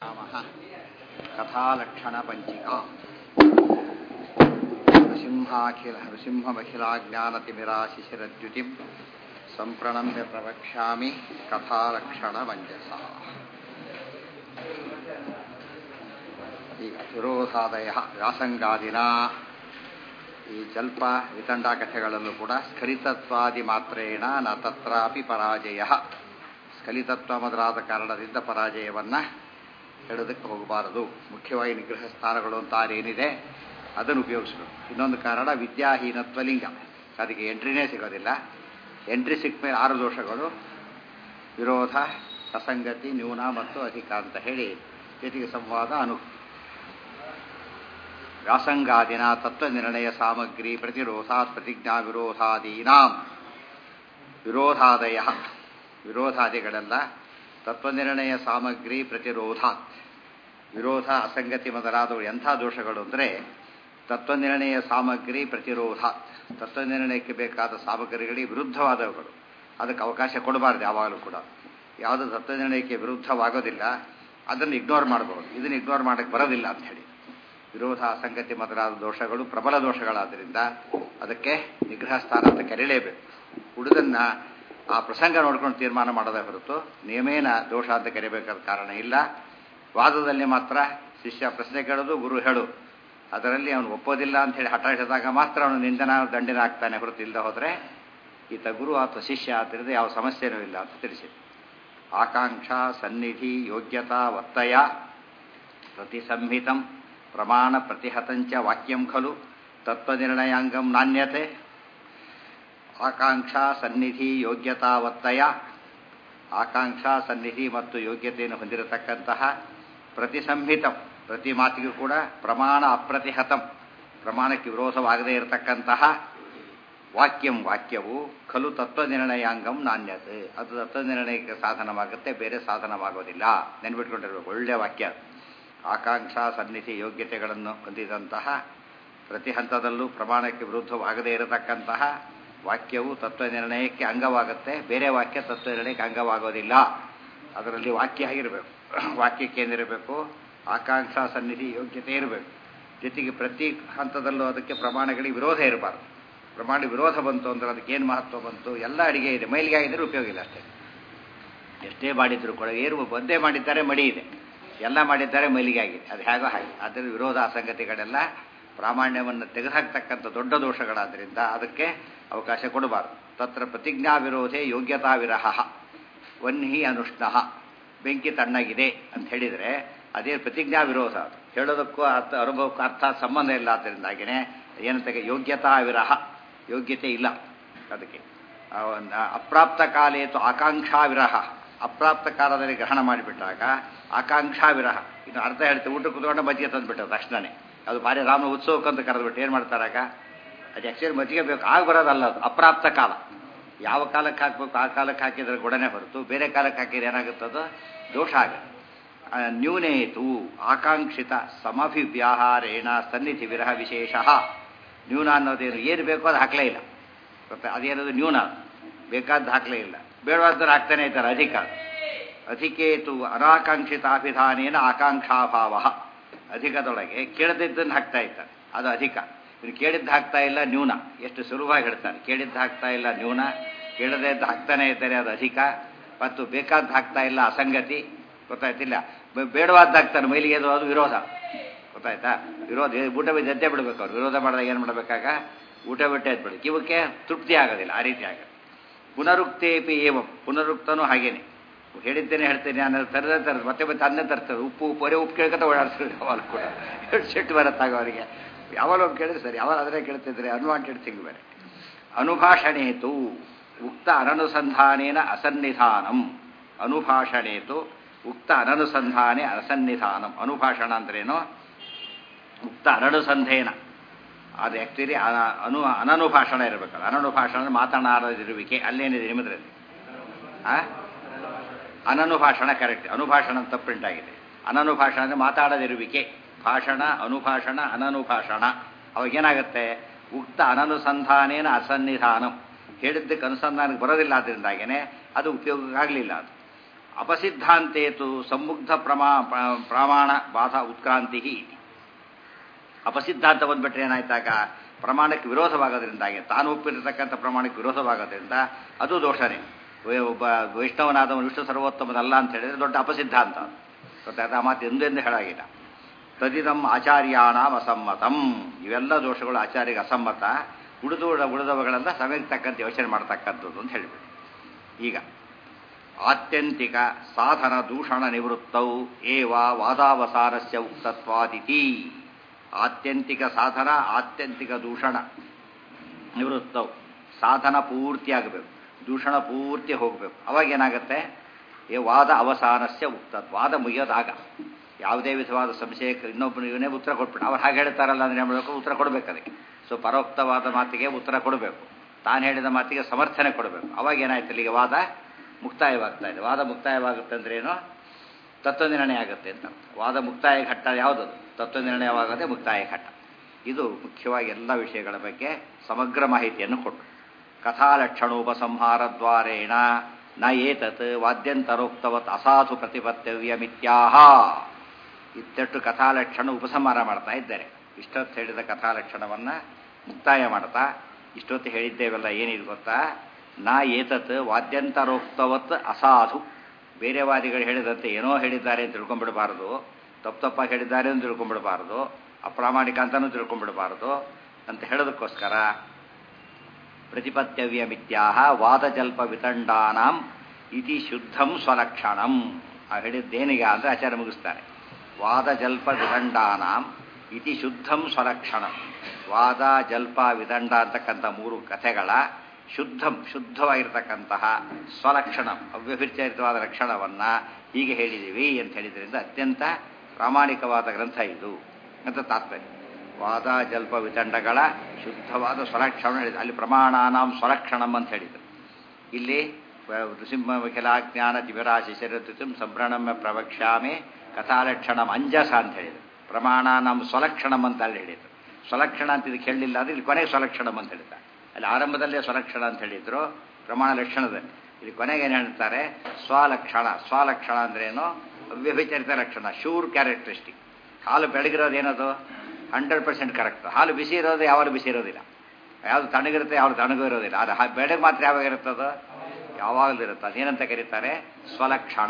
नामः कथालक्षणपञ्चिका नृसिंहाखिल नृसिंहमखिलाज्ञानतिमिराशिशिरद्युतिं सम्प्रणम्य प्रवक्ष्यामि कथालक्षणमञ्जसा ಈಗ ವಿರೋಧಾದಯ ವ್ಯಾಸಂಗಾದಿನ ಈ ಜಲ್ಪ ವಿತಂಡ ಕಥೆಗಳಲ್ಲೂ ಕೂಡ ಸ್ಖಲಿತತ್ವಾದಿ ಮಾತ್ರೇಣ ನ ತತ್ರಾಪಿ ಪರಾಜಯ ಸ್ಖಲಿತತ್ವ ಮೊದಲಾದ ಕಾರಣದಿಂದ ಪರಾಜಯವನ್ನು ಹೇಳೋದಕ್ಕೆ ಹೋಗಬಾರದು ಮುಖ್ಯವಾಗಿ ನಿಗ್ರಹ ಸ್ಥಾನಗಳು ಅಂತ ಏನಿದೆ ಅದನ್ನು ಉಪಯೋಗಿಸಬೇಕು ಇನ್ನೊಂದು ಕಾರಣ ವಿದ್ಯಾಹೀನತ್ವ ಲಿಂಗ ಅದಕ್ಕೆ ಎಂಟ್ರಿನೇ ಸಿಗೋದಿಲ್ಲ ಎಂಟ್ರಿ ಸಿಕ್ಕ ಮೇಲೆ ಆರು ದೋಷಗಳು ವಿರೋಧ ಅಸಂಗತಿ ನ್ಯೂನ ಮತ್ತು ಅಧಿಕ ಅಂತ ಹೇಳಿ ಜೊತೆಗೆ ಸಂವಾದ ಅನು ವ್ಯಾಸಂಗಾದಿನ ತತ್ವನಿರ್ಣಯ ಸಾಮಗ್ರಿ ಪ್ರತಿರೋಧಾತ್ ಪ್ರತಿಜ್ಞಾ ವಿರೋಧಾದೀನಾಂ ವಿರೋಧಾದಯ ವಿರೋಧಾದಿಗಳೆಲ್ಲ ತತ್ವನಿರ್ಣಯ ಸಾಮಗ್ರಿ ಪ್ರತಿರೋಧಾತ್ ವಿರೋಧ ಅಸಂಗತಿ ಮೊದಲಾದವು ಎಂಥ ದೋಷಗಳು ಅಂದರೆ ತತ್ವನಿರ್ಣಯ ಸಾಮಗ್ರಿ ಪ್ರತಿರೋಧಾತ್ ತತ್ವನಿರ್ಣಯಕ್ಕೆ ಬೇಕಾದ ಸಾಮಗ್ರಿಗಳಿಗೆ ವಿರುದ್ಧವಾದವುಗಳು ಅದಕ್ಕೆ ಅವಕಾಶ ಕೊಡಬಾರ್ದು ಯಾವಾಗಲೂ ಕೂಡ ಯಾವುದು ತತ್ವನಿರ್ಣಯಕ್ಕೆ ವಿರುದ್ಧವಾಗೋದಿಲ್ಲ ಅದನ್ನು ಇಗ್ನೋರ್ ಮಾಡಬಹುದು ಇದನ್ನು ಇಗ್ನೋರ್ ಮಾಡೋಕ್ಕೆ ಬರೋದಿಲ್ಲ ಅಂತ ಹೇಳಿ ವಿರೋಧ ಅಸಂಗತಿ ಮೊದಲಾದ ದೋಷಗಳು ಪ್ರಬಲ ದೋಷಗಳಾದ್ದರಿಂದ ಅದಕ್ಕೆ ನಿಗ್ರಹ ಸ್ಥಾನ ಅಂತ ಕರೀಲೇಬೇಕು ಉಳಿದನ್ನ ಆ ಪ್ರಸಂಗ ನೋಡ್ಕೊಂಡು ತೀರ್ಮಾನ ಮಾಡೋದೇ ಹೊರತು ನಿಯಮೇನ ದೋಷ ಅಂತ ಕರಿಬೇಕಾದ ಕಾರಣ ಇಲ್ಲ ವಾದದಲ್ಲಿ ಮಾತ್ರ ಶಿಷ್ಯ ಪ್ರಶ್ನೆ ಕೇಳೋದು ಗುರು ಹೇಳು ಅದರಲ್ಲಿ ಅವನು ಒಪ್ಪೋದಿಲ್ಲ ಅಂತ ಹೇಳಿ ಹಠ ಹಿಡಿದಾಗ ಮಾತ್ರ ಅವನು ನಿಂದನ ದಂಡಿನ ಆಗ್ತಾನೆ ಹೊರತು ಇಲ್ಲದೆ ಹೋದರೆ ಈತ ಗುರು ಅಥವಾ ಶಿಷ್ಯ ಆದ್ದರಿಂದ ಯಾವ ಸಮಸ್ಯೆನೂ ಇಲ್ಲ ಅಂತ ತಿಳಿಸಿ ಆಕಾಂಕ್ಷ ಸನ್ನಿಧಿ ಯೋಗ್ಯತಾ ಒತ್ತಯ ಪ್ರತಿಸಂಹಿತಂ ಪ್ರಮಾಣ ಪ್ರತಿಹತಂಚ ವಾಕ್ಯಂ ಖಲು ತತ್ವನಿರ್ಣಯಾಂಗಂ ನಾಣ್ಯತೆ ಆಕಾಂಕ್ಷಾ ಸನ್ನಿಧಿ ಯೋಗ್ಯತಾ ಒತ್ತಯ ಆಕಾಂಕ್ಷಾ ಸನ್ನಿಧಿ ಮತ್ತು ಯೋಗ್ಯತೆಯನ್ನು ಹೊಂದಿರತಕ್ಕಂತಹ ಪ್ರತಿಸಂಹಿತಂ ಪ್ರತಿ ಮಾತಿಗೂ ಕೂಡ ಪ್ರಮಾಣ ಅಪ್ರತಿಹತಂ ಪ್ರಮಾಣಕ್ಕೆ ವಿರೋಧವಾಗದೇ ಇರತಕ್ಕಂತಹ ವಾಕ್ಯಂ ವಾಕ್ಯವು ಖಲು ತತ್ವನಿರ್ಣಯಾಂಗಂ ನಾಣ್ಯತೆ ಅದು ತತ್ವನಿರ್ಣಯಕ್ಕೆ ಸಾಧನವಾಗುತ್ತೆ ಬೇರೆ ಸಾಧನವಾಗೋದಿಲ್ಲ ನೆನ್ಬಿಟ್ಕೊಂಡಿರ್ಬೇಕು ಒಳ್ಳೆಯ ವಾಕ್ಯ ಆಕಾಂಕ್ಷಾ ಸನ್ನಿಧಿ ಯೋಗ್ಯತೆಗಳನ್ನು ಹೊಂದಿದಂತಹ ಪ್ರತಿ ಹಂತದಲ್ಲೂ ಪ್ರಮಾಣಕ್ಕೆ ವಿರುದ್ಧವಾಗದೇ ಇರತಕ್ಕಂತಹ ವಾಕ್ಯವು ತತ್ವನಿರ್ಣಯಕ್ಕೆ ಅಂಗವಾಗುತ್ತೆ ಬೇರೆ ವಾಕ್ಯ ತತ್ವನಿರ್ಣಯಕ್ಕೆ ಅಂಗವಾಗೋದಿಲ್ಲ ಅದರಲ್ಲಿ ವಾಕ್ಯ ಆಗಿರಬೇಕು ವಾಕ್ಯಕ್ಕೆ ಏನಿರಬೇಕು ಆಕಾಂಕ್ಷಾ ಸನ್ನಿಧಿ ಯೋಗ್ಯತೆ ಇರಬೇಕು ಜೊತೆಗೆ ಪ್ರತಿ ಹಂತದಲ್ಲೂ ಅದಕ್ಕೆ ಪ್ರಮಾಣಗಳಿಗೆ ವಿರೋಧ ಇರಬಾರ್ದು ಪ್ರಮಾಣ ವಿರೋಧ ಬಂತು ಅಂದ್ರೆ ಅದಕ್ಕೆ ಏನು ಮಹತ್ವ ಬಂತು ಎಲ್ಲ ಅಡಿಗೆ ಇದೆ ಮೈಲಿಗೆ ಆಗಿದ್ರೂ ಉಪಯೋಗ ಇಲ್ಲ ಅಷ್ಟೇ ಎಷ್ಟೇ ಮಾಡಿದ್ರು ಕೂಡ ಏನು ಒಂದೇ ಮಾಡಿದ್ದಾರೆ ಮಡಿ ಇದೆ ಎಲ್ಲ ಮಾಡಿದ್ದಾರೆ ಮೈಲಿಗೆ ಆಗಿದೆ ಅದು ಹೇಗೋ ಹಾಗೆ ಅದರ ವಿರೋಧ ಅಸಂಗತಿಗಳೆಲ್ಲ ಪ್ರಾಮಾಣ್ಯವನ್ನು ತೆಗೆದುಹಾಕ್ತಕ್ಕಂಥ ದೊಡ್ಡ ದೋಷಗಳಾದ್ದರಿಂದ ಅದಕ್ಕೆ ಅವಕಾಶ ಕೊಡಬಾರದು ತತ್ರ ಪ್ರತಿಜ್ಞಾ ವಿರೋಧೆ ಯೋಗ್ಯತಾ ವಿರಹ ವನ್ಹಿ ಅನುಷ್ಣ ಬೆಂಕಿ ತಣ್ಣಗಿದೆ ಅಂತ ಹೇಳಿದರೆ ಅದೇ ಪ್ರತಿಜ್ಞಾ ವಿರೋಧ ಅದು ಹೇಳೋದಕ್ಕೂ ಅರ್ಥ ಅನುಭವಕ್ಕೂ ಅರ್ಥ ಸಂಬಂಧ ಇಲ್ಲ ಆದ್ದರಿಂದಾಗಿನೇ ಏನಂತ ಯೋಗ್ಯತಾ ವಿರಹ ಯೋಗ್ಯತೆ ಇಲ್ಲ ಅದಕ್ಕೆ ಅಪ್ರಾಪ್ತ ಕಾಲೇತು ಆಕಾಂಕ್ಷಾ ವಿರಹ ಅಪ್ರಾಪ್ತ ಕಾಲದಲ್ಲಿ ಗ್ರಹಣ ಮಾಡಿಬಿಟ್ಟಾಗ ಆಕಾಂಕ್ಷಾ ವಿರಹ ಇನ್ನು ಅರ್ಥ ಹೇಳ್ತೀವಿ ಊಟ ಕುತ್ಕೊಂಡು ಮಜ್ಜಿಗೆ ತಂದುಬಿಟ್ಟು ತಕ್ಷಣನೇ ಅದು ಭಾರಿ ರಾಮ ಉತ್ಸವಕ್ಕಂತ ಕರೆದ್ಬಿಟ್ಟು ಏನು ಮಾಡ್ತಾರಾಗ ಅದು ಆ್ಯಕ್ಚುಲಿ ಮಜ್ಜಿಗೆ ಬೇಕು ಆಗ ಬರೋದಲ್ಲ ಅದು ಅಪ್ರಾಪ್ತ ಕಾಲ ಯಾವ ಕಾಲಕ್ಕೆ ಹಾಕಬೇಕು ಆ ಕಾಲಕ್ಕೆ ಹಾಕಿದ್ರೆ ಗುಡನೆ ಹೊರತು ಬೇರೆ ಕಾಲಕ್ಕೆ ಹಾಕಿದ್ರೆ ಏನಾಗುತ್ತದು ದೋಷ ಆಗುತ್ತೆ ನ್ಯೂನೇತು ಆಕಾಂಕ್ಷಿತ ಸಮಭಿವ್ಯಾಹಾರೇಣ ಸನ್ನಿಧಿ ವಿರಹ ವಿಶೇಷ ನ್ಯೂನ ಅನ್ನೋದೇನು ಏನು ಬೇಕೋ ಅದು ಹಾಕಲೇ ಇಲ್ಲ ಗೊತ್ತಾ ಅದೇನದು ನ್ಯೂನ ಬೇಕಾದ್ದು ಹಾಕಲೇ ಇಲ್ಲ ಬೇಡವಾದ್ರೆ ಹಾಕ್ತಾನೆ ಇದ್ದಾರೆ ಅಧಿಕ ಅಧಿಕೇತು ಅನಾಕಾಂಕ್ಷಿತಾಭಿಧಾನೇನ ಆಕಾಂಕ್ಷಾಭಾವ ಅಧಿಕದೊಳಗೆ ಕೇಳದಿದ್ದನ್ನು ಹಾಕ್ತಾ ಇದ್ದಾರೆ ಅದು ಅಧಿಕ ಇನ್ನು ಕೇಳಿದ್ದು ಹಾಕ್ತಾ ಇಲ್ಲ ನ್ಯೂನ ಎಷ್ಟು ಸುಲಭವಾಗಿ ಹೇಳ್ತಾನೆ ಕೇಳಿದ್ದು ಹಾಕ್ತಾ ಇಲ್ಲ ನ್ಯೂನ ಕೇಳದಿದ್ದು ಹಾಕ್ತಾನೆ ಇದ್ದಾರೆ ಅದು ಅಧಿಕ ಮತ್ತು ಬೇಕಾದ್ದು ಹಾಕ್ತಾ ಇಲ್ಲ ಅಸಂಗತಿ ಗೊತ್ತಾಯ್ತಿಲ್ಲ ಬೇಡವಾದ್ದು ಹಾಕ್ತಾನೆ ಮೈಲಿಗೆ ಅದು ಅದು ವಿರೋಧ ಗೊತ್ತಾಯ್ತಾ ವಿರೋಧ ಊಟ ಬಿದ್ದು ಎದ್ದೇ ಬಿಡಬೇಕು ಅವ್ರು ವಿರೋಧ ಮಾಡಿದಾಗ ಏನು ಮಾಡಬೇಕಾಗ ಊಟ ಬಿಟ್ಟೆ ಎದ್ಬಿಡು ಕಿವಕ್ಕೆ ತೃಪ್ತಿ ಆಗೋದಿಲ್ಲ ಆ ರೀತಿ ಆಗುತ್ತೆ ಪುನರುಕ್ತೇಪಿ ಏವಂ ಪುನರುಕ್ತನೂ ಹಾಗೇನೆ ಹೇಳಿದ್ದೇನೆ ಹೇಳ್ತೇನೆ ಅನ್ನೋದು ತರದೇ ತರದು ಮತ್ತೆ ಮತ್ತೆ ಅನ್ನೇ ತರ್ತದೆ ಉಪ್ಪು ಉಪ್ಪು ಒರೆ ಉಪ್ಪು ಕೇಳ್ಕೊತ ಓಡಾಡ್ತಾರೆ ಯಾವಾಗ ಕೂಡ ಎಷ್ಟು ಸಿಟ್ಟು ಬರುತ್ತಾಗ ಅವರಿಗೆ ಯಾವಾಗ ಕೇಳಿದ್ರೆ ಸರಿ ಯಾವಾಗ ಅದನ್ನೇ ಕೇಳ್ತಿದ್ರೆ ಅನ್ವಾಂಟೆಡ್ ಥಿಂಗ್ ಬೇರೆ ಅನುಭಾಷಣೇತು ಉಕ್ತ ಅನನುಸಂಧಾನೇನ ಅಸನ್ನಿಧಾನಂ ಅನುಭಾಷಣೇತು ಉಕ್ತ ಅನನುಸಂಧಾನೆ ಅಸನ್ನಿಧಾನಂ ಅನುಭಾಷಣ ಅಂದ್ರೇನು ಉಕ್ತ ಅನನುಸಂಧೇನ ಅದು ಆ್ಯಕ್ಚುಲಿ ಅನು ಅನನುಭಾಷಣ ಇರಬೇಕಲ್ಲ ಅನನುಭಾಷಣ ಮಾತನಾಡದಿರುವಿಕೆ ಅಲ್ಲೇನಿದೆ ನಿಮ್ಮದ್ರಲ್ಲಿ ಆ ಅನನುಭಾಷಣ ಕರೆಕ್ಟ್ ಅನುಭಾಷಣ ಅಂತ ಪ್ರಿಂಟ್ ಆಗಿದೆ ಅನನುಭಾಷಣ ಅಂದರೆ ಮಾತಾಡದಿರುವಿಕೆ ಭಾಷಣ ಅನುಭಾಷಣ ಅನನುಭಾಷಣ ಅವಾಗೇನಾಗುತ್ತೆ ಉಕ್ತ ಅನನುಸಂಧಾನೇನ ಅಸನ್ನಿಧಾನಂ ಹೇಳಿದ್ದಕ್ಕೆ ಅನುಸಂಧಾನಕ್ಕೆ ಬರೋದಿಲ್ಲ ಆದ್ದರಿಂದಾಗೇನೆ ಅದು ಉಪಯೋಗ ಆಗಲಿಲ್ಲ ಅದು ಅಪಸಿದ್ಧಾಂತೇತು ಸಂಮುಗ್ಧ ಪ್ರಮಾ ಪ್ರ- ಪ್ರಮಾಣ ಬಾಧ ಉತ್ಕ್ರಾಂತಿ ಇತಿ ಅಪಸಿದ್ಧಾಂತ ಬಂದ್ಬಿಟ್ರೆ ಏನಾಯ್ತಾಗ ಪ್ರಮಾಣಕ್ಕೆ ವಿರೋಧವಾಗೋದ್ರಿಂದಾಗಿ ತಾನು ಒಪ್ಪಿರತಕ್ಕಂಥ ಪ್ರಮಾಣಕ್ಕೆ ವಿರೋಧವಾಗೋದ್ರಿಂದ ಅದು ದೋಷನೇ ವೈ- ಒಬ್ಬ ವೈಷ್ಣವನಾದವನು ವಿಷ್ಣು ಸರ್ವೋತ್ತಮನಲ್ಲ ಅಂತ ಹೇಳಿದ್ರೆ ದೊಡ್ಡ ಅಪಸಿದ್ಧಾಂತ ಅದು. ಗೊತ್ತಾಯ್ತಾ ಆ ಮಾತು ಎಂದೆಂದು ಹೇಳಾಗಿಲ್ಲ ತದಿದಂ ಆಚಾರ್ಯಾಣಾಂ ಅಸಮ್ಮತಂ ಇವೆಲ್ಲ ದೋಷಗಳು ಆಚಾರ್ಯಗೆ ಅಸಮ್ಮತ ಉಳಿದು ಉಳಿದವುಗಳೆಲ್ಲ ಸಮಯಕ್ಕೆ ತಕ್ಕಂತೆ ಯೋಚನೆ ಮಾಡ್ತಕ್ಕಂಥದ್ದು ಅಂತ ಹೇಳಿಬಿಡಿ ಈಗ ಆತ್ಯಂತಿಕ ಸಾಧನ ದೂಷಣ ನಿವೃತ್ತೌ ಏವ ವಾದಾವಸಾರಸ್ಯ ಉಕ್ತತ್ವಾದಿತಿ ಆತ್ಯಂತಿಕ ಸಾಧನ ಆತ್ಯಂತಿಕ ದೂಷಣ ನಿವೃತ್ತವು ಸಾಧನ ಪೂರ್ತಿ ಆಗಬೇಕು ದೂಷಣ ಪೂರ್ತಿ ಹೋಗಬೇಕು ಅವಾಗ ಏನಾಗುತ್ತೆ ಏ ವಾದ ಅವಸಾನಸ್ಯ ಉಕ್ತ ವಾದ ಮುಗಿಯೋದಾಗ ಯಾವುದೇ ವಿಧವಾದ ಸಂಶಯಕ್ಕೆ ಇನ್ನೊಬ್ಬನು ಇವನೇ ಉತ್ತರ ಕೊಟ್ಬಿಟ್ಟು ಅವ್ರು ಹಾಗೆ ಹೇಳ್ತಾರಲ್ಲ ಅಂದ್ರೆ ಏನು ಮಾಡಬೇಕು ಉತ್ತರ ಕೊಡಬೇಕು ಅದಕ್ಕೆ ಸೊ ಪರೋಕ್ತವಾದ ಮಾತಿಗೆ ಉತ್ತರ ಕೊಡಬೇಕು ತಾನು ಹೇಳಿದ ಮಾತಿಗೆ ಸಮರ್ಥನೆ ಕೊಡಬೇಕು ಅವಾಗ ಏನಾಯ್ತು ಇಲ್ಲಿಗೆ ವಾದ ಮುಕ್ತಾಯವಾಗ್ತಾ ಇದೆ ವಾದ ಮುಕ್ತಾಯವಾಗುತ್ತೆ ಅಂದ್ರೆ ಏನು ತತ್ವ ನಿರ್ಣಯ ಆಗುತ್ತೆ ಅಂತ ಅರ್ಥ. ವಾದ ಮುಕ್ತಾಯ ಘಟ್ಟ ಯಾವುದದು ತತ್ವ ನಿರ್ಣಯವಾಗದೆ ಮುಕ್ತಾಯ ಘಟ್ಟ ಇದು ಮುಖ್ಯವಾಗಿ ಎಲ್ಲ ವಿಷಯಗಳ ಬಗ್ಗೆ ಸಮಗ್ರ ಮಾಹಿತಿಯನ್ನು ಕೊಟ್ಟು ಕಥಾಲಕ್ಷಣೋಪಸಂಹಾರದ್ವಾರೇಣ ನ ಏತತ್ ವಾದ್ಯಂತರೋಕ್ತವತ್ ಅಸಾಧು ಪ್ರತಿಪತ್ತವ್ಯಮಿತ್ಯಾಹ ಇತ್ತೆಟ್ಟು ಕಥಾಲಕ್ಷಣ ಉಪಸಂಹಾರ ಮಾಡ್ತಾ ಇದ್ದಾರೆ ಇಷ್ಟೊತ್ತು ಹೇಳಿದ ಕಥಾಲಕ್ಷಣವನ್ನ ಮುಕ್ತಾಯ ಮಾಡ್ತಾ ಇಷ್ಟೊತ್ತು ಹೇಳಿದ್ದೇವೆಲ್ಲ ಏನಿದೆ ಗೊತ್ತಾ ನಾ ಏತತ್ ವಾದ್ಯಂತರೋಕ್ತವತ್ ಅಸಾಧು ಬೇರೆ ವಾದಿಗಳು ಹೇಳಿದಂತೆ ಏನೋ ಹೇಳಿದ್ದಾರೆ ಅಂತ ತಿಳ್ಕೊಂಡ್ಬಿಡಬಾರದು ತಪ್ಪು ತಪ್ಪಾಗಿ ಹೇಳಿದ್ದಾರೆ ಅಂತ ತಿಳ್ಕೊಂಡ್ಬಿಡಬಾರದು ಅಪ್ರಾಮಾಣಿಕ ಅಂತಲೂ ತಿಳ್ಕೊಂಡ್ಬಿಡಬಾರದು ಅಂತ ಹೇಳೋದಕ್ಕೋಸ್ಕರ ಪ್ರತಿಪತ್ತವ್ಯ ಮಿಥ್ಯಾಹ ವಾದಜಲ್ಪ ವಿತಂಡಾನಾಂ ಇತಿ ಶುದ್ಧಂ ಸ್ವಲಕ್ಷಣಂ ಆ ಹೇಳಿದ್ದೇನಿಗ ಅಂದರೆ ಆಚಾರ್ಯ ಮುಗಿಸ್ತಾರೆ ವಾದಜಲ್ಪ ವಿದಂಡಾನಾಂ ಇತಿ ಶುದ್ಧಂ ಸ್ವಲಕ್ಷಣಂ ವಾದ ಜಲ್ಪ ವಿದಂಡ ಅಂತಕ್ಕಂಥ ಮೂರು ಕಥೆಗಳ ಶುದ್ಧಂ ಶುದ್ಧವಾಗಿರ್ತಕ್ಕಂತಹ ಸ್ವಲಕ್ಷಣಂ ಅವ್ಯಭಿಚರಿತವಾದ ಲಕ್ಷಣವನ್ನ ಹೀಗೆ ಹೇಳಿದ್ದೀವಿ ಅಂತ ಹೇಳಿದ್ರಿಂದ ಅತ್ಯಂತ ಪ್ರಾಮಾಣಿಕವಾದ ಗ್ರಂಥ ಇದು ಅಂತ ತಾತ್ಪರ್ಯ ವಾದ ಜಲ್ಪ ವಿತಂಡಗಳ ಶುದ್ಧವಾದ ಸ್ವಲಕ್ಷಣ ಹೇಳಿದ್ರು ಅಲ್ಲಿ ಪ್ರಮಾಣಾನಾಂ ಸ್ವಲಕ್ಷಣಂ ಅಂತ ಹೇಳಿದರು ಇಲ್ಲಿ ನೃಸಿಂಹ ಜ್ಞಾನ ತಿವಿರಾಶಿ ಶರಋತುಂ ಸಂಭ್ರಣಮ ಪ್ರವಕ್ಷ್ಯಾಮೆ ಕಥಾಲಕ್ಷಣಂ ಅಂಜಸ ಅಂತ ಹೇಳಿದರು ಪ್ರಮಾಣಾನಾಂ ಸ್ವಲಕ್ಷಣಂ ಅಂತ ಅಲ್ಲಿ ಹೇಳಿದರು ಸ್ವಲಕ್ಷಣ ಅಂತ ಇದಕ್ಕೆ ಹೇಳಲಿಲ್ಲ ಅಂದ್ರೆ ಇಲ್ಲಿ ಕೊನೆಗೆ ಸ್ವಲಕ್ಷಣಂ ಅಂತ ಹೇಳಿದ್ದಾರೆ ಅಲ್ಲಿ ಆರಂಭದಲ್ಲೇ ಸ್ವಲಕ್ಷಣ ಅಂತ ಹೇಳಿದ್ರು ಪ್ರಮಾಣ ಲಕ್ಷಣದಲ್ಲಿ ಇಲ್ಲಿ ಕೊನೆಗೆ ಏನು ಹೇಳ್ತಾರೆ ಸ್ವಲಕ್ಷಣ ಸ್ವಲಕ್ಷಣ ಅಂದ್ರೇನು ಅವ್ಯಭಿಚರಿತ ಲಕ್ಷಣ ಶೂರ್ ಕ್ಯಾರೆಕ್ಟರಿಸ್ಟಿಕ್ ಹಾಲು ಬೆಳಗಿರೋದು ಏನದು ಹಂಡ್ರೆಡ್ ಪರ್ಸೆಂಟ್ ಕರೆಕ್ಟ್ ಹಾಲು ಬಿಸಿ ಇರೋದು ಯಾವಾಗ ಬಿಸಿ ಇರೋದಿಲ್ಲ ಯಾವುದು ತಣ್ಣಗಿರುತ್ತೆ ಯಾವ್ದು ತಣ್ಣಗೂ ಇರೋದಿಲ್ಲ ಅದು ಹಾ- ಬೆಳಗ್ಗೆ ಮಾತ್ರ ಯಾವಾಗ ಇರುತ್ತದು ಯಾವಾಗಲೂ ಇರುತ್ತೆ ಅದೇನಂತ ಕರೀತಾರೆ ಸ್ವಲಕ್ಷಣ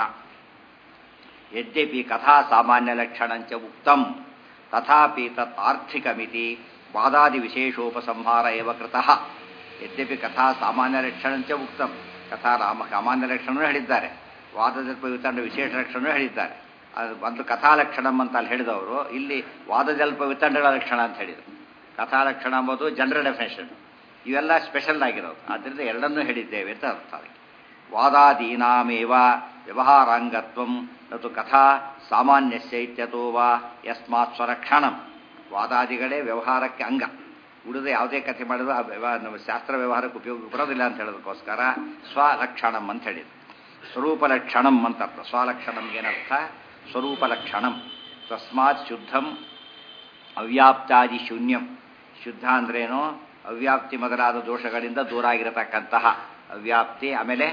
ಯದ್ಯಪಿ ಕಥಾ ಸಾಮಾನ್ಯ ಲಕ್ಷಣಂಚ ಉಕ್ತಂ ತಥಾಪಿ ತತ್ ಆರ್ಥಿಕಮಿತಿ ವಾದಾದಿ ವಿಶೇಷೋಪಸಂಹಾರ ಏವ ಕೃತಃ ಯದ್ಯಪಿ ಕಥಾ ಸಾಮಾನ್ಯ ಲಕ್ಷಣಂಚ ಉಕ್ತಂ ಕಥಾ ರಾಮ ಸಾಮಾನ್ಯ ಲಕ್ಷಣವೂ ಹೇಳಿದ್ದಾರೆ ವಾದಜಲ್ಪ ವಿತಂಡ ವಿಶೇಷ ಲಕ್ಷಣವೂ ಹೇಳಿದ್ದಾರೆ ಅದು ಒಂದು ಕಥಾಲಕ್ಷಣಂ ಅಂತ ಅಲ್ಲಿ ಹೇಳಿದವರು ಇಲ್ಲಿ ವಾದಜಲ್ಪ ವಿತಂಡಗಳ ಲಕ್ಷಣ ಅಂತ ಹೇಳಿದರು ಕಥಾಲಕ್ಷಣ ಎಂಬುದು ಜನರಲ್ ಡೆಫಿನೇಷನ್ ಇವೆಲ್ಲ ಸ್ಪೆಷಲ್ ಆಗಿರೋದು ಆದ್ದರಿಂದ ಎರಡನ್ನೂ ಹೇಳಿದ್ದೇವೆ ಅಂತ ಅರ್ಥ ಅದಕ್ಕೆ ವಾದಾದೀನಾಮೇವ ವ್ಯವಹಾರಾಂಗತ್ವಂ ನತು ಕಥಾ ಸಾಮಾನ್ಯಸ್ಯ ಇತ್ಯತೋ ವಾ ಯಸ್ಮಾತ್ ಸ್ವರಕ್ಷಣಂ ವಾದಾದಿಗಳೇ ವ್ಯವಹಾರಕ್ಕೆ ಅಂಗ ಉಳಿದ ಯಾವುದೇ ಕಥೆ ಮಾಡಿದ್ರು ಆ ವ್ಯವಹಾರ ನಮ್ಮ ಶಾಸ್ತ್ರ ವ್ಯವಹಾರಕ್ಕೆ ಉಪಯೋಗ ಬರೋದಿಲ್ಲ ಅಂತ ಹೇಳೋದಕ್ಕೋಸ್ಕರ ಸ್ವಲಕ್ಷಣಂ ಅಂತ ಹೇಳಿದ್ರು ಸ್ವರೂಪಲಕ್ಷಣಂ ಅಂತ ಅರ್ಥ ಸ್ವಲಕ್ಷಣಂ ಏನರ್ಥ ಸ್ವರೂಪಲಕ್ಷಣಂ ತಸ್ಮಾತ್ ಶುದ್ಧಂ ಅವ್ಯಾಪ್ತಾದಿ ಶೂನ್ಯಂ ಶುದ್ಧ ಅಂದ್ರೇನು ಅವ್ಯಾಪ್ತಿ ಮೊದಲಾದ ದೋಷಗಳಿಂದ ದೂರ ಆಗಿರತಕ್ಕಂತಹ ಅವ್ಯಾಪ್ತಿ ಆಮೇಲೆ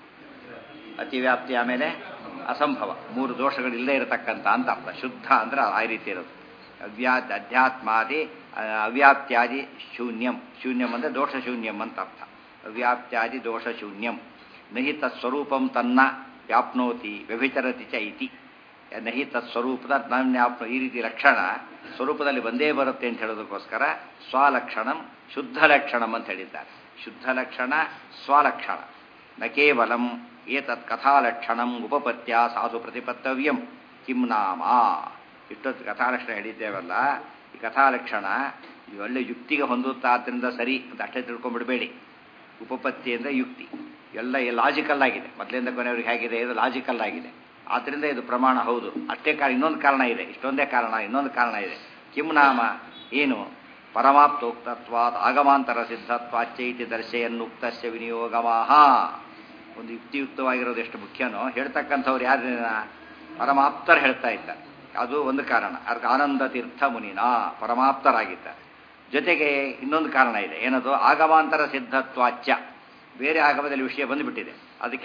ಅತಿವ್ಯಾಪ್ತಿ ಆಮೇಲೆ ಅಸಂಭವ ಮೂರು ದೋಷಗಳಿಲ್ಲದೆ ಇರತಕ್ಕಂಥ ಅಂತ ಅರ್ಥ ಶುದ್ಧ ಅಂದ್ರೆ ಆ ರೀತಿ ಇರೋದು ಅವ್ಯಾ ಅಧ್ಯಾತ್ಮಾದಿ ಆ, ಅವ್ಯಾಪ್ತ್ಯಾದಿ ಶೂನ್ಯಂ ಶೂನ್ಯಂ ಅಂದರೆ ದೋಷ ಶೂನ್ಯಂ ಅಂತ ಅರ್ಥ ಅವ್ಯಾಪ್ತ್ಯಾದಿ ದೋಷ ಶೂನ್ಯಂ ನಹಿ ತತ್ಸ್ವರೂಪಂ ತನ್ನ ವ್ಯಾಪ್ನೋತಿ ವ್ಯಭಿಚರತಿ ಚ ಇತಿ ನಹಿ ತತ್ಸ್ವರೂಪದ ನನ್ಯಾಪ್ನೋ ಈ ರೀತಿ ಲಕ್ಷಣ ಸ್ವರೂಪದಲ್ಲಿ ಬಂದೇ ಬರುತ್ತೆ ಅಂತ ಹೇಳೋದಕ್ಕೋಸ್ಕರ ಸ್ವಲಕ್ಷಣಂ ಶುದ್ಧ ಲಕ್ಷಣಂ ಅಂತ ಹೇಳಿದ್ದಾರೆ ಶುದ್ಧ ಲಕ್ಷಣ ಸ್ವಲಕ್ಷಣ ನ ಕೇವಲಂ ಏತತ್ ಕಥಾಲಕ್ಷಣಂ ಉಪಪತ್ಯ ಸಾಧು ಪ್ರತಿಪತ್ತವ್ಯಂ ಕಿಂ ನಾಮ ಇಷ್ಟೊತ್ತು ಕಥಾಲಕ್ಷಣ ಹೇಳಿದ್ದೇವಲ್ಲ ಈ ಕಥಾಲಕ್ಷಣ ಈ ಒಳ್ಳೆ ಯುಕ್ತಿಗೆ ಹೊಂದುತ್ತಾದ್ರಿಂದ ಸರಿ ಅಂತ ಅಷ್ಟೇ ತಿಳ್ಕೊಂಡ್ಬಿಡಬೇಡಿ ಉಪಪತ್ತಿ ಅಂದರೆ ಯುಕ್ತಿ ಎಲ್ಲ ಲಾಜಿಕಲ್ ಆಗಿದೆ ಮೊದಲಿಂದ ಕೊನೆಯವರಿಗೆ ಹೇಗಿದೆ ಇದು ಲಾಜಿಕಲ್ ಆಗಿದೆ ಆದ್ದರಿಂದ ಇದು ಪ್ರಮಾಣ ಹೌದು ಅಷ್ಟೇ ಕಾರಣ ಇನ್ನೊಂದು ಕಾರಣ ಇದೆ ಇಷ್ಟೊಂದೇ ಕಾರಣ ಇನ್ನೊಂದು ಕಾರಣ ಇದೆ ಕಿಂ ನಾಮ ಏನು ಪರಮಾಪ್ತೋಕ್ತತ್ವಾತ್ ಆಗಮಾಂತರ ಸಿದ್ಧತ್ವಾಚ್ಚೈತಿ ದರ್ಶೆಯನ್ನುಕ್ತಸ್ಯ ವಿನಿಯೋಗಮಾಹ ಒಂದು ಯುಕ್ತಿಯುಕ್ತವಾಗಿರೋದು ಎಷ್ಟು ಮುಖ್ಯನೋ ಹೇಳ್ತಕ್ಕಂಥವ್ರು ಯಾರನ್ನ ಪರಮಾಪ್ತರು ಹೇಳ್ತಾ ಇದ್ದಾರೆ ಅದು ಒಂದು ಕಾರಣ ಅದಕ್ಕೆ ಆನಂದ ತೀರ್ಥ ಮುನಿನ ಪರಮಾಪ್ತರಾಗಿದ್ದಾರೆ ಜೊತೆಗೆ ಇನ್ನೊಂದು ಕಾರಣ ಇದೆ ಏನದು ಆಗಮಾಂತರ ಸಿದ್ಧತ್ವಾಚ್ಯ ಬೇರೆ ಆಗಮದಲ್ಲಿ ವಿಷಯ ಬಂದುಬಿಟ್ಟಿದೆ ಅದಕ್ಕೆ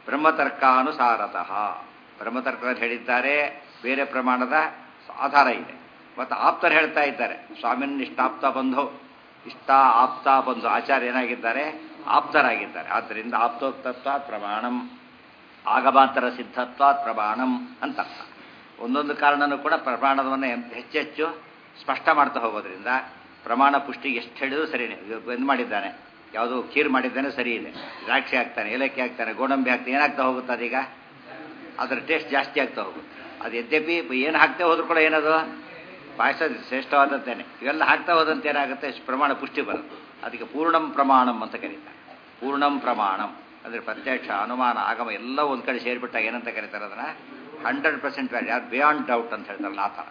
ಬ್ರಹ್ಮತರ್ಕಾನುಸಾರತಃ ಬ್ರಹ್ಮತರ್ಕ ಹೇಳಿದ್ದಾರೆ ಬೇರೆ ಪ್ರಮಾಣದ ಆಧಾರ ಇದೆ ಮತ್ತು ಆಪ್ತರು ಹೇಳ್ತಾ ಇದ್ದಾರೆ ಸ್ವಾಮಿನ್ ಇಷ್ಟಾಪ್ತ ಬಂಧು ಇಷ್ಟ ಆಪ್ತ ಬಂಧು ಆಚಾರ್ಯ ಏನಾಗಿದ್ದಾರೆ ಆಪ್ತರಾಗಿದ್ದಾರೆ ಆದ್ದರಿಂದ ಆಪ್ತೋಕ್ತತ್ವ ಪ್ರಮಾಣಂ ಆಗಮಾಂತರ ಸಿದ್ಧತ್ವ ಪ್ರಮಾಣಂ ಅಂತ ಅರ್ಥ ಒಂದೊಂದು ಕಾರಣನೂ ಕೂಡ ಪ್ರಮಾಣವನ್ನು ಹೆಚ್ಚೆಚ್ಚು ಸ್ಪಷ್ಟ ಮಾಡ್ತಾ ಹೋಗೋದ್ರಿಂದ ಪ್ರಮಾಣ ಪುಷ್ಟಿ ಎಷ್ಟು ಹೇಳಿದ್ರು ಸರಿನೇ ಇದು ಮಾಡಿದ್ದಾನೆ ಯಾವುದು ಖೀರ್ ಮಾಡಿದ್ದಾನೆ ಸರಿ ಇದೆ ದ್ರಾಕ್ಷಿ ಹಾಕ್ತಾನೆ ಏಲಕ್ಕಿ ಹಾಕ್ತಾನೆ ಗೋಡಂಬಿ ಹಾಕ್ತಾನೆ ಏನಾಗ್ತಾ ಹೋಗುತ್ತೆ ಅದೀಗ ಅದರ ಟೇಸ್ಟ್ ಜಾಸ್ತಿ ಆಗ್ತಾ ಹೋಗುತ್ತೆ ಅದು ಯದ್ಯಪಿ ಏನು ಹಾಕ್ತಾ ಹೋದ್ರೂ ಕೂಡ ಏನದು ಪಾಯಸ ಶ್ರೇಷ್ಠವಾದದ್ದೇನೆ ಇವೆಲ್ಲ ಹಾಕ್ತಾ ಹೋದಂತೆ ಏನಾಗುತ್ತೆ ಪ್ರಮಾಣ ಪುಷ್ಟಿ ಬರುತ್ತೆ ಅದಕ್ಕೆ ಪೂರ್ಣಂ ಪ್ರಮಾಣಂ ಅಂತ ಕರೀತಾರೆ ಪೂರ್ಣಂ ಪ್ರಮಾಣಂ ಅಂದರೆ ಪ್ರತ್ಯಕ್ಷ ಅನುಮಾನ ಆಗಮ ಎಲ್ಲ ಒಂದು ಕಡೆ ಸೇರಿಬಿಟ್ಟಾಗ ಏನಂತ ಕರೀತಾರೆ ಅದನ್ನು ಹಂಡ್ರೆಡ್ ಪರ್ಸೆಂಟ್ ವ್ಯಾಲ್ಯೂ ಯಾರು ಬಿಯಾಂಡ್ ಡೌಟ್ ಅಂತ ಹೇಳ್ತಾರಲ್ಲ ಆ ಥರ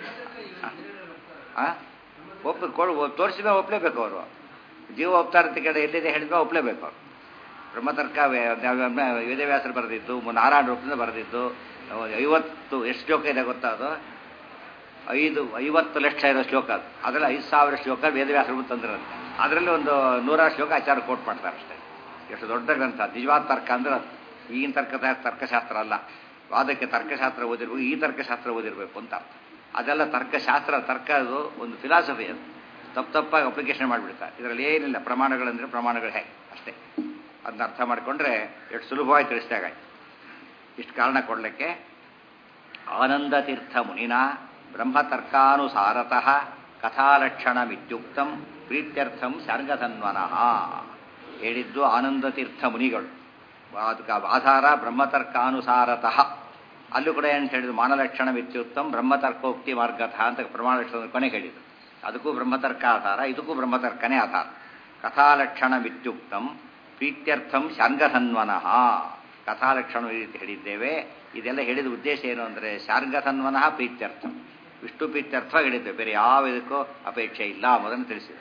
ಹಾಂ ಒಪ್ಪ ಕೊಡು ತೋರಿಸಿದ ಒಪ್ಪಲೇಬೇಕು ಅವರು ಜೀವ ಒಪ್ತಾರಂತ ಕೇಳಿ ಎಲ್ಲಿದೆ ಹೇಳಿದ್ರೆ ಒಪ್ಪಲೇಬೇಕು ಅವರು ಬ್ರಹ್ಮತರ್ಕ ವೇದವ್ಯಾಸರು ಬರೆದಿದ್ದು ನಾರಾಯಣ ರೂಪದಿಂದ ಬರೆದಿದ್ದು ಐವತ್ತು ಎಷ್ಟು ಶ್ಲೋಕ ಇದೆ ಗೊತ್ತಾ ಅದು ಐದು ಐವತ್ತು ಲಕ್ಷ ಇರೋ ಶ್ಲೋಕ ಅದು ಅದರಲ್ಲಿ ಐದು ಸಾವಿರ ಶ್ಲೋಕ ವೇದವ್ಯಾಸರು ತಂದಿರುತ್ತೆ ಅದರಲ್ಲಿ ಒಂದು ನೂರಾರು ಶ್ಲೋಕ ಆಚಾರ ಕೋಟ್ ಮಾಡ್ತಾರೆ ಅಷ್ಟೇ ಎಷ್ಟು ದೊಡ್ಡ ಗ್ರಂಥ ನಿಜವಾದ ತರ್ಕ ಅಂದ್ರೆ ಅದು ಈಗಿನ ತರ್ಕ ತರ್ಕಶಾಸ್ತ್ರ ಅಲ್ಲ ವಾದಕ್ಕೆ ತರ್ಕಶಾಸ್ತ್ರ ಓದಿರ್ಬೇಕು ಈ ತರ್ಕಶಾಸ್ತ್ರ ಓದಿರಬೇಕು ಅಂತ ಅರ್ಥ ಅದೆಲ್ಲ ತರ್ಕಶಾಸ್ತ್ರ ತರ್ಕ ಅದು ಒಂದು ಫಿಲಾಸಫಿ ಅದು ತಪ್ಪು ತಪ್ಪಾಗಿ ಅಪ್ಲಿಕೇಶನ್ ಮಾಡಿಬಿಡ್ತಾರೆ ಇದರಲ್ಲಿ ಏನಿಲ್ಲ ಪ್ರಮಾಣಗಳಂದರೆ ಪ್ರಮಾಣಗಳು ಹೇಗೆ ಅಷ್ಟೇ ಅದನ್ನ ಅರ್ಥ ಮಾಡಿಕೊಂಡ್ರೆ ಎಷ್ಟು ಸುಲಭವಾಗಿ ತಿಳಿಸಿದಾಗ ಇಷ್ಟು ಕಾರಣ ಕೊಡಲಿಕ್ಕೆ ಆನಂದ ತೀರ್ಥ ಮುನಿನ ಬ್ರಹ್ಮತರ್ಕಾನುಸಾರತಃ ಕಥಾಲಕ್ಷಣಮಿತ್ಯುಕ್ತಂ ಪ್ರೀತ್ಯರ್ಥಂ ಶಾರ್ಗಧನ್ವನಃ ಹೇಳಿದ್ದು ಆನಂದ ತೀರ್ಥ ಮುನಿಗಳು ಅದಕ್ಕೆ ಆಧಾರ ಬ್ರಹ್ಮತರ್ಕಾನುಸಾರತಃ ಅಲ್ಲೂ ಕೂಡ ಏನು ಹೇಳಿದ್ರು ಮಾನಲಕ್ಷಣ ವಿತ್ಯುತ್ತಂ ಬ್ರಹ್ಮತರ್ಕೋಕ್ತಿ ಮಾರ್ಗತಃ ಅಂತ ಪ್ರಮಾಣ ಲಕ್ಷಣದ ಕೊನೆಗೆ ಹೇಳಿದ್ರು ಅದಕ್ಕೂ ಬ್ರಹ್ಮತರ್ಕ ಆಧಾರ ಇದಕ್ಕೂ ಬ್ರಹ್ಮತರ್ಕನೇ ಆಧಾರ ಕಥಾಲಕ್ಷಣ ವಿತ್ಯುಕ್ತಂ ಪ್ರೀತ್ಯರ್ಥಂ ಶಾರ್ಗಧನ್ವನಃ ಕಥಾಲಕ್ಷಣ ಈ ರೀತಿ ಹೇಳಿದ್ದೇವೆ ಇದೆಲ್ಲ ಹೇಳಿದ ಉದ್ದೇಶ ಏನು ಅಂದರೆ ಶಾರ್ಗಧನ್ವನಃ ಪ್ರೀತ್ಯರ್ಥಂ ವಿಷ್ಣು ಪ್ರೀತ್ಯರ್ಥ ಹೇಳಿದ್ದೇವೆ ಬೇರೆ ಯಾವ ಇದಕ್ಕೂ ಅಪೇಕ್ಷೆ ಇಲ್ಲ ಅನ್ನೋದನ್ನು ತಿಳಿಸಿದೆ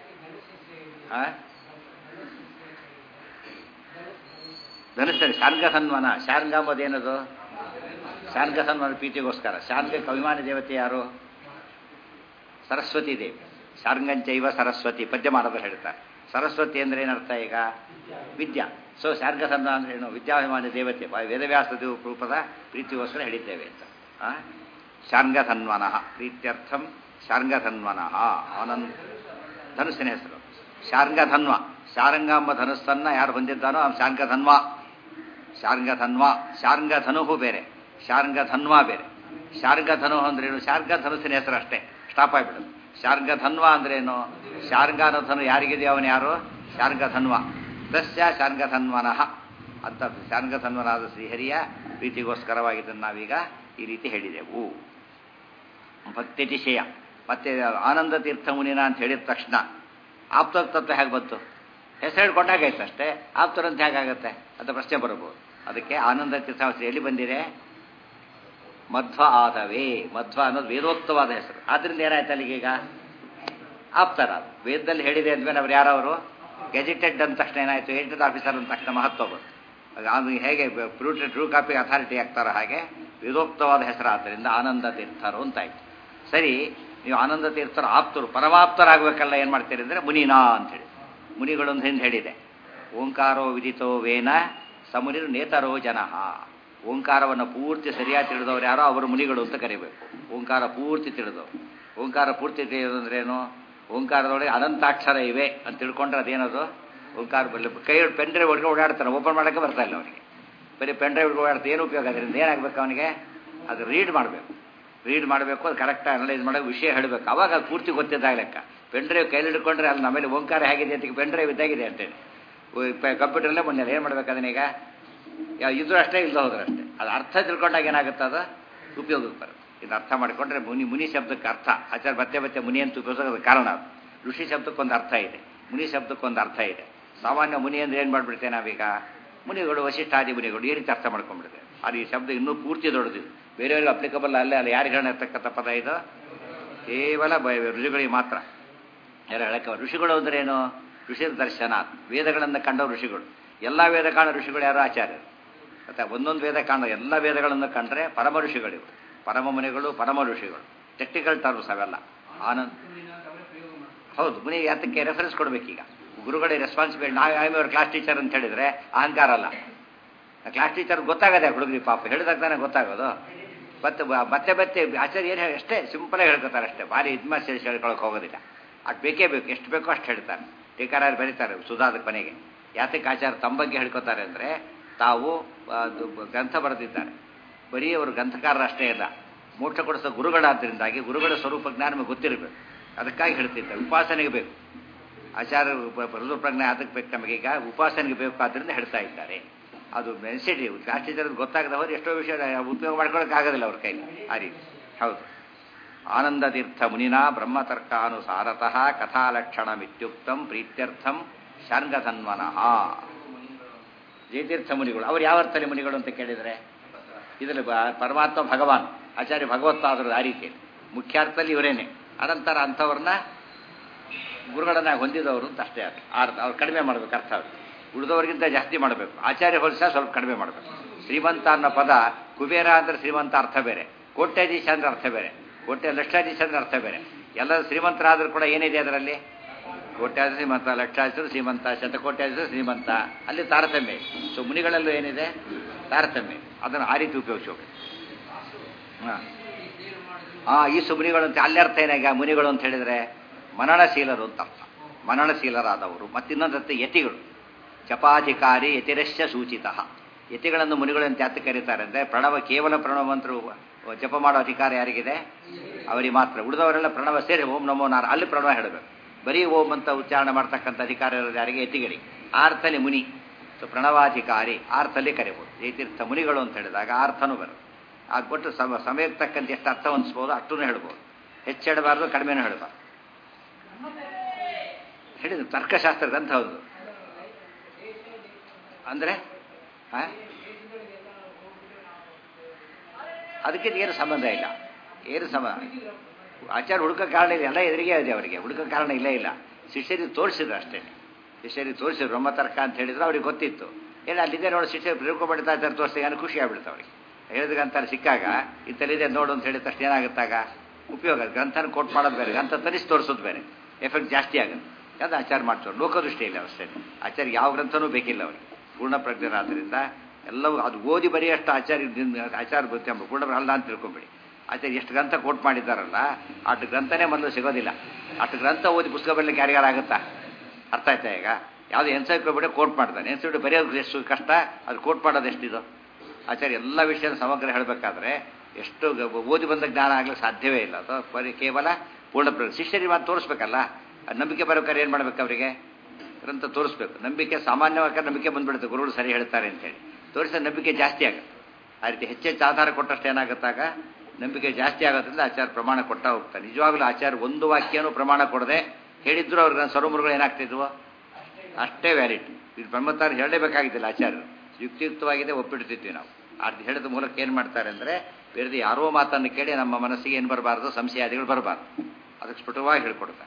ಧರಿಸ್ತಾರೆ ಶಾರ್ಗಧನ್ವನ ಶಾರ್ಗ ಅಂಬೋದೇನದು ಶಾರ್ಗಧನ್ವನ ಪ್ರೀತಿಗೋಸ್ಕರ ಶಾರ್ಗಕ್ಕೆ ಅಭಿಮಾನಿ ದೇವತೆ ಯಾರು ಸರಸ್ವತಿ ದೇವಿ ಶಾರ್ಗಂಚೈವ ಸರಸ್ವತಿ ಪದ್ಯಮಾನವರು ಹೇಳ್ತಾರೆ ಸರಸ್ವತಿ ಅಂದ್ರೆ ಏನರ್ಥ ಈಗ ವಿದ್ಯಾ ಸೊ ಶಾರ್ಗಧನ್ವ ಅಂದ್ರೆ ಏನು ವಿದ್ಯಾಭಿಮಾನಿ ದೇವತೆ ವೇದವ್ಯಾಸ ರೂಪದ ಪ್ರೀತಿಗೋಸ್ಕರ ಹೇಳಿದ್ದೇವೆ ಅಂತ ಶಾರ್ಗಧನ್ವನಃ ಪ್ರೀತ್ಯರ್ಥಂ ಶಾರ್ಗಧನ್ವನಃ ಆನಂದ್ ಧನುಸ್ಸಿನ ಹೆಸರು ಶಾರ್ಗಧನ್ವ ಶಾರಂಗಾಂಬ ಧನುಸ್ಸನ್ನ ಯಾರು ಹೊಂದಿದ್ದಾನೋ ಅವ್ನು ಶಾರ್ಗಧನ್ವ ಶಾರ್ಗಧನ್ವ ಶಾರ್ಗಧನುಹು ಬೇರೆ ಶಾರ್ಗಧನ್ವ ಬೇರೆ ಶಾರ್ಗಧನು ಅಂದ್ರೇನು ಶಾರ್ಗಧನುಸ್ಸಿನ ಹೆಸರು ಅಷ್ಟೇ ಸ್ಟಾಪ್ ಆಗಿಬಿಡುದು ಶಾರ್ಗಧನ್ವ ಅಂದ್ರೇನು ಶಾರ್ಗಾನಧನು ಯಾರಿಗಿದೆ ಅವನು ಯಾರು ಶಾರ್ಗಧನ್ವ ದಸ್ಯ ಶಾರ್ಗಧನ್ವನಃ ಅಂತ ಶಾರ್ಗಧನ್ವನಾದ ಶ್ರೀಹರಿಯ ಪ್ರೀತಿಗೋಸ್ಕರವಾಗಿದ್ದನ್ನು ನಾವೀಗ ಈ ರೀತಿ ಹೇಳಿದೆವು ಭಕ್ತಿತಿಶಯ ಮತ್ತೆ ಆನಂದ ತೀರ್ಥ ಮುನಿನ ಅಂತ ಹೇಳಿದ ತಕ್ಷಣ ಆಪ್ತತ್ವ ಹೇಗೆ ಬಂತು ಹೆಸರು ಹೇಳ್ಕೊಂಡಾಗಾಯ್ತು ಅಷ್ಟೇ ಆಪ್ತರಂತ ಹೇಗಾಗತ್ತೆ ಅಂತ ಪ್ರಶ್ನೆ ಬರಬಹುದು ಅದಕ್ಕೆ ಆನಂದ ತೀರ್ಥಾವಸ್ಥೆ ಎಲ್ಲಿ ಬಂದಿದೆ ಮಧ್ವ ಆದವೇ ಮಧ್ವ ಅನ್ನೋದು ವೇದೋಕ್ತವಾದ ಹೆಸರು ಆದ್ರಿಂದ ಏನಾಯ್ತು ಅಲ್ಲಿಗೆ ಈಗ ಆಪ್ತರ ವೇದದಲ್ಲಿ ಹೇಳಿದೆ ಅಂದ್ಮೇಲೆ ಅವ್ರು ಯಾರವರು ಗೆಜೆಟೆಡ್ ಅಂದ ತಕ್ಷಣ ಏನಾಯ್ತು ಗೆಜೆಟೆಡ್ ಆಫೀಸರ್ ಅಂದ ತಕ್ಷಣ ಮಹತ್ವ ಬಂತು ಅದು ಹೇಗೆ ಟ್ರೂ ಟ್ರೂ ಕಾಪಿ ಅಥಾರಿಟಿ ಆಗ್ತಾರೋ ಹಾಗೆ ವೇದೋಕ್ತವಾದ ಹೆಸರು ಆದ್ದರಿಂದ ಆನಂದ ತೀರ್ಥರು ಅಂತಾಯ್ತು ಸರಿ ನೀವು ಆನಂದ ತೀರ್ಥರು ಆಪ್ತರು ಪರಮಾಪ್ತರಾಗಬೇಕಲ್ಲ ಏನು ಮಾಡ್ತೀರಿ ಅಂದರೆ ಮುನಿನಾ ಅಂತೇಳಿ ಮುನಿಗಳೊಂದು ಹಿಂದೆ ಹೇಳಿದೆ ಓಂಕಾರೋ ವಿದಿತೋ ವೇನ ಸಮುನಿರು ನೇತರೋ ಜನಃ ಓಂಕಾರವನ್ನು ಪೂರ್ತಿ ಸರಿಯಾಗಿ ತಿಳಿದವರು ಯಾರೋ ಅವರು ಮುನಿಗಳು ಅಂತ ಕರಿಬೇಕು ಓಂಕಾರ ಪೂರ್ತಿ ತಿಳಿದವರು ಓಂಕಾರ ಪೂರ್ತಿ ತಿಳಿಯೋದು ಅಂದ್ರೇನು ಓಂಕಾರದೊಳಗೆ ಅನಂತಾಕ್ಷರ ಇವೆ ಅಂತ ತಿಳ್ಕೊಂಡ್ರೆ ಅದೇನದು ಓಂಕಾರ ಬರಲಿ ಕೈ ಪೆನ್ ಡ್ರೈವ್ ಹೊಡ್ಕೊಂಡು ಓಡಾಡ್ತಾನೆ ಓಪನ್ ಮಾಡೋಕ್ಕೆ ಬರ್ತಾ ಇಲ್ಲ ಅವನಿಗೆ ಬರೀ ಪೆನ್ ಡ್ರೈವ್ ಓಡಾಡ್ತಾ ಏನು ಉಪಯೋಗ ಅದರಿಂದ ಏನಾಗಬೇಕು ಅವನಿಗೆ ಅದು ರೀಡ್ ಮಾಡಬೇಕು ರೀಡ್ ಮಾಡಬೇಕು ಅದು ಕರೆಕ್ಟಾಗಿ ಅನಲೈಸ್ ಮಾಡೋಕೆ ವಿಷಯ ಹೇಳಬೇಕು ಅವಾಗ ಅದು ಪೂರ್ತಿ ಗೊತ್ತಿದ್ದಾಗ ಲೆಕ್ಕ ಪೆನ್ ಡ್ರೈವ್ ಕೈಲಿ ಹಿಡ್ಕೊಂಡ್ರೆ ಅಲ್ಲಿ ನಮ್ಮಲ್ಲಿ ಓಂಕಾರ ಹೇಗಿದೆ ಅಂತ ಪೆನ್ ಡ್ರೈವ್ ಇದ್ದಾಗಿದೆ ಅಂತೇಳಿ ಕಂಪ್ಯೂಟರ್ಲೇ ಬಂದಿಲ್ಲ ಏನು ಮಾಡ್ಬೇಕು ಅದನ್ನೀಗ ಇದ್ರು ಅಷ್ಟೇ ಇಲ್ಲದ ಹೋದ್ರೆ ಅಷ್ಟೇ ಅದು ಅರ್ಥ ತಿಳ್ಕೊಂಡಾಗ ಏನಾಗುತ್ತೆ ಅದು ಉಪಯೋಗಕ್ಕೆ ಬರುತ್ತೆ ಇದು ಅರ್ಥ ಮಾಡಿಕೊಂಡ್ರೆ ಮುನಿ ಮುನಿ ಶಬ್ದಕ್ಕೆ ಅರ್ಥ ಆಚಾರ ಮತ್ತೆ ಮತ್ತೆ ಮುನಿ ಅಂತ ಉಪಯೋಗಿಸೋದು ಕಾರಣ ಅದು ಋಷಿ ಶಬ್ದಕ್ಕೊಂದು ಅರ್ಥ ಇದೆ ಮುನಿ ಶಬ್ದಕ್ಕೊಂದು ಅರ್ಥ ಇದೆ ಸಾಮಾನ್ಯ ಮುನಿ ಅಂದ್ರೆ ಏನು ಮಾಡ್ಬಿಡ್ತೇವೆ ನಾವೀಗ ಮುನಿಗಳು ವಶಿಷ್ಠಾದಿ ಮುನಿಗಳು ಈ ರೀತಿ ಅರ್ಥ ಮಾಡ್ಕೊಂಡ್ಬಿಡ್ತೇವೆ ಅದು ಈ ಶಬ್ದ ಇನ್ನೂ ಪೂರ್ತಿ ದೊಡ್ಡದು ಬೇರೆಯವ್ರಿಗೆ ಅಪ್ಲಿಕಬಲ್ ಅಲ್ಲೇ ಅಲ್ಲ ಯಾರಿಗೆ ಹೇಳಿರ್ತಕ್ಕಂಥ ಪದ ಇದು ಕೇವಲ ಋಷಿಗಳಿಗೆ ಮಾತ್ರ ಯಾರು ಹೇಳಕ್ಕೆ ಋಷಿಗಳು ಅಂದ್ರೆ ಏನು ಋಷಿ ದರ್ಶನ ವೇದಗಳನ್ನು ಕಂಡ ಋಷಿಗಳು ಎಲ್ಲ ವೇದ ಕಾಣ ಋಷಿಗಳು ಯಾರು ಆಚಾರ್ಯರು ಮತ್ತೆ ಒಂದೊಂದು ವೇದ ಕಾಣ ಎಲ್ಲ ವೇದಗಳನ್ನು ಕಂಡ್ರೆ ಪರಮ ಋಷಿಗಳಿವು ಪರಮ ಮುನಿಗಳು ಪರಮ ಋಷಿಗಳು ಟೆಕ್ನಿಕಲ್ ಟರ್ಮ್ಸ್ ಅವೆಲ್ಲ ಆನಂದ್ ಹೌದು ಮುನಿ ಯಾತಕ್ಕೆ ರೆಫರೆನ್ಸ್ ಕೊಡ್ಬೇಕೀಗ ಗುರುಗಳಿಗೆ ರೆಸ್ಪಾನ್ಸಿಬಿಲಿಟಿ ನಾವು ಐ ಅವ್ರ ಕ್ಲಾಸ್ ಟೀಚರ್ ಅಂತ ಹೇಳಿದ್ರೆ ಅಹಂಕಾರ ಅಲ್ಲ ಕ್ಲಾಸ್ ಟೀಚರ್ ಗೊತ್ತಾಗದೆ ಹುಡುಗರಿ ಪಾಪ ಹೇಳಿದಾಗ ತಾನೇ ಗೊತ್ತಾಗೋದು ಮತ್ತೆ ಬ- ಮತ್ತೆ ಮತ್ತೆ ಆಚಾರ್ಯ ಏನು ಅಷ್ಟೇ ಸಿಂಪಲಾಗಿ ಹೇಳ್ಕೊತಾರೆ ಅಷ್ಟೇ ಭಾರಿ ಇದ್ಮ ಸೇರಿಸಿ ಹೇಳ್ಕೊಳಕ್ಕೆ ಹೋಗೋದಿಲ್ಲ ಅದು ಬೇಕೇ ಬೇಕು ಎಷ್ಟು ಬೇಕೋ ಅಷ್ಟು ಹೇಳ್ತಾರೆ ಟೀಕಾರಾರು ಬರೀತಾರೆ ಸುಧಾದ ಕೊನೆಗೆ ಯಾತಕ್ಕೆ ಆಚಾರ ತಮ್ಮ ಬಗ್ಗೆ ಹೇಳ್ಕೊತಾರೆ ಅಂದರೆ ತಾವು ಅದು ಗ್ರಂಥ ಬರೆದಿದ್ದಾರೆ ಬರೀ ಅವರು ಗ್ರಂಥಕಾರರು ಅಷ್ಟೇ ಇಲ್ಲ ಮೋಕ್ಷ ಕೊಡಿಸೋ ಗುರುಗಳಾದ್ದರಿಂದಾಗಿ ಗುರುಗಳ ಸ್ವರೂಪ ಜ್ಞಾನ ನಮಗೆ ಗೊತ್ತಿರಬೇಕು ಅದಕ್ಕಾಗಿ ಹೇಳ್ತಿದ್ದಾರೆ ಉಪಾಸನೆಗೆ ಬೇಕು ಆಚಾರ ಬರೆದು ಪ್ರಜ್ಞೆ ಅದಕ್ಕೆ ಬೇಕು ನಮಗೀಗ ಉಪಾಸನೆಗೆ ಬೇಕು ಆದ್ದರಿಂದ ಹೇಳ್ತಾ ಇದ್ದಾರೆ ಅದು ನೆನ್ಸಿಟಿ ಕ್ಲಾಸ್ ಟೀಚರ್ ಗೊತ್ತಾಗದವರು ಎಷ್ಟೋ ವಿಷಯ ಉಪಯೋಗ ಮಾಡ್ಕೊಳಕ್ಕೆ ಆಗೋದಿಲ್ಲ ಅವ್ರ ಕೈಲಿ ಆ ರೀತಿ ಹೌದು ಆನಂದ ತೀರ್ಥ ಮುನಿನ ಬ್ರಹ್ಮತರ್ಕಾನುಸಾರತಃ ಕಥಾಲಕ್ಷಣಮಿತ್ಯುಕ್ತಂ ಪ್ರೀತ್ಯರ್ಥಂ ಶಾರ್ಗಧನ್ವನಃ ಜಯತೀರ್ಥ ಮುನಿಗಳು ಅವ್ರು ಯಾವ ಅರ್ಥದಲ್ಲಿ ಮುನಿಗಳು ಅಂತ ಕೇಳಿದರೆ ಇದರಲ್ಲಿ ಬ- ಪರಮಾತ್ಮ ಭಗವಾನ್ ಆಚಾರ್ಯ ಭಗವತ್ತಾದರು ಆ ರೀತಿಯಲ್ಲಿ ಮುಖ್ಯಾರ್ಥದಲ್ಲಿ ಇವರೇನೆ ಅನಂತರ ಅಂಥವ್ರನ್ನ ಗುರುಗಳನ್ನ ಹೊಂದಿದವರು ಅಂತ ಅಷ್ಟೇ ಅರ್ಥ ಅರ್ಥ ಅವ್ರು ಕಡಿಮೆ ಮಾಡಬೇಕು ಅರ್ಥ ಅವ್ರು ಉಳಿದವರಿಗಿಂತ ಜಾಸ್ತಿ ಮಾಡಬೇಕು ಆಚಾರ್ಯ ಹೋಲಿಸ ಸ್ವಲ್ಪ ಕಡಿಮೆ ಮಾಡಬೇಕು ಶ್ರೀಮಂತ ಅನ್ನೋ ಪದ ಕುಬೇರ ಅಂದ್ರೆ ಶ್ರೀಮಂತ ಅರ್ಥ ಬೇರೆ ಕೋಟ್ಯಾಧೀಶ ಅಂದ್ರೆ ಅರ್ಥ ಬೇರೆ ಕೋಟ್ಯ ಲಕ್ಷಾಧೀಶ ಅಂದ್ರೆ ಅರ್ಥ ಬೇರೆ ಎಲ್ಲ ಶ್ರೀಮಂತರಾದರೂ ಕೂಡ ಏನಿದೆ ಅದರಲ್ಲಿ ಕೋಟ್ಯಾಧೀಶ ಶ್ರೀಮಂತ ಲಕ್ಷಾಧೀಶರು ಶ್ರೀಮಂತ ಶತಕೋಟ್ಯಾಧೀಶರು ಶ್ರೀಮಂತ ಅಲ್ಲಿ ತಾರತಮ್ಯ ಇದೆ. ಸೊ ಮುನಿಗಳಲ್ಲೂ ಏನಿದೆ ತಾರತಮ್ಯ ಇದೆ. ಅದನ್ನು ಆ ರೀತಿ ಉಪಯೋಗಿಸಬೇಕು ಹಾಂ ಆ ಈ ಸುಮುನಿಗಳು ಅಂತ ಅಲ್ಲಿ ಅರ್ಥ ಏನಾಗ ಮುನಿಗಳು ಅಂತ ಹೇಳಿದ್ರೆ ಮನನಶೀಲರು ಅಂತ ಅರ್ಥ ಮನನಶೀಲರಾದವರು ಮತ್ತಿನ್ನೊಂದತ್ತೆ ಯತಿಗಳು ಜಪಾಧಿಕಾರಿ ಯತಿರಶ್ಯ ಸೂಚಿತ ಯತಿಗಳನ್ನು ಮುನಿಗಳು ಅಂತ ಯಾತ ಕರೀತಾರೆ ಅಂದರೆ ಪ್ರಣವ ಕೇವಲ ಪ್ರಣವ ಮಂತ್ರ ಜಪ ಮಾಡೋ ಅಧಿಕಾರ ಯಾರಿಗಿದೆ ಅವರಿಗೆ ಮಾತ್ರ ಉಳಿದವರೆಲ್ಲ ಪ್ರಣವ ಸೇರಿ ಓಂ ನಮೋ ನಾರ ಅಲ್ಲಿ ಪ್ರಣವ ಹೇಳಬೇಕು ಬರೀ ಓಂ ಅಂತ ಉಚ್ಚಾರಣೆ ಮಾಡ್ತಕ್ಕಂಥ ಅಧಿಕಾರ ಇರೋದು ಯಾರಿಗೆ ಯತಿಗಳಿಗೆ ಆ ಅರ್ಥದಲ್ಲಿ ಮುನಿ ಸೊ ಪ್ರಣವಾಧಿಕಾರಿ ಆ ಅರ್ಥದಲ್ಲಿ ಕರಿಬೋದು ಜಯತೀರ್ಥ ಮುನಿಗಳು ಅಂತ ಹೇಳಿದಾಗ ಆ ಅರ್ಥನೂ ಬರುತ್ತೆ ಅದು ಕೊಟ್ಟು ಸಮ ಸಮಯಕ್ಕೆ ತಕ್ಕಂತೆ ಎಷ್ಟು ಅರ್ಥ ಹೊಂದಿಸ್ಬೋದು ಅಷ್ಟೂ ಹೇಳ್ಬೋದು ಹೆಚ್ಚು ಹೇಳಬಾರ್ದು ಕಡಿಮೆನೂ ಹೇಳಬಾರ್ದು ಹೇಳಿದ್ರು ತರ್ಕಶಾಸ್ತ್ರ ಗ್ರಂಥ ಹೌದು ಅಂದರೆ ಅದಕ್ಕೆ ಏನು ಸಂಬಂಧ ಇಲ್ಲ ಏನು ಸಂಬಂಧ ಆಚಾರ ಹುಡುಕ ಕಾರಣ ಇಲ್ಲ ಎಲ್ಲ ಎದುರಿಗೆ ಇದೆ ಅವರಿಗೆ ಹುಡುಕ ಕಾರಣ ಇಲ್ಲೇ ಇಲ್ಲ ಶಿಷ್ಯರಿಗೆ ತೋರಿಸಿದ್ರು ಅಷ್ಟೇ ಶಿಷ್ಯರಿಗೆ ತೋರಿಸಿದ್ರು ಬ್ರಹ್ಮತರ್ಕ ಅಂತ ಹೇಳಿದ್ರು ಅವ್ರಿಗೆ ಗೊತ್ತಿತ್ತು ಏನು ಅಲ್ಲಿದೆ ನೋಡಿ ಶಿಷ್ಯರು ತಿಳ್ಕೊಬಿಡ್ತಾ ಇದ್ದಾರೆ ತೋರಿಸಿ ಏನು ಖುಷಿ ಆಗ್ಬಿಡ್ತು ಅವ್ರಿಗೆ ಹೇಳಿದ ಗ್ರಂಥ ಸಿಕ್ಕಾಗ ಇಂಥಲ್ಲಿದೆ ನೋಡು ಅಂತ ಹೇಳಿದ ತಕ್ಷಣ ಏನಾಗುತ್ತಾಗ ಉಪಯೋಗ ಗ್ರಂಥನ ಕೋಟ್ ಮಾಡೋದು ಬೇರೆ ಗ್ರಂಥ ತರಿಸಿ ತೋರಿಸೋದು ಬೇರೆ ಎಫೆಕ್ಟ್ ಜಾಸ್ತಿ ಆಗುತ್ತೆ ಅದು ಆಚಾರ ಮಾಡ್ತಾರೆ ಲೋಕದೃಷ್ಟಿ ಇಲ್ಲ ಅಷ್ಟೇ ಆಚಾರ ಯಾವ ಗ್ರಂಥನೂ ಬೇಕಿಲ್ಲ ಅವರಿಗೆ ಪೂರ್ಣ ಪ್ರಜ್ಞರಾದ್ರಿಂದ ಎಲ್ಲವೂ ಅದು ಓದಿ ಬರೆಯಷ್ಟು ಆಚಾರ್ಯ ಆಚಾರ ಬರುತ್ತೆ ಎಂಬ ಪೂರ್ಣ ಅಲ್ಲ ಅಂತ ತಿಳ್ಕೊಂಬಿಡಿ ಆಚಾರ್ಯ ಎಷ್ಟು ಗ್ರಂಥ ಕೋಟ್ ಮಾಡಿದ್ದಾರಲ್ಲ ಅಷ್ಟು ಗ್ರಂಥನೇ ಮೊದಲು ಸಿಗೋದಿಲ್ಲ ಅಷ್ಟು ಗ್ರಂಥ ಓದಿ ಪುಸ್ತಕ ಬರಲಿಕ್ಕೆ ಯಾರಿಗಾರ ಆಗುತ್ತಾ ಅರ್ಥ ಆಯ್ತಾ ಈಗ ಯಾವುದು ಎನ್ಸೈಕ್ಲೋಪೀಡಿಯಾ ಕೋಟ್ ಮಾಡ್ತಾನೆ ಎನ್ಸೈಕ್ಲೋಪೀಡಿಯಾ ಬರೆಯೋದು ಎಷ್ಟು ಕಷ್ಟ ಅದು ಕೋಟ್ ಮಾಡೋದು ಎಷ್ಟಿದು ಆಚಾರ್ಯ ಎಲ್ಲ ವಿಷಯದ ಸಮಗ್ರ ಹೇಳಬೇಕಾದ್ರೆ ಎಷ್ಟು ಗ- ಓದಿ ಬಂದ ಜ್ಞಾನ ಆಗ್ಲಿಕ್ಕೆ ಸಾಧ್ಯವೇ ಇಲ್ಲ ಅದು ಬರೀ ಕೇವಲ ಪೂರ್ಣ ಪ್ರ- ಶಿಷ್ಯರಿಗೆ ಮಾತು ತೋರಿಸ್ಬೇಕಲ್ಲ ಆ ನಂಬಿಕೆ ಬರೋಕಾರೆ ಏನು ಮಾಡ್ಬೇಕು ಅವರಿಗೆ ಗ್ರಂಥ ತೋರಿಸ್ಬೇಕು ನಂಬಿಕೆ ಸಾಮಾನ್ಯವಾಗಿ ನಂಬಿಕೆ ಬಂದ್ಬಿಡುತ್ತೆ ಗುರುಗಳು ಸರಿ ಹೇಳ್ತಾರೆ ಅಂತೇಳಿ ತೋರಿಸಿದ ನಂಬಿಕೆ ಜಾಸ್ತಿ ಆಗುತ್ತೆ ಆ ರೀತಿ ಹೆಚ್ಚೆಚ್ಚು ಆಧಾರ ಕೊಟ್ಟಷ್ಟು ಏನಾಗುತ್ತಾಗ ನಂಬಿಕೆ ಜಾಸ್ತಿ ಆಗೋದ್ರಿಂದ ಆಚಾರ ಪ್ರಮಾಣ ಕೊಟ್ಟ ಹೋಗ್ತಾರೆ ನಿಜವಾಗ್ಲೂ ಆಚಾರ ಒಂದು ವಾಕ್ಯನೂ ಪ್ರಮಾಣ ಕೊಡದೆ ಹೇಳಿದ್ರು ಅವ್ರಿಗೆ ಸ್ವರಮುರುಗಳು ಏನಾಗ್ತಿದ್ವು ಅಷ್ಟೇ ವ್ಯಾಲಿಡ್ ಇದು ಬ್ರಹ್ಮತಾರ ಹೇಳಲೇಬೇಕಾಗಿದ್ದಿಲ್ಲ ಆಚಾರ್ಯರು ಯುಕ್ತಿಯುಕ್ತವಾಗಿದೆ ಒಪ್ಪಿಡ್ತಿದ್ವಿ ನಾವು ಅದು ಹೇಳಿದ ಮೂಲಕ ಏನು ಮಾಡ್ತಾರೆ ಅಂದರೆ ಬೇರೆ ಯಾರೋ ಮಾತನ್ನು ಕೇಳಿ ನಮ್ಮ ಮನಸ್ಸಿಗೆ ಏನು ಬರಬಾರ್ದು ಸಂಶಯಾದಿಗಳು ಬರಬಾರ್ದು ಅದಕ್ಕೆ ಸ್ಫುಟವಾಗಿ ಹೇಳ್ಕೊಡ್ತಾರೆ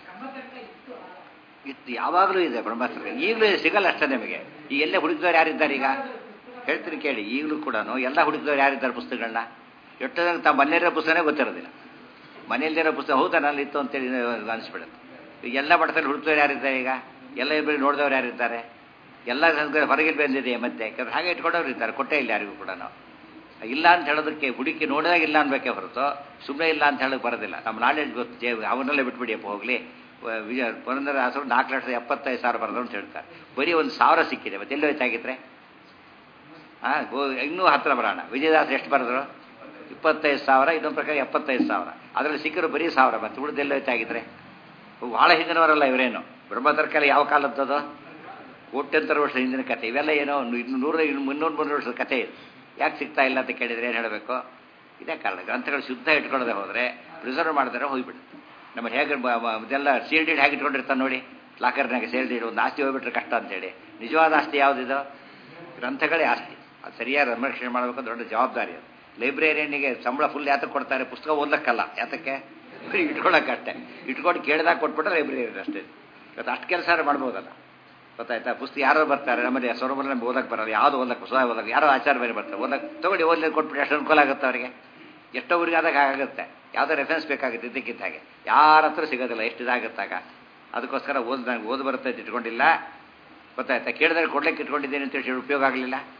ಇತ್ತು ಯಾವಾಗಲೂ ಇದೆ ಬ್ರಹ್ಮಾಸ್ತ್ರ ಈಗಲೂ ಇದು ಸಿಗಲ್ಲ ಅಷ್ಟೇ ನಿಮಗೆ ಈ ಎಲ್ಲೇ ಹುಡುಕಿದವ್ರು ಯಾರಿದ್ದಾರೆ ಈಗ ಹೇಳ್ತೀನಿ ಕೇಳಿ ಈಗಲೂ ಕೂಡ ಎಲ್ಲ ಹುಡುಕಿದವ್ರು ಯಾರಿದ್ದಾರೆ ಪುಸ್ತಕಗಳನ್ನ ಎಷ್ಟು ಜನ ತಮ್ಮ ಮನೆಯಲ್ಲಿರೋ ಪುಸ್ತಕನೇ ಗೊತ್ತಿರೋದಿಲ್ಲ ಮನೆಯಲ್ಲಿರೋ ಪುಸ್ತಕ ಹೌದಾ ನಲ್ಲಿ ಇತ್ತು ಅಂತೇಳಿ ಅನಿಸ್ಬಿಡುತ್ತೆ ಈಗ ಎಲ್ಲ ಮಠದಲ್ಲಿ ಹುಡುಕಿದವ್ರು ಯಾರಿದ್ದಾರೆ ಈಗ ಎಲ್ಲ ಇಬ್ಬರು ನೋಡಿದವ್ರು ಯಾರಿದ್ದಾರೆ ಎಲ್ಲ ಸಂಸ್ಕೃತಿ ಹೊರಗೆ ಬಂದಿದೆ ಮತ್ತೆ ಯಾಕಂದ್ರೆ ಹಾಗೆ ಇಟ್ಕೊಂಡವ್ರು ಇದ್ದಾರೆ ಕೊಟ್ಟೇ ಇಲ್ಲ ಯಾರಿಗೂ ಕೂಡ ಇಲ್ಲ ಅಂತ ಹೇಳೋದಕ್ಕೆ ಹುಡುಕಿ ನೋಡಿದಾಗ ಇಲ್ಲ ಅನ್ಬೇಕೇ ಹೊರತು ಸುಮ್ಮನೆ ಇಲ್ಲ ಅಂತ ಹೇಳೋಕೆ ಬರೋದಿಲ್ಲ ನಮ್ಮ ನಾಲೆಡ್ಜ್ ಗೊತ್ತು ಜೇ ಅವನ್ನೆಲ್ಲ ಬಿಟ್ಬಿಡಿಯಪ್ಪ ಹೋಗಲಿ ವಿಜಯ ಪುರಂದರ ದಾಸರು ನಾಲ್ಕು ಲಕ್ಷದ ಎಪ್ಪತ್ತೈದು ಸಾವಿರ ಬರೆದ್ರು ಅಂತ ಹೇಳ್ತಾರೆ ಬರೀ ಒಂದು ಸಾವಿರ ಸಿಕ್ಕಿದೆ ಮತ್ತೆ ಎಲ್ಲಿ ಹೋಯ್ತಾಗಿದ್ರೆ ಹಾಂ ಇನ್ನೂ ಹತ್ತಿರ ಬರೋಣ ವಿಜಯದಾಸರು ಎಷ್ಟು ಬರೆದ್ರು ಇಪ್ಪತ್ತೈದು ಸಾವಿರ ಇನ್ನೊಂದು ಪ್ರಕಾರ ಎಪ್ಪತ್ತೈದು ಸಾವಿರ ಅದರಲ್ಲಿ ಸಿಕ್ಕಿರೋ ಬರೀ ಸಾವಿರ ಮತ್ತೆ ಉಳಿದೆಲ್ಲ ಹೋಯ್ತಾಗಿದ್ರೆ ಭಾಳ ಹಿಂದಿನವರಲ್ಲ ಇವರೇನು ಬ್ರಹ್ಮತರ್ಕಲ್ಲಿ ಯಾವ ಕಾಲದ್ದದು ಕೋಟ್ಯಂತರ ವರ್ಷ ಹಿಂದಿನ ಕತೆ ಇವೆಲ್ಲ ಏನೋ ಇನ್ನು ನೂರ ಇನ್ನು ಮುನ್ನೂರು ಮುನ್ನೂರು ವರ್ಷದ ಕತೆ ಇದೆ ಯಾಕೆ ಸಿಗ್ತಾ ಇಲ್ಲ ಅಂತ ಕೇಳಿದ್ರೆ ಏನು ಹೇಳಬೇಕು ಇದೇ ಕಾರಣ ಗ್ರಂಥಗಳು ಶುದ್ಧ ಇಟ್ಕೊಳ್ಳದೆ ಹೋದರೆ ಪ್ರಿಸರ್ವ್ ಮಾಡಿದ್ರೆ ಹೋಗ್ಬಿಡುತ್ತೆ ನಮ್ಮ ಹೇಗೆ ಬ- ಬ- ಇದೆಲ್ಲ ಸೀಲ್ಡ್ ಹೇಗೆ ಇಟ್ಕೊಂಡಿರ್ತಾನೆ ನೋಡಿ ಲಾಕರ್ನಾಗ ಸೀಲ್ಡ್ ಇಡು ಒಂದು ಆಸ್ತಿ ಹೋಗ್ಬಿಟ್ರೆ ಕಷ್ಟ ಅಂತೇಳಿ ನಿಜವಾದ ಆಸ್ತಿ ಯಾವುದಿದು ಗ್ರಂಥಗಳೇ ಆಸ್ತಿ ಅದು ಸರಿಯಾಗಿ ಸಂರಕ್ಷಣೆ ಮಾಡಬೇಕು ದೊಡ್ಡ ಜವಾಬ್ದಾರಿ ಅದು ಲೈಬ್ರರಿಯನ್ನಿಗೆ ಸಂಬಳ ಫುಲ್ ಯಾತಕ್ಕೆ ಕೊಡ್ತಾರೆ ಪುಸ್ತಕ ಓದಕ್ಕಲ್ಲ ಯಾತಕ್ಕೆ ಬರೀ ಇಟ್ಕೊಳ್ಳೋಕ್ಕಷ್ಟೇ ಇಟ್ಕೊಂಡು ಕೇಳಿದಾಗ ಕೊಟ್ಬಿಟ್ರೆ ಲೈಬ್ರರಿ ಅಷ್ಟೇ ಇವತ್ತು ಅಷ್ಟು ಕೆಲಸ ಮಾಡ್ಬೋದಲ್ಲ ಗೊತ್ತಾಯ್ತಾ ಪುಸ್ತಕ ಯಾರೋ ಬರ್ತಾರೆ ನಮ್ಮಲ್ಲಿ ಸ್ವರಮಲ್ಲ ನಮ್ಗೆ ಓದಕ್ಕೆ ಬರಲ್ಲ ಯಾವುದು ಓದಕ್ಕೆ ಹೊಸ ಓದಕ್ಕೆ ಯಾರೋ ಆಚಾರ ಬೇರೆ ಬರ್ತಾರೆ ಓದಕ್ಕೆ ತಗೊಳ್ಳಿ ಓದ್ಲಿಕ್ಕೆ ಕೊಟ್ಬಿಟ್ಟು ಎಷ್ಟು ಅನುಕೂಲ ಆಗುತ್ತೆ ಅವರಿಗೆ ಎಷ್ಟೋ ಊರಿಗೆ ಆದಾಗ ಆಗುತ್ತೆ ಯಾವುದೋ ರೆಫರೆನ್ಸ್ ಬೇಕಾಗುತ್ತೆ ಇದ್ದಕ್ಕಿದ್ದ ಹಾಗೆ ಯಾರ ಹತ್ರ ಸಿಗೋದಿಲ್ಲ ಎಷ್ಟು ಇದಾಗುತ್ತಾಗ ಅದಕ್ಕೋಸ್ಕರ ಓದ್ ನನಗೆ ಓದ್ ಬರುತ್ತೆ ಅಂತ ಇಟ್ಕೊಂಡಿಲ್ಲ ಗೊತ್ತಾಯ್ತಾ ಕೇಳಿದ್ರೆ ಕೊಡ್ಲಿಕ್ಕೆ ಇಟ್ಕೊಂಡಿದ್ದೇನೆ ಅಂತ ಹೇಳಿ ಉಪಯೋಗ ಆಗಲಿಲ್ಲ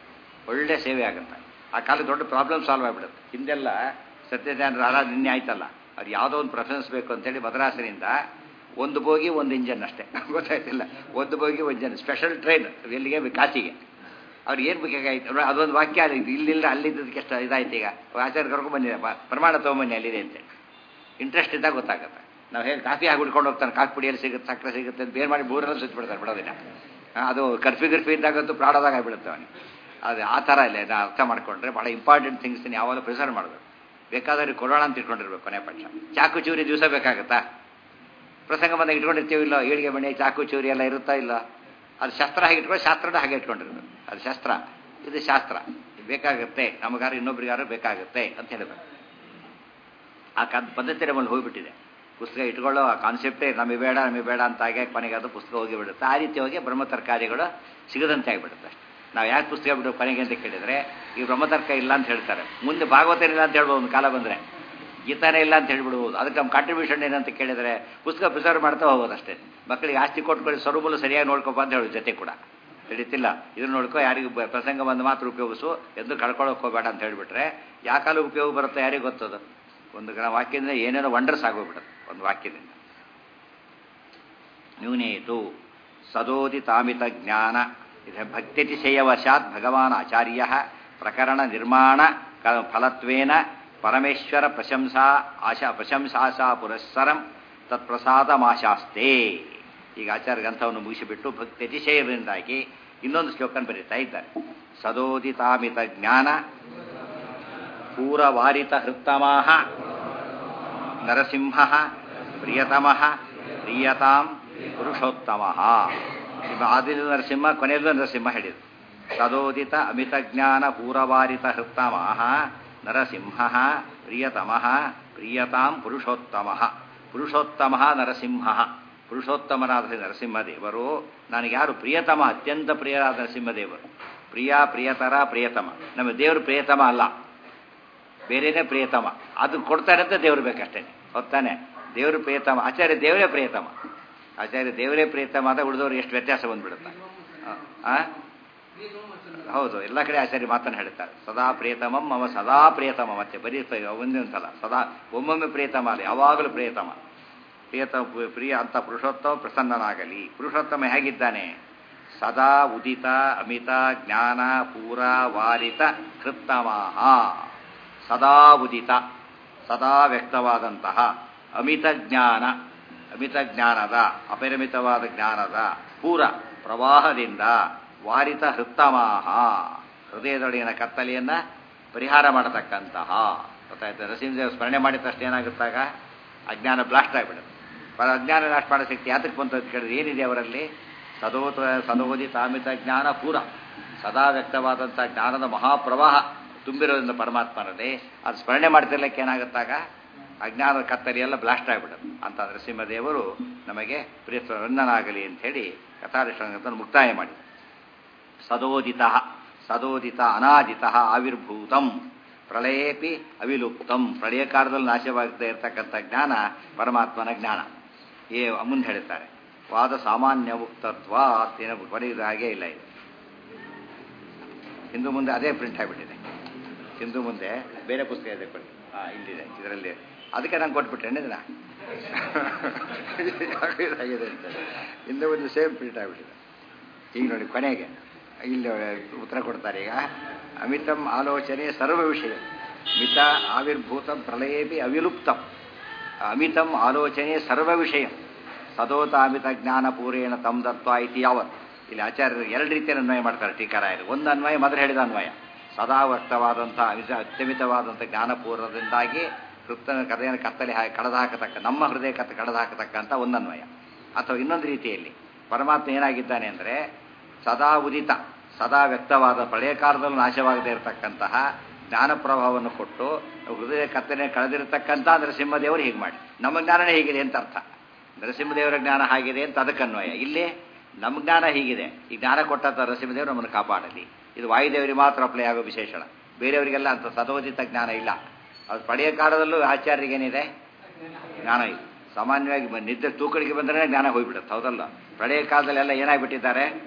ಒಳ್ಳೆ ಸೇವೆ ಆಗುತ್ತೆ ಆ ಕಾಲಕ್ಕೆ ದೊಡ್ಡ ಪ್ರಾಬ್ಲಮ್ ಸಾಲ್ವ್ ಆಗಿಬಿಡುತ್ತೆ ಹಿಂದೆಲ್ಲ ಸತ್ಯಜ್ಞಾನರ ಆರಾಧನೆ ನಿನ್ನೆ ಆಯ್ತಲ್ಲ ಅದು ಯಾವುದೋ ಒಂದು ಪ್ರೆಫರೆನ್ಸ್ ಬೇಕು ಅಂತೇಳಿ ಮದ್ರಾಸಿನಿಂದ ಒಂದು ಬೋಗಿ ಒಂದು ಇಂಜನ್ ಅಷ್ಟೇ ಗೊತ್ತಾಯ್ತಿಲ್ಲ ಒಂದು ಬೋಗಿ ಒಂದು ಇಂಜನ್ ಸ್ಪೆಷಲ್ ಟ್ರೈನ್ ಎಲ್ಲಿಗೆ ಕಾಚಿಗೆ ಅವ್ರಿಗೆ ಏನು ಬೇಕಾಗಿತ್ತು ಅದೊಂದು ವಾಕ್ಯ ಅದು ಇಲ್ಲಿಲ್ಲ ಅಲ್ಲಿದ್ದದಕ್ಕೆ ಎಷ್ಟು ಇದಾಯ್ತು ಈಗ ಆಚಾರ್ಯ ಕರ್ಕೊಂಡು ಬಂದಿದೆ ಪ್ರಮಾಣ ತೊಗೊಂಬನ್ನಿ ಅಲ್ಲಿದೆ ಅಂತೇಳಿ ಇಂಟ್ರೆಸ್ಟ್ ಇದ್ದಾಗ ಗೊತ್ತಾಗುತ್ತೆ ನಾವು ಹೇಗೆ ಕಾಫಿ ಹಾಕಿ ಹುಡ್ಕೊಂಡು ಹೋಗ್ತಾನೆ ಕಾಫಿ ಪುಡಿಯಲ್ಲಿ ಸಿಗುತ್ತೆ ಸಕ್ಕರೆ ಸಿಗುತ್ತೆ ಅಂತ ಬೇರೆ ಮಾಡಿ ಮೂರಲ್ಲ ಸುತ್ತ ಬಿಡ್ತಾರೆ ಬಿಡೋದಿಲ್ಲ ಅದು ಕರ್ಫಿ ಗಿರ್ಫಿ ಇದ್ದಾಗಂತೂ ಪ್ರಾಡೋದಾಗ ಆಗಿಬಿಡುತ್ತೆ ಅವನಿಗೆ ಅದು ಆ ಥರ ಇಲ್ಲ ನಾ ಅರ್ಥ ಮಾಡ್ಕೊಂಡ್ರೆ ಭಾಳ ಇಂಪಾರ್ಟೆಂಟ್ ಥಿಂಗ್ಸ್ನ ಯಾವಾಗಲೂ ಪ್ರಿಸರ್ವ್ ಮಾಡಬೇಕು ಬೇಕಾದ್ರೆ ಕೊಡೋಣ ಅಂತ ಇಟ್ಕೊಂಡಿರ್ಬೇಕು ಕೊನೆ ಪಕ್ಷ ಚಾಕು ಚೂರಿ ದಿವಸ ಬೇಕಾಗತ್ತಾ ಪ್ರಸಂಗ ಬಂದಾಗ ಇಟ್ಕೊಂಡಿರ್ತೀವಿ ಇಲ್ಲ ಏಳಿಗೆ ಮನೆ ಚಾಕು ಚೂರಿ ಎಲ್ಲ ಇರುತ್ತಾ ಇಲ್ಲ ಅದು ಶಸ್ತ್ರ ಹಾಗೆ ಇಟ್ಕೊಂಡು ಶಾಸ್ತ್ರನ ಹಾಗೆ ಇಟ್ಕೊಂಡಿರ್ಬೇಕು ಅದು ಶಸ್ತ್ರ ಇದು ಶಾಸ್ತ್ರ ಬೇಕಾಗುತ್ತೆ ನಮಗಾರು ಇನ್ನೊಬ್ರಿಗಾರು ಬೇಕಾಗುತ್ತೆ ಅಂತ ಹೇಳಬೇಕು ಆ ಕ ಪದ್ಧತಿ ನಮ್ಮಲ್ಲಿ ಹೋಗಿಬಿಟ್ಟಿದೆ ಪುಸ್ತಕ ಇಟ್ಕೊಳ್ಳೋ ಆ ಕಾನ್ಸೆಪ್ಟೇ ನಮಗೆ ಬೇಡ ನಮಗೆ ಬೇಡ ಅಂತ ಆಗಿ ಕೊನೆಗೆ ಅದು ಪುಸ್ತಕ ಹೋಗಿಬಿಡುತ್ತೆ ಆ ರೀತಿ ಹೋಗಿ ಬ್ರಹ್ಮ ತರಕಾರಿಗಳು ಸಿಗದಂತೆ ಆಗಿಬಿಡುತ್ತೆ ನಾವು ಯಾಕೆ ಪುಸ್ತಕ ಬಿಟ್ಟು ಕೊನೆಗೆ ಅಂತ ಕೇಳಿದರೆ ಈ ಬ್ರಹ್ಮತರ್ಕ ಇಲ್ಲ ಅಂತ ಹೇಳ್ತಾರೆ ಮುಂದೆ ಭಾಗವತ ಇಲ್ಲ ಅಂತ ಹೇಳ್ಬೋದು ಒಂದು ಕಾಲ ಬಂದರೆ ಗೀತಾನೇ ಇಲ್ಲ ಅಂತ ಹೇಳ್ಬಿಡ್ಬೋದು ಅದಕ್ಕೆ ನಮ್ಮ ಕಾಂಟ್ರಿಬ್ಯೂಷನ್ ಏನಂತ ಕೇಳಿದರೆ ಪುಸ್ತಕ ಪ್ರಿಸರ್ವ್ ಮಾಡ್ತಾ ಹೋಗೋದು ಅಷ್ಟೇ ಮಕ್ಕಳಿಗೆ ಆಸ್ತಿ ಕೊಟ್ಕೊಳ್ಳಿ ಸ್ವರೂಪಲು ಸರಿಯಾಗಿ ನೋಡ್ಕೊಪ್ಪ ಅಂತ ಹೇಳೋದು ಜೊತೆ ಕೂಡ ಹಿಡಿತಿಲ್ಲ ಇದನ್ನ ನೋಡ್ಕೊ ಯಾರಿಗೂ ಪ್ರಸಂಗ ಬಂದು ಮಾತ್ರ ಉಪಯೋಗಿಸು ಎಂದು ಕಳ್ಕೊಳ್ಳೋಕೆ ಹೋಗಬೇಡ ಅಂತ ಹೇಳಿಬಿಟ್ರೆ ಯಾಕಾಲ ಉಪಯೋಗ ಬರುತ್ತೆ ಯಾರಿಗೆ ಗೊತ್ತದು ಒಂದು ಗ್ರ ವಾಕ್ಯದಿಂದ ಏನೇನೋ ವಂಡರ್ಸ್ ಆಗೋಗ್ಬಿಡುತ್ತೆ ಒಂದು ವಾಕ್ಯದಿಂದ ನ್ಯೂನೇತು ಸದೋದಿತಾಮಿತ ಜ್ಞಾನ ಭಕ್ತಿತಿಶಯವಶಾತ್ ಭಗವಾನ್ ಆಚಾರ್ಯ ಪ್ರಕರಣ ನಿರ್ಮಾಣ ಫಲತ್ವೇನ ಪರಮೇಶ್ವರ ಪ್ರಶಂಸಾ ಆಶಾ ಪ್ರಶಂಸಾಶಾ ಪುರಸ್ಸರಂ ತತ್ಪ್ರಸಾದಮಾಶಾಸ್ತೆ ಈಗ ಆಚಾರ್ಯ ಗ್ರಂಥವನ್ನು ಮುಗಿಸಿಬಿಟ್ಟು ಭಕ್ತಿ ಅತಿಶಯದಿಂದಾಗಿ ಇನ್ನೊಂದು ಶ್ಲೋಕನ ಬರೀತಾ ಇದ್ದಾರೆ ಸದೋದಿತಾಮಿತ ಜ್ಞಾನ ಪೂರವಾರಿತ ಹೃತ್ತಮಾಹ ನರಸಿಂಹ ಪ್ರಿಯತಮಃ ಪ್ರಿಯತಾಂ ಪುರುಷೋತ್ತಮ ಆದಿಲು ನರಸಿಂಹ ಕೊನೆಯಲ್ಲೂ ನರಸಿಂಹ ಹೇಳಿದರು ಸದೋದಿತ ಅಮಿತ ಜ್ಞಾನ ಪೂರವಾರಿತ ಹೃತ್ತಮಃ ನರಸಿಂಹ ಪ್ರಿಯತಮಃ ಪ್ರಿಯತಾಂ ಪುರುಷೋತ್ತಮ ಪುರುಷೋತ್ತಮ ನರಸಿಂಹ ಪುರುಷೋತ್ತಮನಾದ ನರಸಿಂಹದೇವರು ನನಗೆ ಯಾರು ಪ್ರಿಯತಮ ಅತ್ಯಂತ ಪ್ರಿಯರಾದ ನರಸಿಂಹದೇವರು ಪ್ರಿಯ ಪ್ರಿಯತರ ಪ್ರಿಯತಮ ನಮ್ಮ ದೇವರು ಪ್ರಿಯತಮ ಅಲ್ಲ ಬೇರೆನೇ ಪ್ರಿಯತಮ ಅದು ಕೊಡ್ತಾರೆ ಅಂತ ದೇವರು ಬೇಕಷ್ಟೇ ಹೊತ್ತಾನೆ ದೇವರು ಪ್ರಿಯತಮ ಆಚಾರ್ಯ ದೇವರೇ ಪ್ರಿಯತಮ ಆಚಾರ್ಯ ದೇವರೇ ಪ್ರಿಯತಮ ಅಂತ ಉಳಿದವರು ಎಷ್ಟು ವ್ಯತ್ಯಾಸ ಬಂದ್ಬಿಡುತ್ತೆ ಆ ಹೌದು ಎಲ್ಲ ಕಡೆ ಆಚಾರ್ಯ ಮಾತನ್ನು ಹೇಳ್ತಾರೆ ಸದಾ ಪ್ರಿಯತಮಂ ಮಮ ಸದಾ ಪ್ರಿಯತಮ ಮತ್ತೆ ಬರೀ ಒಂದೇ ಒಂದ್ಸಲ ಸದಾ ಒಮ್ಮೊಮ್ಮೆ ಪ್ರಿಯತಮ ಅಲ್ಲ ಯಾವಾಗಲೂ ಪ್ರಿಯತಮ ಪ್ರಿಯತಮ ಪ್ರಿಯ ಅಂತ ಪುರುಷೋತ್ತಮ ಪ್ರಸನ್ನನಾಗಲಿ ಪುರುಷೋತ್ತಮ ಹೇಗಿದ್ದಾನೆ ಸದಾ ಉದಿತ ಅಮಿತ ಜ್ಞಾನ ಪೂರ ವಾರಿತ ಕೃತ್ತಮಾಹ ಸದಾ ಉದಿತ ಸದಾ ವ್ಯಕ್ತವಾದಂತಹ ಅಮಿತ ಜ್ಞಾನ ಅಮಿತ ಜ್ಞಾನದ ಅಪರಿಮಿತವಾದ ಜ್ಞಾನದ ಪೂರ ಪ್ರವಾಹದಿಂದ ವಾರಿತ ಹೃತ್ತಮಾಹ ಹೃದಯದೊಳಗಿನ ಕತ್ತಲೆಯನ್ನು ಪರಿಹಾರ ಮಾಡತಕ್ಕಂತಹ ಗೊತ್ತಾಯ್ತು ನರಸಿಂಹದೇವ ಸ್ಮರಣೆ ಮಾಡಿದ ತಕ್ಷಣ ಏನಾಗುತ್ತಾಗ ಅಜ್ಞಾನ ಬ್ಲಾಸ್ಟ್ ಆಗಿಬಿಡುತ್ತೆ ಪರ ಅಜ್ಞಾನ ಬ್ಲಾಸ್ಟ್ ಮಾಡೋ ಶಕ್ತಿ ಯಾತಕ್ಕೆ ಬಂತು ಅಂತ ಕೇಳಿದ್ರೆ ಏನಿದೆ ಅವರಲ್ಲಿ ಸದೋತ ಸದೋದಿ ತಾಮಿತ ಜ್ಞಾನ ಪೂರ ಸದಾ ವ್ಯಕ್ತವಾದಂಥ ಜ್ಞಾನದ ಮಹಾಪ್ರವಾಹ ತುಂಬಿರೋದ್ರಿಂದ ಪರಮಾತ್ಮನಲ್ಲಿ ಅದು ಸ್ಮರಣೆ ಮಾಡ್ತಿರ್ಲಿಕ್ಕೆ ಏನಾಗುತ್ತಾಗ ಅಜ್ಞಾನದ ಕತ್ತರಿ ಎಲ್ಲ ಬ್ಲಾಸ್ಟ್ ಆಗಿಬಿಡುತ್ತೆ ಅಂತ ನರಸಿಂಹದೇವರು ನಮಗೆ ಪ್ರಿಯತ್ವವನ್ನನಾಗಲಿ ಅಂಥೇಳಿ ಕಥಾರಿಷ್ಠ ಮುಕ್ತಾಯ ಮಾಡಿ ಸದೋದಿತ ಸದೋದಿತ ಅನಾದಿತ ಆವಿರ್ಭೂತಂ ಪ್ರಳಯೇಪಿ ಅವಿಲುಪ್ತಂ ಪ್ರಳಯ ಕಾಲದಲ್ಲಿ ನಾಶವಾಗದೇ ಇರತಕ್ಕಂಥ ಜ್ಞಾನ ಪರಮಾತ್ಮನ ಜ್ಞಾನ ಏ ಮುಂದೆ ಹೇಳ್ತಾರೆ ವಾದ ಸಾಮಾನ್ಯ ಉಕ್ತತ್ವ ಏನೋ ಬರೆಯುವುದು ಹಾಗೇ ಇಲ್ಲ ಇದು ಹಿಂದೂ ಮುಂದೆ ಅದೇ ಪ್ರಿಂಟ್ ಆಗಿಬಿಟ್ಟಿದೆ ಹಿಂದೂ ಮುಂದೆ ಬೇರೆ ಪುಸ್ತಕ ಇದೆ ಕೊಡಿ ಹಾಂ ಇಲ್ಲಿದೆ ಇದರಲ್ಲಿ ಅದಕ್ಕೆ ನಾನು ಕೊಟ್ಬಿಟ್ಟೆ ಇದನ್ನ ಇದಾಗಿದೆ ಅಂತ ಹಿಂದೆ ಒಂದು ಸೇಮ್ ಪ್ರಿಂಟ್ ಆಗಿಬಿಟ್ಟಿದೆ ಈಗ ನೋಡಿ ಕೊನೆಗೆ ಇಲ್ಲಿ ಉತ್ತರ ಕೊಡ್ತಾರೆ ಈಗ ಅಮಿತಂ ಆಲೋಚನೆ ಸರ್ವ ವಿಷಯ ಮಿತ ಆವಿರ್ಭೂತಂ ಪ್ರಳಯೇಪಿ ಅವಿಲುಪ್ತಂ ಅಮಿತಂ ಆಲೋಚನೆ ಸರ್ವ ವಿಷಯ ಸದೋತಾಮಿತ ಜ್ಞಾನ ಪೂರೇಣ ತಂ ದತ್ವ ಇತಿ ಯಾವತ್ ಇಲ್ಲಿ ಆಚಾರ್ಯರು ಎರಡು ರೀತಿಯಲ್ಲಿ ಅನ್ವಯ ಮಾಡ್ತಾರೆ ಟೀಕಾರಾಯರು ಒಂದು ಅನ್ವಯ ಮೊದಲು ಹೇಳಿದ ಅನ್ವಯ ಸದಾ ವ್ಯಕ್ತವಾದಂಥ ಅತ್ಯಮಿತವಾದಂಥ ಜ್ಞಾನಪೂರ್ವದಿಂದಾಗಿ ಕೃಪ್ತನ ಕಥೆಯನ್ನು ಕತ್ತಲೆ ಹಾಕಿ ಕಳೆದು ಹಾಕತಕ್ಕ ನಮ್ಮ ಹೃದಯ ಕತ್ತ ಕಳೆದು ಹಾಕತಕ್ಕಂಥ ಒಂದು ಅನ್ವಯ ಅಥವಾ ಇನ್ನೊಂದು ರೀತಿಯಲ್ಲಿ ಪರಮಾತ್ಮ ಏನಾಗಿದ್ದಾನೆ ಅಂದರೆ ಸದಾ ಉದಿತ ಸದಾ ವ್ಯಕ್ತವಾದ ಪ್ರಳಯ ಕಾಲದಲ್ಲಿ ನಾಶವಾಗದೇ ಇರತಕ್ಕಂತಹ ಜ್ಞಾನ ಪ್ರಭಾವವನ್ನು ಕೊಟ್ಟು ಹೃದಯ ಕತ್ತಲೆ ಕಳೆದಿರತಕ್ಕಂಥ ನರಸಿಂಹದೇವರು ಹೀಗೆ ಮಾಡಿ ನಮ್ಮ ಜ್ಞಾನನೇ ಹೀಗಿದೆ ಅಂತ ಅರ್ಥ ನರಸಿಂಹದೇವರ ಜ್ಞಾನ ಹಾಗಿದೆ ಅಂತ ಅದಕ್ಕೆ ಅನ್ವಯ ಇಲ್ಲೇ ನಮ್ಮ ಜ್ಞಾನ ಹೀಗಿದೆ ಈ ಜ್ಞಾನ ಕೊಟ್ಟಂಥ ನರಸಿಂಹದೇವರು ನಮ್ಮನ್ನು ಕಾಪಾಡಲಿ ಇದು ವಾಯುದೇವರಿಗೆ ಮಾತ್ರ ಅಪ್ಲೈ ಆಗೋ ವಿಶೇಷಣ ಬೇರೆಯವರಿಗೆಲ್ಲ ಅಂತ ಸದೋದಿತ ಜ್ಞಾನ ಇಲ್ಲ ಅದು ಪಡೆಯ ಕಾಲದಲ್ಲೂ ಆಚಾರ್ಯರಿಗೇನಿದೆ ಜ್ಞಾನ ಇದೆ ಸಾಮಾನ್ಯವಾಗಿ ನಿದ್ದೆ ತೂಕಡಿಗೆ ಬಂದರೆ ಜ್ಞಾನ ಹೋಗ್ಬಿಡುತ್ತೆ ಹೌದಲ್ಲ ಪ್ರಳಯ ಕಾಲದಲ್ಲೆಲ್ಲ ಏನಾಗ್ಬಿಟ್ಟಿದ್ದಾರೆ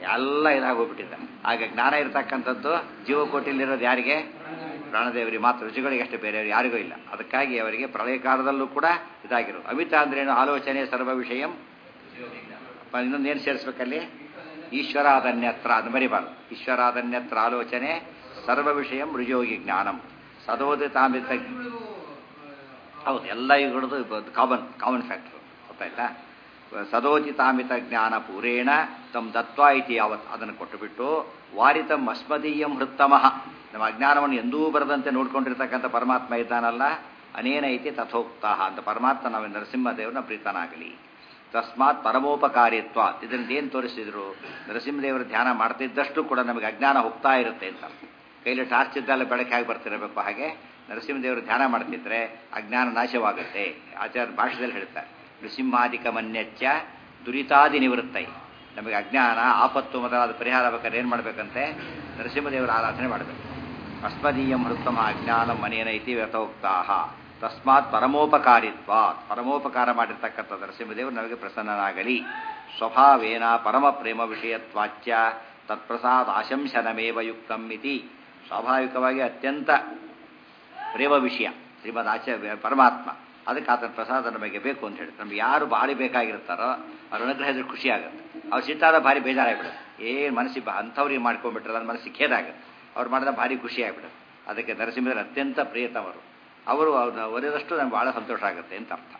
ಎಲ್ಲ ಇದಾಗೋಗ್ಬಿಟ್ಟಿದ್ದ ಆಗ ಜ್ಞಾನ ಇರತಕ್ಕಂಥದ್ದು ಜೀವಕೋಟಿಲಿರೋದು ಯಾರಿಗೆ ಪ್ರಾಣದೇವರಿಗೆ ಮಾತ್ರ ರುಚಿಗಳಿಗೆ ಅಷ್ಟೇ ಬೇರೆಯವರು ಯಾರಿಗೂ ಇಲ್ಲ ಅದಕ್ಕಾಗಿ ಅವರಿಗೆ ಪ್ರಳಯ ಕಾಲದಲ್ಲೂ ಕೂಡ ಇದಾಗಿರೋದು ಅಮಿತ ಅಂದ್ರೇನು ಆಲೋಚನೆ ಸರ್ವ ವಿಷಯಂ ಇನ್ನೊಂದು ಏನು ಸೇರಿಸ್ಬೇಕಲ್ಲಿ ಈಶ್ವರಾದನ್ಯತ್ರ ಅದು ಮರಿಬಾರ್ದು ಈಶ್ವರಾದನ್ಯತ್ರ ಆಲೋಚನೆ ಸರ್ವ ವಿಷಯಂ ರುಜೋಗಿ ಜ್ಞಾನಂ ಸದೋದಿತಾಮಿತ ಹೌದು ಎಲ್ಲ ಇವುಗಳದ್ದು ಕಾಮನ್ ಕಾಮನ್ ಫ್ಯಾಕ್ಟರ್ ಗೊತ್ತಾಯ್ತಾ ಸದೋಚಿತಾಮಿತ ಜ್ಞಾನ ಪೂರೇಣ ತಮ್ಮ ದತ್ವಾ ಇತಿ ಯಾವತ್ ಅದನ್ನು ಕೊಟ್ಟುಬಿಟ್ಟು ವಾರಿತಂ ಅಸ್ಮದೀಯಂ ಹೃತ್ತಮಃ ನಮ್ಮ ಅಜ್ಞಾನವನ್ನು ಎಂದೂ ಬರದಂತೆ ನೋಡ್ಕೊಂಡಿರ್ತಕ್ಕಂಥ ಪರಮಾತ್ಮ ಇದ್ದಾನಲ್ಲ ಅನೇನ ಐತಿ ತಥೋಕ್ತ ಅಂತ ಪರಮಾತ್ಮ ನಾವು ನರಸಿಂಹದೇವರನ್ನ ಪ್ರೀತನಾಗಲಿ ತಸ್ಮಾತ್ ಪರಮೋಪಕಾರಿತ್ವ ಇದರಿಂದ ಏನು ತೋರಿಸಿದ್ರು ನರಸಿಂಹದೇವರ ಧ್ಯಾನ ಮಾಡ್ತಿದ್ದಷ್ಟು ಕೂಡ ನಮಗೆ ಅಜ್ಞಾನ ಹೋಗ್ತಾ ಇರುತ್ತೆ ಅಂತ ಕೈಲಿ ಟಾರ್ಚ್ ಇದ್ದಲ್ಲ ಬೆಳಕಾಗಿ ಬರ್ತಿರಬೇಕು ಹಾಗೆ ನರಸಿಂಹದೇವರು ಧ್ಯಾನ ಮಾಡ್ತಿದ್ರೆ ಅಜ್ಞಾನ ನಾಶವಾಗುತ್ತೆ ಆಚಾರ್ಯ ಭಾಷೆದಲ್ಲಿ ಹೇಳ್ತಾರೆ ನೃಸಿಂಹಾಧಿಕ ಮನ್ಯಚ್ಚ ದುರಿತಾದಿ ನಿವೃತ್ತೈ ನಮಗೆ ಅಜ್ಞಾನ ಆಪತ್ತು ಮೊದಲಾದ ಪರಿಹಾರ ಬೇಕಾದ್ರೆ ಏನು ಮಾಡಬೇಕಂತೆ ನರಸಿಂಹದೇವರ ಆರಾಧನೆ ಮಾಡಬೇಕು ಅಸ್ಮದೀಯಂ ಹೃತ್ತಮ ಅಜ್ಞಾನ ಮನೇನ ಇತಿ ವ್ಯಥೋಕ್ತಾಹ ತಸ್ಮಾತ್ ಪರಮೋಪಕಾರಿತ್ವ ಪರಮೋಪಕಾರ ಮಾಡಿರ್ತಕ್ಕಂಥ ನರಸಿಂಹದೇವರು ನಮಗೆ ಪ್ರಸನ್ನನಾಗಲಿ ಸ್ವಭಾವೇನ ಪರಮ ಪ್ರೇಮ ವಿಷಯತ್ವಾಚ್ಯ ತತ್ಪ್ರಸಾದ ಆಶಂಸನಮೇವ ಯುಕ್ತಂ ಇತಿ ಸ್ವಾಭಾವಿಕವಾಗಿ ಅತ್ಯಂತ ಪ್ರೇಮ ವಿಷಯ ಶ್ರೀಮದ್ ಆಚ ಪರಮಾತ್ಮ ಅದಕ್ಕೆ ಆತನ ಪ್ರಸಾದ ನಮಗೆ ಬೇಕು ಅಂತ ಹೇಳಿ ನಮ್ಗೆ ಯಾರು ಭಾರಿ ಬೇಕಾಗಿರ್ತಾರೋ ಅವ್ರ ಅನುಗ್ರಹ ಇದ್ರೆ ಖುಷಿ ಆಗುತ್ತೆ ಅವ್ರು ಸಿಟ್ಟಾದ ಭಾರಿ ಬೇಜಾರಾಗ್ಬಿಡುತ್ತೆ ಏನು ಮನಸ್ಸಿಗೆ ಅಂಥವ್ರಿಗೆ ಮಾಡ್ಕೊಂಡ್ಬಿಟ್ರೆ ನನ್ನ ಮನಸ್ಸಿಗೆ ಖೇದಾಗುತ್ತೆ ಅವ್ರು ಮಾಡಿದ ಭಾರಿ ಖುಷಿ ಆಗ್ಬಿಡುತ್ತೆ ಅದಕ್ಕೆ ನರಸಿಂಹರ ಅತ್ಯಂತ ಪ್ರಿಯತಮರು ಅವರು ಅವ್ರನ್ನ ಒರೆದಷ್ಟು ನಮ್ಗೆ ಬಹಳ ಸಂತೋಷ ಆಗುತ್ತೆ ಅಂತ ಅರ್ಥ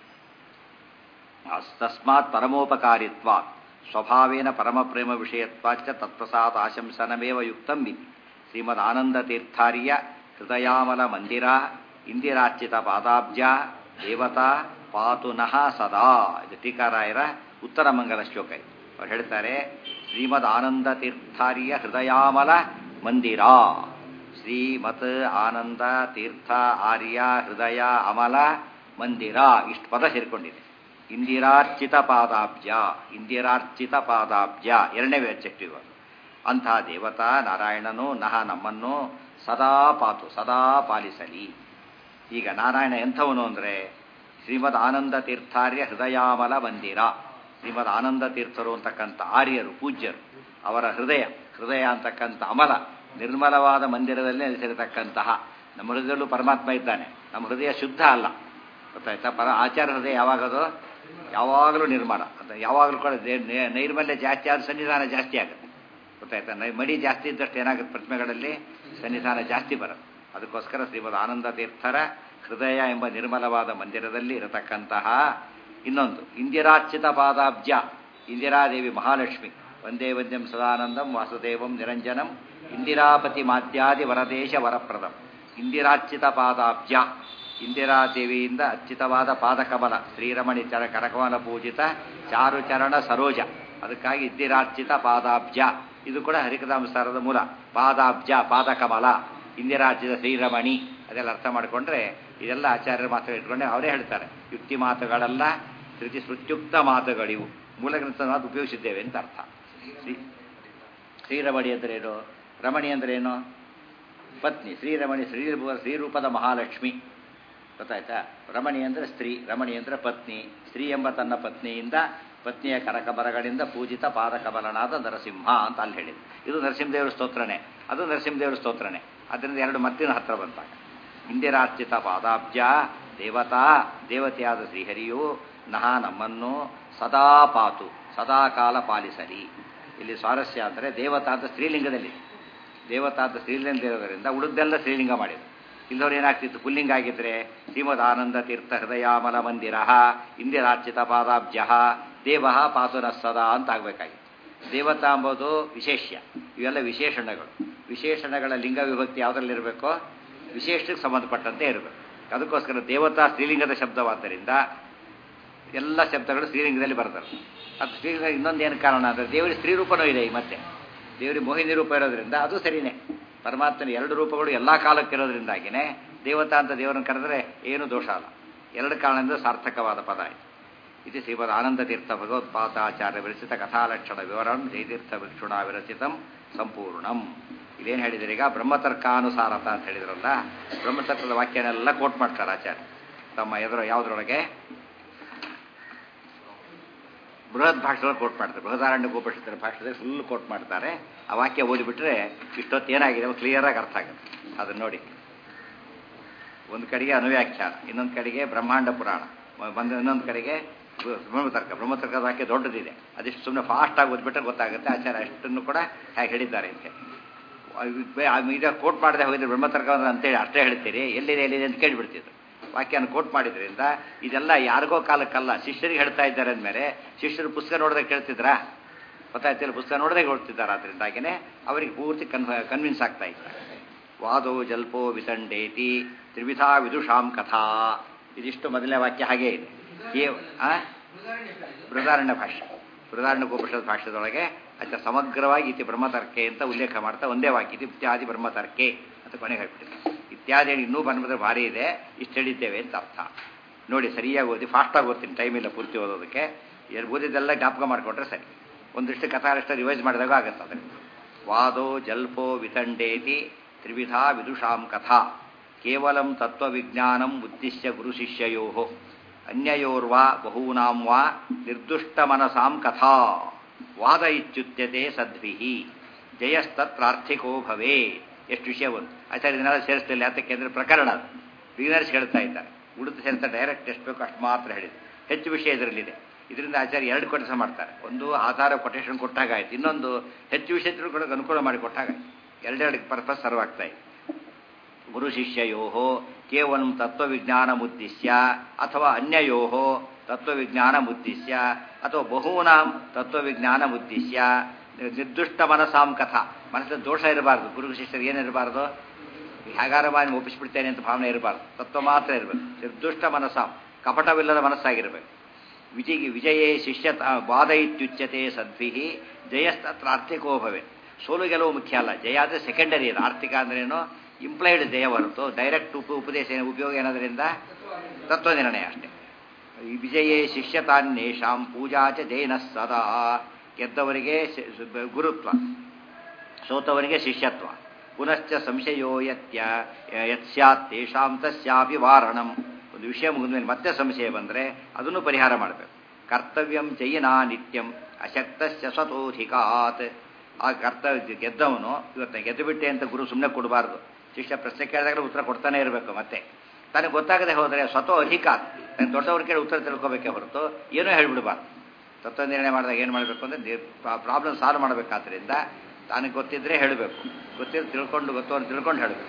ತಸ್ಮಾತ್ ಪರಮೋಪಕಾರಿತ್ವ ಸ್ವಭಾವೇನ ಪರಮ ಪ್ರೇಮ ವಿಷಯತ್ವಾಚ ತತ್ಪ್ರಸಾದ ಆಶಂಸನಮೇವ ಯುಕ್ತಂ ಇತಿ ಶ್ರೀಮದ್ ಆನಂದ ತೀರ್ಥಾರ್ಯ ಹೃದಯಾಮಲ ಮಂದಿರ ಇಂದಿರಾರ್ಚಿತ ಪಾದಾಬ್ಜ ದೇವತಾ ಪಾತು ನಃ ಸದಾ ಇದು ಟೀಕಾರಾಯರ ಉತ್ತರ ಮಂಗಲ ಶ್ಲೋಕ ಇದು ಅವ್ರು ಹೇಳ್ತಾರೆ ಶ್ರೀಮದ್ ಆನಂದ ತೀರ್ಥಾರ್ಯ ಹೃದಯಾಮಲ ಮಂದಿರ ಶ್ರೀಮತ್ ಆನಂದ ತೀರ್ಥ ಆರ್ಯ ಹೃದಯ ಅಮಲ ಮಂದಿರ ಇಷ್ಟು ಪದ ಸೇರಿಕೊಂಡಿದೆ ಇಂದಿರಾರ್ಚಿತ ಪಾದಾಬ್ಜ ಇಂದಿರಾರ್ಚಿತ ಪಾದಾಬ್ಜ ಎರಡನೇ ವ್ಯಕ್ಟಿವ್ ಅಂತಹ ದೇವತಾ ನಾರಾಯಣನು ನಹ ನಮ್ಮನ್ನು ಸದಾ ಪಾತು ಸದಾ ಪಾಲಿಸಲಿ ಈಗ ನಾರಾಯಣ ಎಂಥವನು ಅಂದರೆ ಶ್ರೀಮದ್ ಆನಂದ ತೀರ್ಥಾರ್ಯ ಹೃದಯಾಮಲ ಮಂದಿರ ಶ್ರೀಮದ್ ಆನಂದ ತೀರ್ಥರು ಅಂತಕ್ಕಂಥ ಆರ್ಯರು ಪೂಜ್ಯರು ಅವರ ಹೃದಯ ಹೃದಯ ಅಂತಕ್ಕಂಥ ಅಮಲ ನಿರ್ಮಲವಾದ ಮಂದಿರದಲ್ಲಿ ನೆಲೆಸಿರತಕ್ಕಂತಹ ನಮ್ಮ ಹೃದಯದಲ್ಲೂ ಪರಮಾತ್ಮ ಇದ್ದಾನೆ ನಮ್ಮ ಹೃದಯ ಶುದ್ಧ ಅಲ್ಲ ಗೊತ್ತಾಯ್ತಾ ಪರ ಆಚಾರ ಹೃದಯ ಯಾವಾಗದು ಯಾವಾಗಲೂ ನಿರ್ಮಲ ಅಂತ ಯಾವಾಗಲೂ ಕೂಡ ನೈರ್ಮಲ್ಯ ಜಾಸ್ತಿ ಆದ ಸನ್ನಿಧಾನ ಜಾಸ್ತಿ ಆಗುತ್ತೆ ಗೊತ್ತಾಯ್ತಾ ನೈ ಮಡಿ ಜಾಸ್ತಿ ಇದ್ದಷ್ಟು ಏನಾಗುತ್ತೆ ಪ್ರತಿಮೆಗಳಲ್ಲಿ ಸನ್ನಿಧಾನ ಜಾಸ್ತಿ ಬರುತ್ತೆ ಅದಕ್ಕೋಸ್ಕರ ಶ್ರೀಮದ್ ಆನಂದ ತೀರ್ಥರ ಹೃದಯ ಎಂಬ ನಿರ್ಮಲವಾದ ಮಂದಿರದಲ್ಲಿ ಇರತಕ್ಕಂತಹ ಇನ್ನೊಂದು ಇಂದಿರಾರ್ಚಿತ ಪಾದಾಬ್ಜ ಇಂದಿರಾದೇವಿ ಮಹಾಲಕ್ಷ್ಮಿ ಒಂದೇ ವಂದ್ಯಂ ಸದಾನಂದಂ ವಾಸುದೇವಂ ನಿರಂಜನಂ ಇಂದಿರಾಪತಿ ಮಾಧ್ಯಾದಿ ವರದೇಶ ವರಪ್ರದಂ ಇಂದಿರಾರ್ಚಿತ ಪಾದಾಬ್ಜ ಇಂದಿರಾದೇವಿಯಿಂದ ಅರ್ಚಿತವಾದ ಪಾದಕಮಲ ಶ್ರೀರಮಣಿ ಚರ ಕರಕಮಲ ಪೂಜಿತ ಚಾರುಚರಣ ಸರೋಜ ಅದಕ್ಕಾಗಿ ಇಂದಿರಾರ್ಚಿತ ಪಾದಾಬ್ಜ ಇದು ಕೂಡ ಹರಿಕದಾಂಸಾರದ ಮೂಲ ಪಾದಾಬ್ಜ ಪಾದಕಮಲ ಇಂದಿರಾರ್ಚಿತ ಶ್ರೀರಮಣಿ ಅದೆಲ್ಲ ಅರ್ಥ ಮಾಡಿಕೊಂಡ್ರೆ ಇದೆಲ್ಲ ಆಚಾರ್ಯರ ಮಾತು ಇಟ್ಕೊಂಡೆ ಅವರೇ ಹೇಳ್ತಾರೆ ಯುಕ್ತಿ ಮಾತುಗಳೆಲ್ಲ ಶ್ರುತಿ ಸ್ಮೃತ್ಯುಕ್ತ ಮಾತುಗಳಿವು ಮೂಲ ಗ್ರಂಥ ಮಾತು ಉಪಯೋಗಿಸಿದ್ದೇವೆ ಅಂತ ಅರ್ಥ ಶ್ರೀ ಶ್ರೀರಮಣಿ ಅಂದ್ರೇನು ರಮಣಿ ಅಂದ್ರೇನು ಪತ್ನಿ ಶ್ರೀರಮಣಿ ಶ್ರೀ ಶ್ರೀರೂಪದ ಮಹಾಲಕ್ಷ್ಮಿ ಗೊತ್ತಾಯ್ತಾ ರಮಣಿ ಅಂದರೆ ಸ್ತ್ರೀ ರಮಣಿ ಅಂದರೆ ಪತ್ನಿ ಸ್ತ್ರೀ ಎಂಬ ತನ್ನ ಪತ್ನಿಯಿಂದ ಪತ್ನಿಯ ಕರಕಬರಗಳಿಂದ ಪೂಜಿತ ಪಾದಕಬಲನಾದ ನರಸಿಂಹ ಅಂತ ಅಲ್ಲಿ ಹೇಳಿದ್ರು ಇದು ನರಸಿಂಹದೇವರ ಸ್ತೋತ್ರನೇ ಅದು ನರಸಿಂಹದೇವರ ಸ್ತೋತ್ರನೇ ಅದರಿಂದ ಎರಡು ಮತ್ತಿನ ಹತ್ರ ಬಂತಾಗ ಇಂದಿರಾರ್ಚಿತ ಪಾದಾಬ್ಜ ದೇವತಾ ದೇವತೆಯಾದ ಶ್ರೀಹರಿಯು ನಹ ನಮ್ಮನ್ನು ಸದಾ ಪಾತು ಸದಾ ಕಾಲ ಪಾಲಿಸಲಿ ಇಲ್ಲಿ ಸ್ವಾರಸ್ಯ ಅಂದರೆ ದೇವತಾ ಅಂತ ಸ್ತ್ರೀಲಿಂಗದಲ್ಲಿ ದೇವತಾ ಅಂತ ಸ್ತ್ರೀಲಿಂಗ ಇರೋದರಿಂದ ಉಳಿದೆಲ್ಲ ಸ್ತ್ರೀಲಿಂಗ ಮಾಡಿದ್ರು ಇಲ್ಲವ್ರು ಏನಾಗ್ತಿತ್ತು ಪುಲ್ಲಿಂಗ ಆಗಿದ್ರೆ ಶ್ರೀಮದ್ ಆನಂದ ತೀರ್ಥ ಹೃದಯಾಮಲ ಮಂದಿರ ಇಂದಿರಾರ್ಚಿತ ಪಾದಾಬ್ಜ ದೇವ ಪಾತುನ ಸದಾ ಅಂತ ಆಗಬೇಕಾಗಿತ್ತು ದೇವತಾ ಎಂಬುದು ವಿಶೇಷ್ಯ ಇವೆಲ್ಲ ವಿಶೇಷಣಗಳು ವಿಶೇಷಣಗಳ ಲಿಂಗ ವಿಭಕ್ತಿ ಯಾವುದರಲ್ಲಿರಬೇಕೋ ವಿಶೇಷಕ್ಕೆ ಸಂಬಂಧಪಟ್ಟಂತೆ ಇರಬೇಕು ಅದಕ್ಕೋಸ್ಕರ ದೇವತಾ ಸ್ತ್ರೀಲಿಂಗದ ಶಬ್ದವಾದ್ದರಿಂದ ಎಲ್ಲ ಶಬ್ದಗಳು ಸ್ತ್ರೀಲಿಂಗದಲ್ಲಿ ಬರ್ತಾರೆ ಅದು ಸ್ತ್ರೀಲಿಂಗ ಇನ್ನೊಂದೇನು ಕಾರಣ ಅಂದರೆ ದೇವರಿಗೆ ಸ್ತ್ರೀ ರೂಪನೂ ಇದೆ ಈ ಮತ್ತೆ ದೇವರಿಗೆ ಮೋಹಿನಿ ರೂಪ ಇರೋದ್ರಿಂದ ಅದು ಸರಿನೇ ಪರಮಾತ್ಮನ ಎರಡು ರೂಪಗಳು ಎಲ್ಲ ಕಾಲಕ್ಕಿರೋದ್ರಿಂದಾಗಿನೇ ದೇವತಾ ಅಂತ ದೇವರನ್ನು ಕರೆದರೆ ಏನು ದೋಷ ಅಲ್ಲ ಎರಡು ಕಾರಣದಿಂದ ಸಾರ್ಥಕವಾದ ಪದ ಆಯಿತು ಇದು ಶ್ರೀಮದ್ ಆನಂದ ತೀರ್ಥ ಭಗವತ್ಪಾದಾಚಾರ್ಯ ವಿರಚಿತ ಕಥಾಲಕ್ಷಣ ವಿವರಂ ಜಯತೀರ್ಥ ವಿಕ್ಷುಣ ವಿರಚಿತಂ ಸಂಪೂರ್ಣಂ ಇದೇನು ಹೇಳಿದ್ರೆ ಈಗ ಬ್ರಹ್ಮತರ್ಕಾನುಸಾರತ ಅಂತ ಹೇಳಿದ್ರಲ್ಲ ಬ್ರಹ್ಮತರ್ಕದ ವಾಕ್ಯನೆಲ್ಲ ಕೋಟ್ ಮಾಡ್ತಾರೆ ಆಚಾರ್ಯ ತಮ್ಮ ಎದುರು ಯಾವುದ್ರೊಳಗೆ ಬೃಹತ್ ಭಾಷೆದಲ್ಲಿ ಕೋಟ್ ಮಾಡ್ತಾರೆ ಬೃಹದಾರಣ್ಯ ಉಪನಿಷತ್ತಿನ ಭಾಷೆದಲ್ಲಿ ಫುಲ್ ಕೋಟ್ ಮಾಡ್ತಾರೆ ಆ ವಾಕ್ಯ ಓದಿಬಿಟ್ರೆ ಇಷ್ಟೊತ್ತು ಏನಾಗಿದೆ ಕ್ಲಿಯರಾಗಿ ಅರ್ಥ ಆಗುತ್ತೆ ಅದನ್ನ ನೋಡಿ ಒಂದು ಕಡೆಗೆ ಅನುವ್ಯಾಖ್ಯಾನ ಇನ್ನೊಂದು ಕಡೆಗೆ ಬ್ರಹ್ಮಾಂಡ ಪುರಾಣ ಒಂದು ಇನ್ನೊಂದು ಕಡೆಗೆ ಬ್ರಹ್ಮತರ್ಕ ಬ್ರಹ್ಮತರ್ಕದ ವಾಕ್ಯ ದೊಡ್ಡದಿದೆ ಅದಿಷ್ಟು ಸುಮ್ಮನೆ ಫಾಸ್ಟಾಗಿ ಓದ್ಬಿಟ್ರೆ ಗೊತ್ತಾಗುತ್ತೆ ಆಚಾರ ಅಷ್ಟನ್ನು ಕೂಡ ಹೇಗೆ ಹೇಳಿದ್ದಾರೆ ಅಂತ ಈಗ ಕೋಟ್ ಮಾಡದೆ ಹೋಗಿದ್ರೆ ಬ್ರಹ್ಮತರ್ಕ ಅಂತೇಳಿ ಅಷ್ಟೇ ಹೇಳ್ತೀರಿ ಎಲ್ಲಿದೆ ಎಲ್ಲಿದೆ ಅಂತ ಕೇಳಿಬಿಡ್ತಿದ್ರು ವಾಕ್ಯನ ಕೋಟ್ ಮಾಡಿದ್ರಿಂದ ಇದೆಲ್ಲ ಯಾರಿಗೋ ಕಾಲಕ್ಕಲ್ಲ ಶಿಷ್ಯರಿಗೆ ಹೇಳ್ತಾ ಇದ್ದಾರೆ ಅಂದಮೇಲೆ ಶಿಷ್ಯರು ಪುಸ್ತಕ ನೋಡದೆ ಕೇಳ್ತಿದ್ರಾ ಗೊತ್ತಾಯ್ತಿಲ್ಲ ಪುಸ್ತಕ ನೋಡದೆ ಹೇಳ್ತಿದ್ದಾರೆ ಅದರಿಂದಾಗಿನೇ ಅವರಿಗೆ ಪೂರ್ತಿ ಕನ್ ಕನ್ವಿನ್ಸ್ ಆಗ್ತಾ ಇದ್ದಾರೆ ವಾದೋ ಜಲ್ಪೋ ವಿತಂಡೇತಿ ತ್ರಿವಿಧಾ ವಿದುಷಾಂ ಕಥಾ ಇದಿಷ್ಟು ಮೊದಲನೇ ವಾಕ್ಯ ಹಾಗೇ ಇದೆ ಕೇವ್ ಬೃಹದಾರಣ್ಯ ಭಾಷೆ ಬೃಹದಾರಣ್ಯ ಗೋಪುಷದ ಭಾಷೆದೊಳಗೆ ಅಚ್ಚ ಸಮಗ್ರವಾಗಿ ಇತಿ ಬ್ರಹ್ಮತರ್ಕೆ ಅಂತ ಉಲ್ಲೇಖ ಮಾಡ್ತಾ ಒಂದೇ ವಾಕ್ಯ ಇದು ಇತ್ಯಾದಿ ಬ್ರಹ್ಮತರ್ಕೆ ಅಂತ ಕೊನೆಗೆ ಹೇಳ್ಬಿಟ್ಟಿದೆ ಇತ್ಯಾದಿ ಇನ್ನೂ ಬಂದ್ಬಿಟ್ರೆ ಭಾರಿ ಇದೆ ಇಷ್ಟು ಹೇಳಿದ್ದೇವೆ ಅಂತ ಅರ್ಥ ನೋಡಿ ಸರಿಯಾಗಿ ಓದಿ ಫಾಸ್ಟಾಗಿ ಓದ್ತೀನಿ ಟೈಮ್ ಇಲ್ಲ ಪೂರ್ತಿ ಓದೋದಕ್ಕೆ ಏನು ಓದಿದ್ದೆಲ್ಲ ಜ್ಞಾಪಕ ಮಾಡಿಕೊಂಡ್ರೆ ಸರಿ ಒಂದಿಷ್ಟು ಕಥಾರಷ್ಟ ರಿವೈಸ್ ಮಾಡಿದಾಗ ಆಗುತ್ತೆ ಅದರಿಂದ ವಾದೋ ಜಲ್ಪೋ ವಿತಂಡೇತಿ ತ್ರಿವಿಧಾ ವಿದುಷಾಂ ಕಥಾ ಕೇವಲಂ ತತ್ವವಿಜ್ಞಾನಂ ಉದ್ದಿಶ್ಯ ಗುರು ಶಿಷ್ಯಯೋ ಅನ್ಯಯೋರ್ವಾ ಬಹೂನಾಂ ವಾ ನಿರ್ದುಷ್ಟ ಮನಸಾಂ ಕಥಾ ವಾದ ಇತ್ಯುಚ್ಯತೆ ಸದ್ವಿಹಿ ಜಯಸ್ತತ್ರಾರ್ಥಿಕೋ ಭವೇ ಎಷ್ಟು ವಿಷಯ ಒಂದು ಆಚಾರ್ಯ ಇದನ್ನೆಲ್ಲ ಸೇರಿಸ್ತಿಲ್ಲ ಯಾತಕ್ಕೆ ಅಂದರೆ ಪ್ರಕರಣ ಅದು ಬಿಗಿನರ್ಸ್ ಹೇಳ್ತಾ ಇದ್ದಾರೆ ಉಳಿದು ಸೇರಿಸ್ತಾ ಡೈರೆಕ್ಟ್ ಎಷ್ಟು ಬೇಕೋ ಅಷ್ಟು ಮಾತ್ರ ಹೇಳಿದೆ ಹೆಚ್ಚು ವಿಷಯ ಇದರಲ್ಲಿದೆ ಇದರಿಂದ ಆಚಾರ್ಯ ಎರಡು ಕೆಲಸ ಮಾಡ್ತಾರೆ ಒಂದು ಆಧಾರ ಕೊಟೇಶನ್ ಕೊಟ್ಟಾಗ ಆಯ್ತು ಇನ್ನೊಂದು ಹೆಚ್ಚು ವಿಷಯ ತಿಳ್ಕೊಳ್ಳೋಕೆ ಅನುಕೂಲ ಮಾಡಿ ಕೊಟ್ಟಾಗ ಎರಡೆರಡು ಪರ್ಪಸ್ ಸರ್ವಾಗ್ತಾ ಇದೆ ಗುರು ಶಿಷ್ಯಯೋ ಕೇವಲ ತತ್ವವಿಜ್ಞಾನಮುದ್ದೇಶ್ಯ ಅಥವಾ ಅನ್ಯಯೋ ತತ್ವವಿಜ್ಞಾನಮುದ್ದೇಶ್ಯ ಅಥವಾ ಬಹೂನಾಂ ತತ್ವವಿಜ್ಞಾನಮುದ್ದೇಶ್ಯ ನಿರ್ದುಷ್ಟ ಮನಸಾಂ ಕಥಾ ಮನಸ್ಸಿನ ದೋಷ ಇರಬಾರ್ದು ಗುರು ಶಿಷ್ಯರು ಏನಿರಬಾರ್ದು ಹೇಗಾರ ಮಾಡಿ ಒಪ್ಪಿಸ್ಬಿಡ್ತೇನೆ ಅಂತ ಭಾವನೆ ಇರಬಾರ್ದು ತತ್ವ ಮಾತ್ರ ಇರಬೇಕು ನಿರ್ದುಷ್ಟ ಮನಸಾಂ ಕಪಟವಿಲ್ಲದ ಮನಸ್ಸಾಗಿರಬೇಕು ವಿಜಯ ವಿಜಯೇ ಶಿಷ್ಯ ವಾದ ಇತ್ಯುಚ್ಯತೆ ಸದ್ಭಿ ಜಯಸ್ತತ್ರ ಆರ್ಥಿಕೋ ಭವೆ ಸೋಲು ಗೆಲುವು ಮುಖ್ಯ ಅಲ್ಲ ಜಯ ಅಂದರೆ ಸೆಕೆಂಡರಿ ಅದು ಆರ್ಥಿಕ ಅಂದ್ರೇನು ಇಂಪ್ಲೈಡ್ ಜಯ ಹೊರತು ಡೈರೆಕ್ಟ್ ಉಪ ಉಪದೇಶ ಉಪಯೋಗ ಏನೋದ್ರಿಂದ ತತ್ವ ನಿರ್ಣಯ ಅಷ್ಟೇ ಈ ವಿಜಯೇ ಶಿಷ್ಯತಾನ್ಯೇಷಾಂ ಪೂಜಾ ಚ ಜೈನ ಸದಾ ಗೆದ್ದವರಿಗೆ ಗುರುತ್ವ ಸೋತವರಿಗೆ ಶಿಷ್ಯತ್ವ ಪುನಶ್ಚ ಸಂಶಯೋ ಯತ್ಯ ಯತ್ ಸ್ಯಾತ್ ತೇಷಾಂ ತಸ್ಯಾಪಿ ವಾರಣಂ ಒಂದು ವಿಷಯ ಮುಗಿದ್ಮೇಲೆ ಮತ್ತೆ ಸಂಶಯ ಬಂದರೆ ಅದನ್ನು ಪರಿಹಾರ ಮಾಡಬೇಕು ಕರ್ತವ್ಯಂ ಜೈನ ನಿತ್ಯಂ ಅಶಕ್ತಸ್ಯ ಸ್ವತೋಧಿಕಾತ್ ಆ ಕರ್ತವ್ಯ ಗೆದ್ದವನು ಇವತ್ತು ಗೆದ್ದು ಬಿಟ್ಟೆ ಅಂತ ಗುರು ಸುಮ್ಮನೆ ಕೊಡಬಾರ್ದು ಶಿಷ್ಯ ಪ್ರಶ್ನೆ ಕೇಳಿದಾಗ ಉತ್ತರ ಕೊಡ್ತಾನೆ ಇರಬೇಕು ಮತ್ತೆ ತನಗೆ ಗೊತ್ತಾಗದೆ ಹೋದರೆ ಸ್ವತಃ ಅಧಿಕಾತ್ ನನಗೆ ದೊಡ್ಡವ್ರ ಕೇಳಿ ಉತ್ತರ ತಿಳ್ಕೊಬೇಕೇ ಹೊರತು ಏನೂ ಹೇಳ್ಬಿಡ್ಬಾರ್ದು ತತ್ವ ನಿರ್ಣಯ ಮಾಡಿದಾಗ ಏನು ಮಾಡಬೇಕು ಅಂದರೆ ಪ್ರಾಬ್ಲಮ್ ಸಾಲ್ವ್ ಮಾಡಬೇಕಾದ್ರಿಂದ ತನಗೆ ಗೊತ್ತಿದ್ರೆ ಹೇಳಬೇಕು ಗೊತ್ತಿದ್ದು ತಿಳ್ಕೊಂಡು ಗೊತ್ತು ಅಂತ ತಿಳ್ಕೊಂಡು ಹೇಳಬೇಕು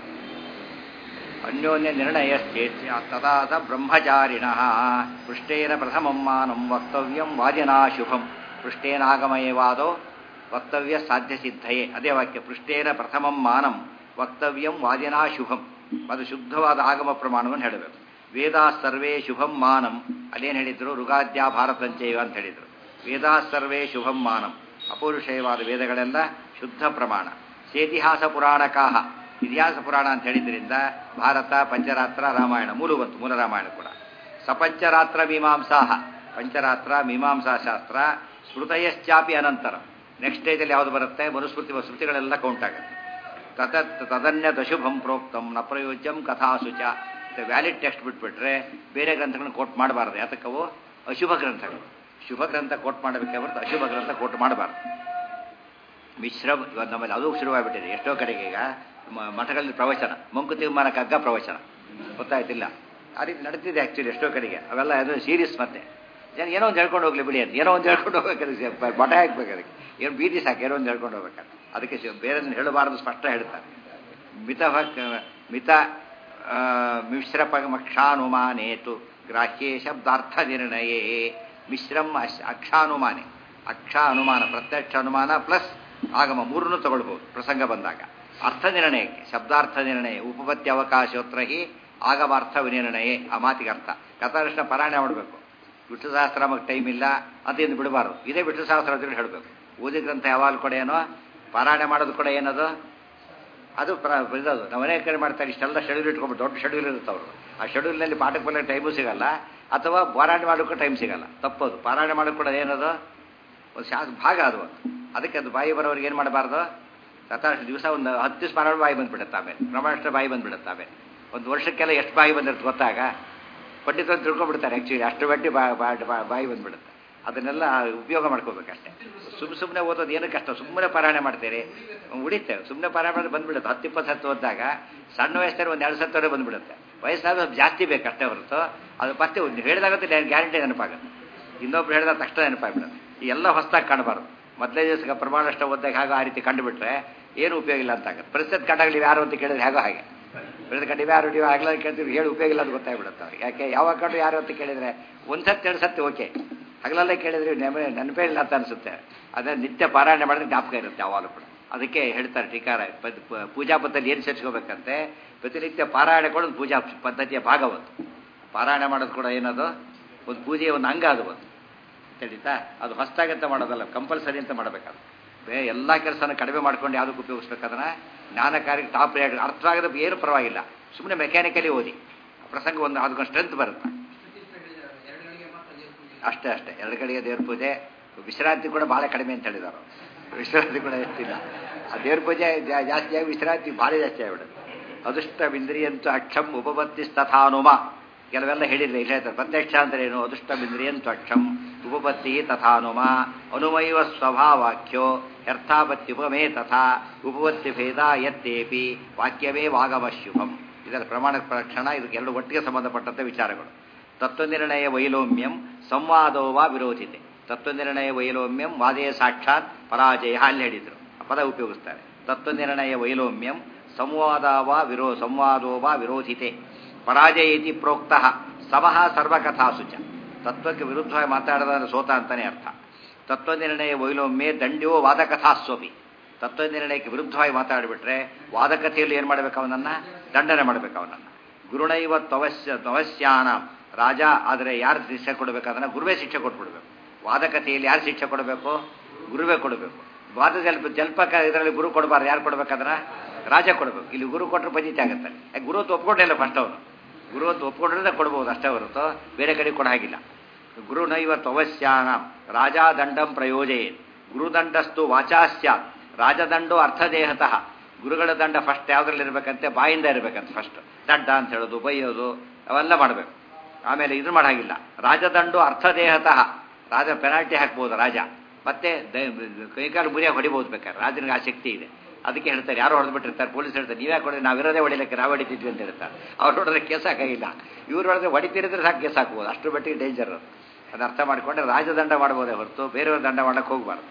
ಅನ್ಯೋನ್ಯ ನಿರ್ಣಯ ತದಾದ ಬ್ರಹ್ಮಚಾರಿಣ ಪೃಷ್ಟೇನ ಪ್ರಥಮಂ ಮಾನಂ ವಕ್ತವ್ಯಂ ವಾದಿನಾ ಶುಭಂ ಪೃಷ್ಟೇನಾಗಮಯವಾದೋ ವಕ್ತವ್ಯ ಸಾಧ್ಯ ಸಿದ್ಧಯೇ ಅದೇ ವಾಕ್ಯ ಪೃಷ್ಟೇನ ಪ್ರಥಮಂ ಮಾನಂ ವಕ್ತವ್ಯಂ ವಾದಿನಾ ಶುಭಂ ಅದು ಶುದ್ಧವಾದ ಆಗಮ ಪ್ರಮಾಣವನ್ನು ಹೇಳಬೇಕು ವೇದಾ ಸರ್ವೇ ಶುಭಂ ಮಾನಂ ಅಲ್ಲೇನು ಹೇಳಿದ್ರು ಋಗಾದ್ಯ ಭಾರತಂಚೈವ ಅಂತ ಹೇಳಿದರು ವೇದಾ ಸರ್ವೇ ಶುಭಂ ಮಾನಂ ಅಪೌರುಷಯವಾದ ವೇದಗಳೆಲ್ಲ ಶುದ್ಧ ಪ್ರಮಾಣ ಸೇತಿಹಾಸ ಪುರಾಣಕಾಹ ಇತಿಹಾಸ ಪುರಾಣ ಅಂತ ಹೇಳಿದ್ರಿಂದ ಭಾರತ ಪಂಚರಾತ್ರ ರಾಮಾಯಣ ಮೂಲ ಬಂತು ಮೂಲ ರಾಮಾಯಣ ಕೂಡ ಸಪಂಚರಾತ್ರ ಮೀಮಾಂಸಾಹ ಪಂಚರಾತ್ರ ಮೀಮಾಂಸಾ ಶಾಸ್ತ್ರ ಸ್ಮೃತಯಶ್ಚಾಪಿ ಅನಂತರ ನೆಕ್ಸ್ಟ್ ಸ್ಟೇಜಲ್ಲಿ ಯಾವುದು ಬರುತ್ತೆ ಮನುಸ್ಮೃತಿ ಸ್ಮೃತಿಗಳೆಲ್ಲ ಕೌಂಟ್ ಆಗುತ್ತೆ ತತತ್ ತದನ್ಯ ದಶುಭಂ ಪ್ರೋಕ್ತಂ ನ ಪ್ರಯೋಜ್ಯಂ ಕಥಾಸುಚ ವ್ಯಾಲಿಡ್ ಟೆಕ್ಸ್ಟ್ ಬಿಟ್ಬಿಟ್ರೆ ಬೇರೆ ಗ್ರಂಥಗಳನ್ನ ಕೋಟ್ ಮಾಡಬಾರ್ದು ಯಾತಕ್ಕವು ಅಶುಭ ಗ್ರಂಥಗಳು ಶುಭ ಗ್ರಂಥ ಕೋಟ್ ಮಾಡಬೇಕೇ ಹೊರತು ಅಶುಭ ಗ್ರಂಥ ಕೋಟ್ ಮಾಡಬಾರ್ದು ಮಿಶ್ರ ಇವತ್ತು ನಮ್ಮಲ್ಲಿ ಅದು ಶುರುವಾಗ್ಬಿಟ್ಟಿದೆ ಎಷ್ಟೋ ಕಡೆಗೆ ಈಗ ಮಠಗಳಲ್ಲಿ ಪ್ರವಚನ ಮಂಕುತಿಮ್ಮನ ಕಗ್ಗ ಪ್ರವಚನ ಗೊತ್ತಾಯ್ತಿಲ್ಲ ಆ ರೀತಿ ನಡೀತಿದೆ ಆ್ಯಕ್ಚುಲಿ ಎಷ್ಟೋ ಕಡೆಗೆ ಅವೆಲ್ಲ ಅದು ಸೀರಿಯಸ್ ಮತ್ತೆ ಜನ ಏನೋ ಒಂದು ಹೇಳ್ಕೊಂಡು ಹೋಗ್ಲಿ ಬಿಡಿ ಅಂತ ಏನೋ ಒಂದು ಹೇಳ್ಕೊಂಡು ಹೋಗ್ಬೇಕಾದ್ರೆ ಮಠ ಹಾಕ್ಬೇಕು ಅದಕ್ಕೆ ಏನು ಬೀದಿ ಸಾಕು ಏನೋ ಒಂದು ಹೇಳ್ಕೊಂಡು ಹೋಗ್ಬೇಕಾದ್ರೆ ಅದಕ್ಕೆ ಬೇರೆ ಹೇಳಬಾರ್ದು ಸ್ಪಷ್ಟ ಹೇಳ್ತಾರೆ ಮಿತ ಮಿತ ಮಿಶ್ರಪಮಕ್ಷಾನುಮಾನೇತು ಗ್ರಾಹ್ಯೇ ಶಬ್ದಾರ್ಥ ನಿರ್ಣಯೇ ಮಿಶ್ರಂ ಅಶ್ ಅಕ್ಷಾನುಮಾನೆ ಅಕ್ಷ ಅನುಮಾನ ಪ್ರತ್ಯಕ್ಷ ಅನುಮಾನ ಪ್ಲಸ್ ಆಗಮ ಮೂರನ್ನು ತಗೊಳ್ಬೋದು ಪ್ರಸಂಗ ಬಂದಾಗ ಅರ್ಥ ನಿರ್ಣಯಕ್ಕೆ ಶಬ್ದಾರ್ಥ ನಿರ್ಣಯ ಉಪಪತ್ತಿ ಅವಕಾಶೋತ್ರ ಹಿ ಆಗಮಾರ್ಥ ವಿನಿರ್ಣಯ ಆ ಮಾತಿಗೆ ಅರ್ಥ ಕಥಾಕೃಷ್ಣ ಪಾರಾಯಣ ಮಾಡಬೇಕು ವಿಷ್ಣು ಸಹಸ್ರ ನಮಗೆ ಟೈಮ್ ಇಲ್ಲ ಅದೇನು ಬಿಡಬಾರ್ದು ಇದೇ ವಿಷ್ಣು ಸಹಸ್ರ ಅಂತೇಳಿ ಹೇಳಬೇಕು ಓದಿ ಗ್ರಂಥ ಯಾವಾಗಲೂ ಕೂಡ ಏನೋ ಪಾರಾಯಣ ಮಾಡೋದು ಕೂಡ ಏನದು ಅದು ಪ್ರ ಇದದು ನಾವು ಅನೇಕ ಕಡೆ ಮಾಡ್ತಾರೆ ಇಷ್ಟೆಲ್ಲ ಶೆಡ್ಯೂಲ್ ಇಟ್ಕೊಂಡ್ಬಿಟ್ಟು ದೊಡ್ಡ ಶೆಡ್ಯೂಲ್ ಇರುತ್ತೆ ಅವರು ಆ ಶೆಡ್ಯೂಲ್ನಲ್ಲಿ ಪಾಠಕ್ಕೆ ಬರಲಿಕ್ಕೆ ಟೈಮು ಸಿಗಲ್ಲ ಅಥವಾ ಪಾರಾಯಣ ಮಾಡೋಕ್ಕೂ ಟೈಮ್ ಸಿಗಲ್ಲ ತಪ್ಪದು ಪಾರಾಯಣ ಮಾಡೋಕ್ಕೆ ಕೂಡ ಏನದು ಒಂದು ಶಾಸ್ ಭಾಗ ಅದು ಅದಕ್ಕೆ ಅದು ಬಾಯಿ ಬರೋರಿಗೆ ಏನು ಮಾಡಬಾರ್ದು ಸತಾಷ್ಟು ದಿವಸ ಒಂದು ಹತ್ತು ದಿವಸ ಮಾಡೋದು ಬಾಯಿ ಬಂದುಬಿಡುತ್ತೆ ಆಮೇಲೆ ಪ್ರಮಾಣಷ್ಟು ಬಾಯಿ ಬಂದುಬಿಡುತ್ತೆ ಆಮೇಲೆ ಒಂದು ವರ್ಷಕ್ಕೆಲ್ಲ ಎಷ್ಟು ಬಾಯಿ ಬಂದಿರುತ್ತೆ ಗೊತ್ತಾಗ ಪಂಡಿತರು ತಿಳ್ಕೊಂಡ್ಬಿಡ್ತಾರೆ ಆ್ಯಕ್ಚುಲಿ ಅಷ್ಟು ಬಡ್ಡಿ ಬಾ ಬಾಯಿ ಬಂದುಬಿಡುತ್ತೆ ಅದನ್ನೆಲ್ಲ ಉಪಯೋಗ ಮಾಡ್ಕೋಬೇಕಷ್ಟೇ ಸುಮ್ ಸುಮ್ಮನೆ ಓದೋದು ಏನು ಕಷ್ಟ ಸುಮ್ಮನೆ ಪಾರಾಯಣ ಮಾಡ್ತೀರಿ ಉಳಿತೇವೆ ಸುಮ್ಮನೆ ಪಾರಾಯಣ ಮಾಡಿದ್ರೆ ಬಂದ್ಬಿಡುತ್ತೆ ಹತ್ತು ಇಪ್ಪತ್ತು ಸತ್ತು ಓದಿದಾಗ ಸಣ್ಣ ವಯಸ್ಸಲ್ಲಿ ಒಂದು ಎರಡು ಸತ್ತವರೆ ಬಂದ್ಬಿಡುತ್ತೆ ವಯಸ್ಸಾದ ಸ್ವಲ್ಪ ಜಾಸ್ತಿ ಬೇಕು ಅಷ್ಟೇ ಹೊರತು ಅದು ಮತ್ತೆ ಒಂದು ಹೇಳಿದಾಗತ್ತೆ ಗ್ಯಾರಂಟಿ ನೆನಪಾಗುತ್ತೆ ಇನ್ನೊಬ್ರು ಹೇಳಿದಾಗ ತಕ್ಷಣ ನೆನಪಾಗ್ಬಿಡುತ್ತೆ ಈ ಎಲ್ಲ ಹೊಸದಾಗಿ ಕಾಣಬಾರ್ದು ಮೊದಲೇ ದಿವಸ ಪ್ರಮಾಣ ಅಷ್ಟ ಓದಾಗ ಹಾಗೆ ಆ ರೀತಿ ಕಂಡುಬಿಟ್ರೆ ಏನು ಉಪಯೋಗ ಇಲ್ಲ ಅಂತ ಆಗುತ್ತೆ ಪರಿಸ್ಥಿತಿ ಕಂಡಾಗ ಯಾರು ಅಂತ ಕೇಳಿದ್ರೆ ಹೇಗೋ ಹಾಗೆ ಬೆಳೆದ ಕಡೆ ಯಾರು ನೀವು ಆಗ್ಲ ಕೇಳ್ತೀವಿ ಹೇಳಿ ಉಪಯೋಗ ಇಲ್ಲ ಅಂತ ಗೊತ್ತಾಗ್ಬಿಡುತ್ತೆ ಅವ್ರಿಗೆ ಯಾಕೆ ಯಾವಾಗ ಕಂಡು ಯಾರು ಅಂತ ಕೇಳಿದ್ರೆ ಒಂದು ಸತಿ ಎರಡು ಸತಿ ಓಕೆ ಹಗಲಲ್ಲೇ ಕೇಳಿದ್ರೆ ನೆನಪೇ ನೆನಪೇ ಇಲ್ಲ ಅಂತ ಅನಿಸುತ್ತೆ ಅದೇ ನಿತ್ಯ ಪಾರಾಯಣ ಮಾಡಿದ್ರೆ ಜ್ಞಾಪಕ ಇರುತ್ತೆ ಯಾವಾಗಲೂ ಕೂಡ ಅದಕ್ಕೆ ಹೇಳ್ತಾರೆ ಟೀಕಾರ ಪದ್- ಪ- ಪೂಜಾ ಪದ್ಧತಿ ಏನು ಸೇರಿಸ್ಕೋಬೇಕಂತೆ ಪ್ರತಿನಿತ್ಯ ಪಾರಾಯಣ ಕೂಡ ಒಂದು ಪೂಜಾ ಪದ್ಧತಿಯ ಭಾಗವತ್ತು ಪಾರಾಯಣ ಮಾಡೋದು ಕೂಡ ಏನದು ಒಂದು ಪೂಜೆಯ ಒಂದು ಅಂಗ ಅದು ಒಂದು ತಿಳಿತಾ ಅದು ಹೊಸದಾಗಂತ ಮಾಡೋದಲ್ಲ ಕಂಪಲ್ಸರಿ ಅಂತ ಮಾಡಬೇಕಾದ್ರೆ ಬೇ ಎಲ್ಲ ಕೆಲಸನ ಕಡಿಮೆ ಮಾಡ್ಕೊಂಡು ಯಾವುದಕ್ಕೆ ಉಪಯೋಗಿಸ್ಬೇಕದನ್ನ ಜ್ಞಾನ ಕಾರ್ಯಕ್ಕೆ ಟಾಪ್ ರೇಟ್ ಅರ್ಥ ಆಗದ ಏನು ಪರವಾಗಿಲ್ಲ ಸುಮ್ಮನೆ ಮೆಕ್ಯಾನಿಕಲಿ ಓದಿ ಆ ಪ್ರಸಂಗ ಒಂದು ಅದಕ್ಕೊಂದು ಸ್ಟ್ರೆಂತ್ ಬರುತ್ತೆ ಅಷ್ಟೇ ಅಷ್ಟೇ ಎರಡು ಕಡೆಗೆ ದೇವ್ರ ಪೂಜೆ ವಿಶ್ರಾಂತಿ ಕೂಡ ಭಾಳ ಕಡಿಮೆ ಅಂತ ಹೇಳಿದಾರೆ ವಿಶ್ರಾಂತಿ ಕೂಡ ಎಷ್ಟಿಲ್ಲ ಆ ದೇವ್ರ ಪೂಜೆ ಜಾ- ಜಾಸ್ತಿ ಆಗಿ ವಿಶ್ರಾಂತಿ ಭಾಳ ಜಾಸ್ತಿ ಆಗಿಬಿಡುತ್ತೆ ಅದೃಷ್ಟ ಇಂದ್ರಿಯಂತು ಅಕ್ಷಂ ಉಪಪತ್ತಿ ತಥಾನುಮ ಕೆಲವೆಲ್ಲ ಹೇಳಿದ್ರೆ ಇಲ್ಲ ಹೇಳ್ತಾರೆ ಪ್ರತ್ಯಕ್ಷ ಅಂದ್ರೆ ಏನು ಅದೃಷ್ಟ ಇಂದ್ರಿಯಂತು ಅಕ್ಷಂ ಉಪಪತ್ತಿ ತಥಾನುಮ ಅನುಮೈವ ಸ್ವಭಾವಾಕ್ಯೋ ಯರ್ಥಾಪತ್ತಿ ಉಪಮೇ ತಥಾ ಉಪಪತ್ತಿ ಭೇದ ಯತ್ತೇಪಿ ವಾಕ್ಯವೇ ವಾಗಮಶುಭಂ ಇದರ ಪ್ರಮಾಣ ಪ್ರಕ್ಷಣ ಇದಕ್ಕೆ ಎರಡು ಒಟ್ಟಿಗೆ ಸಂಬಂಧಪಟ್ಟಂತೆ ವಿಚಾರಗಳು ತತ್ವನಿರ್ಣಯ ವೈಲೋಮ್ಯಂ ಸಂವಾದೋ ವಾ ವಿರೋಧಿತೆ ತತ್ವನಿರ್ಣಯ ವೈಲೋಮ್ಯಂ ವಾದೇ ಸಾಕ್ಷಾತ್ ಪರಾಜಯ ಅಲ್ಲಿ ಹೇಳಿದರು ಆ ಪದ ಉಪಯೋಗಿಸ್ತಾರೆ ತತ್ವನಿರ್ಣಯ ವೈಲೋಮ್ಯಂ ಸಂವಾದ ವಾ ವಿರೋ ಸಂವಾದೋ ವಾ ವಿರೋಧಿತೆ ಪರಾಜಯ ಇತಿ ಪ್ರೋಕ್ತ ಸಮಃ ಸರ್ವಕಥಾಸು ಚ ತತ್ವಕ್ಕೆ ವಿರುದ್ಧವಾಗಿ ಮಾತಾಡೋದಂದ್ರೆ ಸೋತ ಅಂತಾನೆ ಅರ್ಥ ತತ್ವನಿರ್ಣಯ ವೈಲೋಮ್ಯ ದಂಡ್ಯೋ ವಾದಕಥಾಸ್ವಪಿ ತತ್ವನಿರ್ಣಯಕ್ಕೆ ವಿರುದ್ಧವಾಗಿ ಮಾತಾಡಿಬಿಟ್ರೆ ವಾದಕಥೆಯಲ್ಲಿ ಏನು ಮಾಡಬೇಕು ಅವನನ್ನ ದಂಡನೆ ಮಾಡಬೇಕು ಅವನನ್ನ ಗುರುಣೈವ ತವಸ್ಯ ತವಸ್ಯಾನ ರಾಜ ಆದರೆ ಯಾರು ಶಿಕ್ಷೆ ಕೊಡಬೇಕಾದ್ರೆ ಗುರುವೇ ಶಿಕ್ಷೆ ಕೊಟ್ಬಿಡ್ಬೇಕು ವಾದಕತೆಯಲ್ಲಿ ಯಾರು ಶಿಕ್ಷೆ ಕೊಡಬೇಕು ಗುರುವೇ ಕೊಡಬೇಕು ವಾದ ಜಲ್ಪ ಜಲ್ಪಕ ಇದರಲ್ಲಿ ಗುರು ಕೊಡಬಾರ್ದು ಯಾರು ಕೊಡ್ಬೇಕಾದ್ರ ರಾಜ ಕೊಡಬೇಕು ಇಲ್ಲಿ ಗುರು ಕೊಟ್ಟರೆ ಪಂಜಿತ ಆಗುತ್ತೆ ಯಾಕೆ ಗುರು ಅಂತ ಒಪ್ಕೊಂಡಿಲ್ಲ ಫಸ್ಟ್ ಅವನು ಗುರು ಅಂತ ಒಪ್ಕೊಂಡ್ರೆ ಕೊಡ್ಬೋದು ಅಷ್ಟೇ ಹೊರತು ಬೇರೆ ಕಡೆ ಕೊಡ ಹಾಗಿಲ್ಲ ಗುರುನೈವ ತವಸ್ಯಾನ ರಾಜಾದಂಡಂ ಪ್ರಯೋಜಯೇತ್ ಗುರುದಂಡಸ್ತು ವಾಚಾಸ್ಯಾತ್ ರಾಜದಂಡೋ ಅರ್ಥದೇಹತಃ ಗುರುಗಳ ದಂಡ ಫಸ್ಟ್ ಯಾವ್ದ್ರಲ್ಲಿ ಇರ್ಬೇಕಂತೆ ಬಾಯಿಂದ ಇರ್ಬೇಕಂತ ಫಸ್ಟ್ ದಂಡ ಅಂತ ಹೇಳೋದು ಬೈಯೋದು ಅವೆಲ್ಲ ಮಾಡಬೇಕು ಆಮೇಲೆ ಇದು ಮಾಡಾಗಿಲ್ಲ ರಾಜದಂಡು ಅರ್ಥದೇಹತಃ ರಾಜ ಪೆನಾಲ್ಟಿ ಹಾಕ್ಬೋದು ರಾಜ ಮತ್ತೆ ದ- ಕೈಕಾಲು ಮುರಿಯಾಗಿ ಹೊಡಿಬೋದು ಬೇಕಾದ್ರೆ ರಾಜನಿಗೆ ಆ ಶಕ್ತಿ ಇದೆ ಅದಕ್ಕೆ ಹೇಳ್ತಾರೆ ಯಾರು ಹೊಡೆದ್ಬಿಟ್ಟಿರ್ತಾರೆ ಪೊಲೀಸ್ ಹೇಳ್ತಾರೆ ನೀವೇ ಕೊಡಿ ನಾವಿರೋದೇ ಹೊಡಿಲಿಕ್ಕೆ ನಾವು ಹೊಡಿತಿದ್ವಿ ಅಂತ ಹೇಳ್ತಾರೆ ಅವ್ರು ಹೊಡೆದ್ರೆ ಕೇಸ್ ಹಾಕಾಗಿಲ್ಲ ಇವ್ರು ಹೊಡೆದ್ರೆ ಹೊಡಿತಿರಿದ್ರೆ ಸಾಕು ಕೇಸ್ ಹಾಕ್ಬೋದು ಅಷ್ಟರ ಮಟ್ಟಿಗೆ ಡೇಂಜರ್ ಅದು ಅದು ಅರ್ಥ ಮಾಡಿಕೊಂಡ್ರೆ ರಾಜದಂಡ ಮಾಡ್ಬೋದೇ ಹೊರತು ಬೇರೆಯವ್ರ ದಂಡ ಮಾಡಕ್ಕೆ ಹೋಗ್ಬಾರ್ದು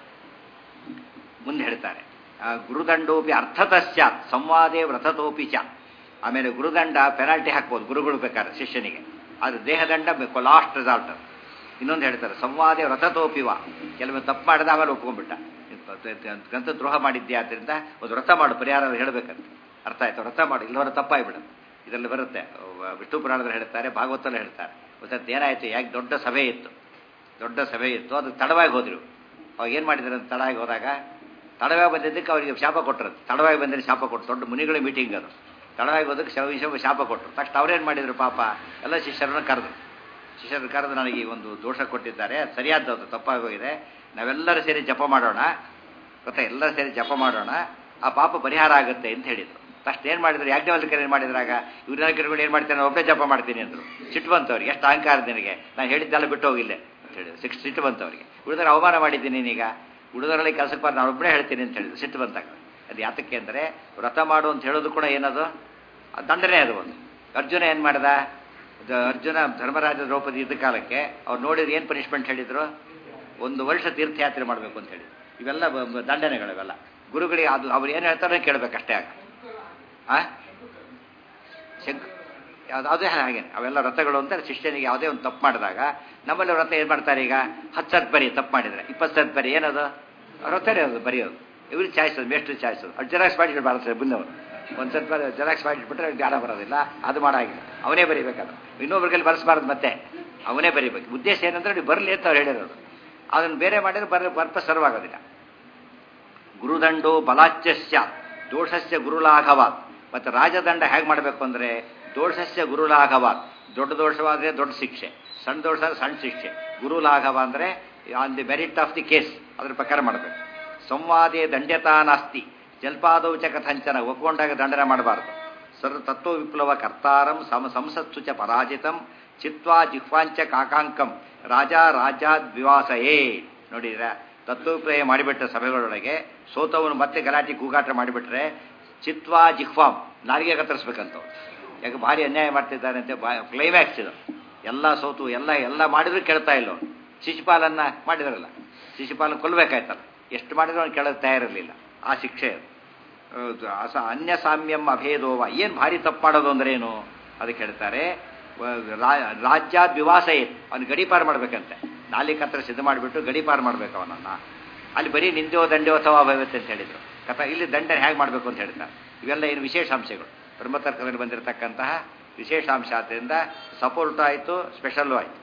ಮುಂದೆ ಹೇಳ್ತಾರೆ ಆ, ಗುರುದಂಡೋಪಿ ಅರ್ಥತಃ ಸ್ಯಾತ್ ಸಂವಾದೇ ವ್ರತತೋಪಿ ಚ ಆಮೇಲೆ ಗುರುದಂಡ ಪೆನಾಲ್ಟಿ ಹಾಕ್ಬೋದು ಗುರುಗಳು ಬೇಕಾದ್ರೆ ಶಿಷ್ಯನಿಗೆ ಅದು ದೇಹದಂಡ ಬೇಕು ಲಾಸ್ಟ್ ರಿಸಲ್ಟ್ ಇನ್ನೊಂದು ಹೇಳ್ತಾರೆ ಸಂವಾದೇ ವ್ರತತೋಪಿವ ಕೆಲವೊಮ್ಮೆ ತಪ್ಪು ಮಾಡಿದ ಆಮೇಲೆ ಒಪ್ಕೊಂಡ್ಬಿಟ್ಟ ಗ್ರಂಥ ದ್ರೋಹ ಮಾಡಿದ್ದೆ ಆದ್ದರಿಂದ ಒಂದು ವ್ರತ ಮಾಡು ಪರಿಹಾರ ಹೇಳ್ಬೇಕಂತ ಅರ್ಥ ಆಯ್ತು ವ್ರತ ಮಾಡು ಇಲ್ಲವರ ತಪ್ಪಾಗ್ಬಿಡುತ್ತೆ ಇದರಲ್ಲಿ ಬರುತ್ತೆ ಅಹ್ ವಿಷ್ಣು ಪುರಾಣದಲ್ಲಿ ಹೇಳ್ತಾರೆ ಭಾಗವತಲ್ಲಿ ಹೇಳ್ತಾರೆ ಗೊತ್ತಾಯ್ತು ಏನಾಯ್ತು ಯಾಕೆ ದೊಡ್ಡ ಸಭೆ ಇತ್ತು ದೊಡ್ಡ ಸಭೆ ಇತ್ತು ಅದು ತಡವಾಗಿ ಹೋದ್ರು ಅವಾಗ ಏನು ಮಾಡಿದ್ರು ಅಂತ ತಡವಾಗಿ ಹೋದಾಗ ತಡವಾಗಿ ಬಂದಿದ್ದಕ್ಕೆ ಅವರಿಗೆ ಶಾಪ ಕೊಟ್ಟರು ತಡವಾಗಿ ಬಂದರೆ ಶಾಪ ಕೊಟ್ಟರು ದೊಡ್ಡ ಮುನಿಗಳ ಮೀಟಿಂಗ್ ಅದು ತಡವಾಗಿ ಹೋದಕ್ಕೆ ಶವ ಶವ ಶಾಪ ಕೊಟ್ಟರು ತಕ್ಷಣ ಅವ್ರೇನು ಮಾಡಿದ್ರು ಪಾಪ ಎಲ್ಲ ಶಿಷ್ಯರನ್ನು ಕರೆದು ಶಿಷ್ಯರನ್ನು ಕರೆದು ನನಗೆ ಈ ಒಂದು ದೋಷ ಕೊಟ್ಟಿದ್ದಾರೆ ಅದು ಸರಿಯಾದದ್ದು ತಪ್ಪಾಗಿ ಹೋಗಿದೆ ನಾವೆಲ್ಲರೂ ಸೇರಿ ಜಪ ಮಾಡೋಣ ಗೊತ್ತಾ ಎಲ್ಲರೂ ಸೇರಿ ಜಪ ಮಾಡೋಣ ಆ ಪಾಪ ಪರಿಹಾರ ಆಗುತ್ತೆ ಅಂತ ಹೇಳಿದ್ರು ತಕ್ಷಣ ಏನು ಮಾಡಿದ್ರು ಯಾಜ್ಞವಲ್ಕರ್ ಏನು ಮಾಡಿದ್ರಾಗ ಇವ್ರ ಗಿಡಗಳು ಏನು ಮಾಡ್ತಾರೆ ನಾನು ಒಬ್ಬನೇ ಜಪ ಮಾಡ್ತೀನಿ ಅಂದರು ಸಿಟ್ಟು ಬಂತವ್ರಿಗೆ ಎಷ್ಟು ಅಹಂಕಾರ ನಿನಗೆ ನಾನು ಹೇಳಿದ್ದೆಲ್ಲ ಬಿಟ್ಟು ಹೋಗಿಲ್ಲ ಅಂತ ಹೇಳಿದ್ರು ಸಿಟ್ಟು ಸಿಟ್ಟು ಬಂತವ್ರಿಗೆ ಉಳಿದ್ರೆ ಅವಮಾನ ಮಾಡಿದ್ದೀನಿ ನೀನೀಗ ಉಳಿದವರಲ್ಲಿ ಕೆಲಸಕ್ಕೆ ಬಾರ ನಾನು ಒಬ್ಬನೇ ಹೇಳ್ತೀನಿ ಅಂತ ಹೇಳಿದ್ರು ಸಿಟ್ಟು ಬಂತಾಗ ಅದು ಯಾತಕ್ಕೆ ಅಂದರೆ ವ್ರತ ಮಾಡು ಅಂತ ಹೇಳೋದು ಕೂಡ ಏನದು ಅದು ದಂಡನೆ ಅದು ಒಂದು ಅರ್ಜುನ ಏನು ಮಾಡ್ದ ದ- ಅರ್ಜುನ ಧರ್ಮರಾಜ ದ್ರೌಪದಿ ಇದ್ದ ಕಾಲಕ್ಕೆ ಅವ್ರು ನೋಡಿದ್ರೆ ಏನು ಪನಿಷ್ಮೆಂಟ್ ಹೇಳಿದ್ರು ಒಂದು ವರ್ಷ ತೀರ್ಥಯಾತ್ರೆ ಮಾಡಬೇಕು ಅಂತ ಹೇಳಿದ್ರು ಇವೆಲ್ಲ ಬ- ಬ- ದಂಡನೆಗಳು ಇವೆಲ್ಲ ಗುರುಗಳಿಗೆ ಅದು ಅವ್ರು ಏನು ಹೇಳ್ತಾರೋ ಕೇಳಬೇಕಷ್ಟೇ ಆಗ ಆ ಶಂಕ್ ಯಾವ್ದು ಅದೇ ಹಾಗೆ ಅವೆಲ್ಲ ವ್ರತಗಳು ಅಂತ ಶಿಷ್ಯನಿಗೆ ಯಾವುದೇ ಒಂದು ತಪ್ಪು ಮಾಡಿದಾಗ ನಮ್ಮಲ್ಲಿ ವ್ರತ ಏನು ಮಾಡ್ತಾರೆ ಈಗ ಹತ್ತು ಸತ್ ಬರಿ ತಪ್ಪು ಮಾಡಿದ್ರೆ ಇಪ್ಪತ್ತು ಸತ್ ಬರಿ ಏನದು ವ್ರತನೇ ಅದು ಬರೆಯೋದು ಇವ್ರಿಗೆ ಚಾಯ್ಸ್ ಅದು ಮೇಷ್ಟ್ರು ಚಾಯ್ಸ್ ಅದು ಅವ್ರು ಜೆರಾಕ್ಸ್ ಮಾಡಿಟ್ಟು ಬಾಳ್ತಾರೆ ಬಂದವರು ಒಂದು ಸತ್ ಬರಿ ಜೆರಾಕ್ಸ್ ಮಾಡಿಟ್ಬಿಟ್ರೆ ಅವ್ರಿಗೆ ಜ್ಞಾನ ಬರೋದಿಲ್ಲ ಅದು ಮಾಡಾಗಿಲ್ಲ ಅವನೇ ಬರಿಬೇಕಾದ್ರೆ ಇನ್ನೊಬ್ರಿಗೆ ಬರೆಸಬಾರ್ದು ಮತ್ತೆ ಅವನೇ ಬರಿಬೇಕು ಉದ್ದೇಶ ಏನಂದ್ರೆ ನೀವು ಬರಲಿ ಅಂತ ಅವ್ರು ಹೇಳಿರೋದು ಅದನ್ನು ಬೇರೆ ಮಾಡಿದ್ರೆ ಬರ ಪರ್ಪಸ್ ಸರ್ವಾಗೋದಿಲ್ಲ ಗುರುದಂಡೋ ಬಲಾಚ್ಯಸ್ಯ ದೋಷಸ್ಯ ಗುರುಲಾಘವಾತ್ ಮತ್ತು ರಾಜದಂಡ ಹೇಗೆ ಮಾಡಬೇಕು ಅಂದರೆ ದೋಷಸ್ಯ ಗುರುಲಾಘವಾತ್ ದೊಡ್ಡ ದೋಷವಾದರೆ ದೊಡ್ಡ ಶಿಕ್ಷೆ ಸಣ್ಣ ದೋಷ ಆದ್ರೆ ಸಣ್ಣ ಶಿಕ್ಷೆ ಗುರುಲಾಘವ ಅಂದರೆ on the merit of the case ಅದ್ರ ಪ್ರಕಾರ ಮಾಡಬೇಕು ಸಂವಾದೇ ದಂಡ್ಯತಾ ನಾಸ್ತಿ ಜಲ್ಪಾದೌ ಚ ಕಥಂಚನ ಒಪ್ಕೊಂಡಾಗ ದಂಡನೆ ಮಾಡಬಾರ್ದು ಸರ್ ತತ್ವ ವಿಪ್ಲವ ಕರ್ತಾರಂ ಸಮ ಸಂಸತ್ಸು ಚ ಪರಾಜಿತಂ ಚಿತ್ವಾ ಜಿಹ್ವಾಂಚ ಕಾಕಾಂಕಂ ರಾಜ ರಾಜಾದ್ ವಿವಾಸಯೇ ನೋಡಿದ್ರ ತತ್ವಪ್ರಯ ಮಾಡಿಬಿಟ್ಟ ಸಭೆಗಳೊಳಗೆ ಸೋತವನು ಮತ್ತೆ ಗಲಾಟೆ ಕೂಗಾಟ ಮಾಡಿಬಿಟ್ರೆ ಚಿತ್ವಾ ಜಿಹ್ವಾಂ ನಾಲಿಗೆ ಕತ್ತರಿಸ್ಬೇಕಂತ ಯಾಕೆ ಭಾರಿ ಅನ್ಯಾಯ ಮಾಡ್ತಿದ್ದಾರೆ ಅಂತ ಕ್ಲೈಮ್ಯಾಕ್ಸ್ ಇದು ಎಲ್ಲ ಸೋತು ಎಲ್ಲ ಎಲ್ಲ ಮಾಡಿದ್ರು ಕೇಳ್ತಾ ಇಲ್ಲ ಅವ್ನು. ಶಿಶುಪಾಲನ್ನ ಮಾಡಿದ್ರಲ್ಲ ಶಿಶುಪಾಲನ ಕೊಲ್ಬೇಕಾಯ್ತಲ್ಲ ಎಷ್ಟು ಮಾಡಿದ್ರು ಅವ್ನು ಕೇಳೋದು ತಯಾರಿರಲಿಲ್ಲ ಆ ಶಿಕ್ಷೆ ಅದು ಹೌದು, ಅಸ ಅನ್ಯ ಸಾಮ್ಯಂ ಅಭೇದೋವ ಏನು ಭಾರಿ ತಪ್ಪು ಮಾಡೋದು ಅಂದ್ರೆ ಏನು ಅದಕ್ಕೆ ಹೇಳ್ತಾರೆ ವ- ರಾ- ರಾಜ್ಯಾದ್ ವಿವಾಸ ಏನು ಅವ್ನು ಗಡಿಪಾರು ಮಾಡ್ಬೇಕಂತೆ ನಾಲಿ ಕತ್ರ ಸಿದ್ಧ ಮಾಡಿಬಿಟ್ಟು ಗಡಿಪಾರು ಮಾಡ್ಬೇಕು ಅವನನ್ನ ಅಲ್ಲಿ ಬರೀ ನಿಂದೋ ದಂಡೋ ಅಥವಾ ಭವತ್ತೆ ಅಂತ ಹೇಳಿದ್ರು ಕಥ ಇಲ್ಲಿ ದಂಡನೆ ಹೇಗೆ ಮಾಡಬೇಕು ಅಂತ ಹೇಳ್ತಾರೆ ಇವೆಲ್ಲ ಏನು ವಿಶೇಷಾಂಶಗಳು ಬ್ರಹ್ಮತರ್ಕದಲ್ಲಿ ಬಂದಿರತಕ್ಕಂತಹ ವಿಶೇಷಾಂಶ ಆದ್ದರಿಂದ ಸಪೋರ್ಟ್ ಆಯಿತು ಸ್ಪೆಷಲ್ಲು ಆಯಿತು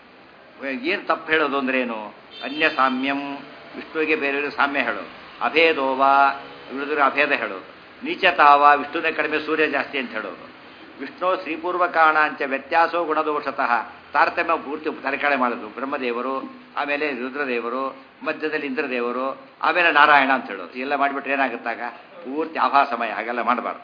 ಏನು ತಪ್ಪು ಹೇಳೋದು ಅಂದ್ರೆ ಏನು ಅನ್ಯ ಸಾಮ್ಯಂ ವಿಷ್ಣುವಿಗೆ ಬೇರೆಯವರು ಸಾಮ್ಯ ಹೇಳೋದು ಅಭೇದೋವ ಉಳಿದ್ರೆ ಅಭೇದ ಹೇಳೋದು ನೀಚತಾವ ವಿಷ್ಣುವಿನ ಕಡಿಮೆ ಸೂರ್ಯ ಜಾಸ್ತಿ ಅಂತ ಹೇಳೋದು ವಿಷ್ಣು ಶ್ರೀಪೂರ್ವಕಾಣ ಅಂಚ ವ್ಯತ್ಯಾಸೋ ಗುಣದೋಷತಃ ತಾರತಮ್ಯ ಪೂರ್ತಿ ತಲೆಕಳೆ ಮಾಡೋದು ಬ್ರಹ್ಮದೇವರು ಆಮೇಲೆ ರುದ್ರದೇವರು ಮಧ್ಯದಲ್ಲಿ ಇಂದ್ರದೇವರು ಆಮೇಲೆ ನಾರಾಯಣ ಅಂತ ಹೇಳೋದು ಎಲ್ಲ ಮಾಡಿಬಿಟ್ರೆ ಏನಾಗುತ್ತಾಗ ಪೂರ್ತಿ ಆಭಾಸಮಯ ಹಾಗೆಲ್ಲ ಮಾಡಬಾರ್ದು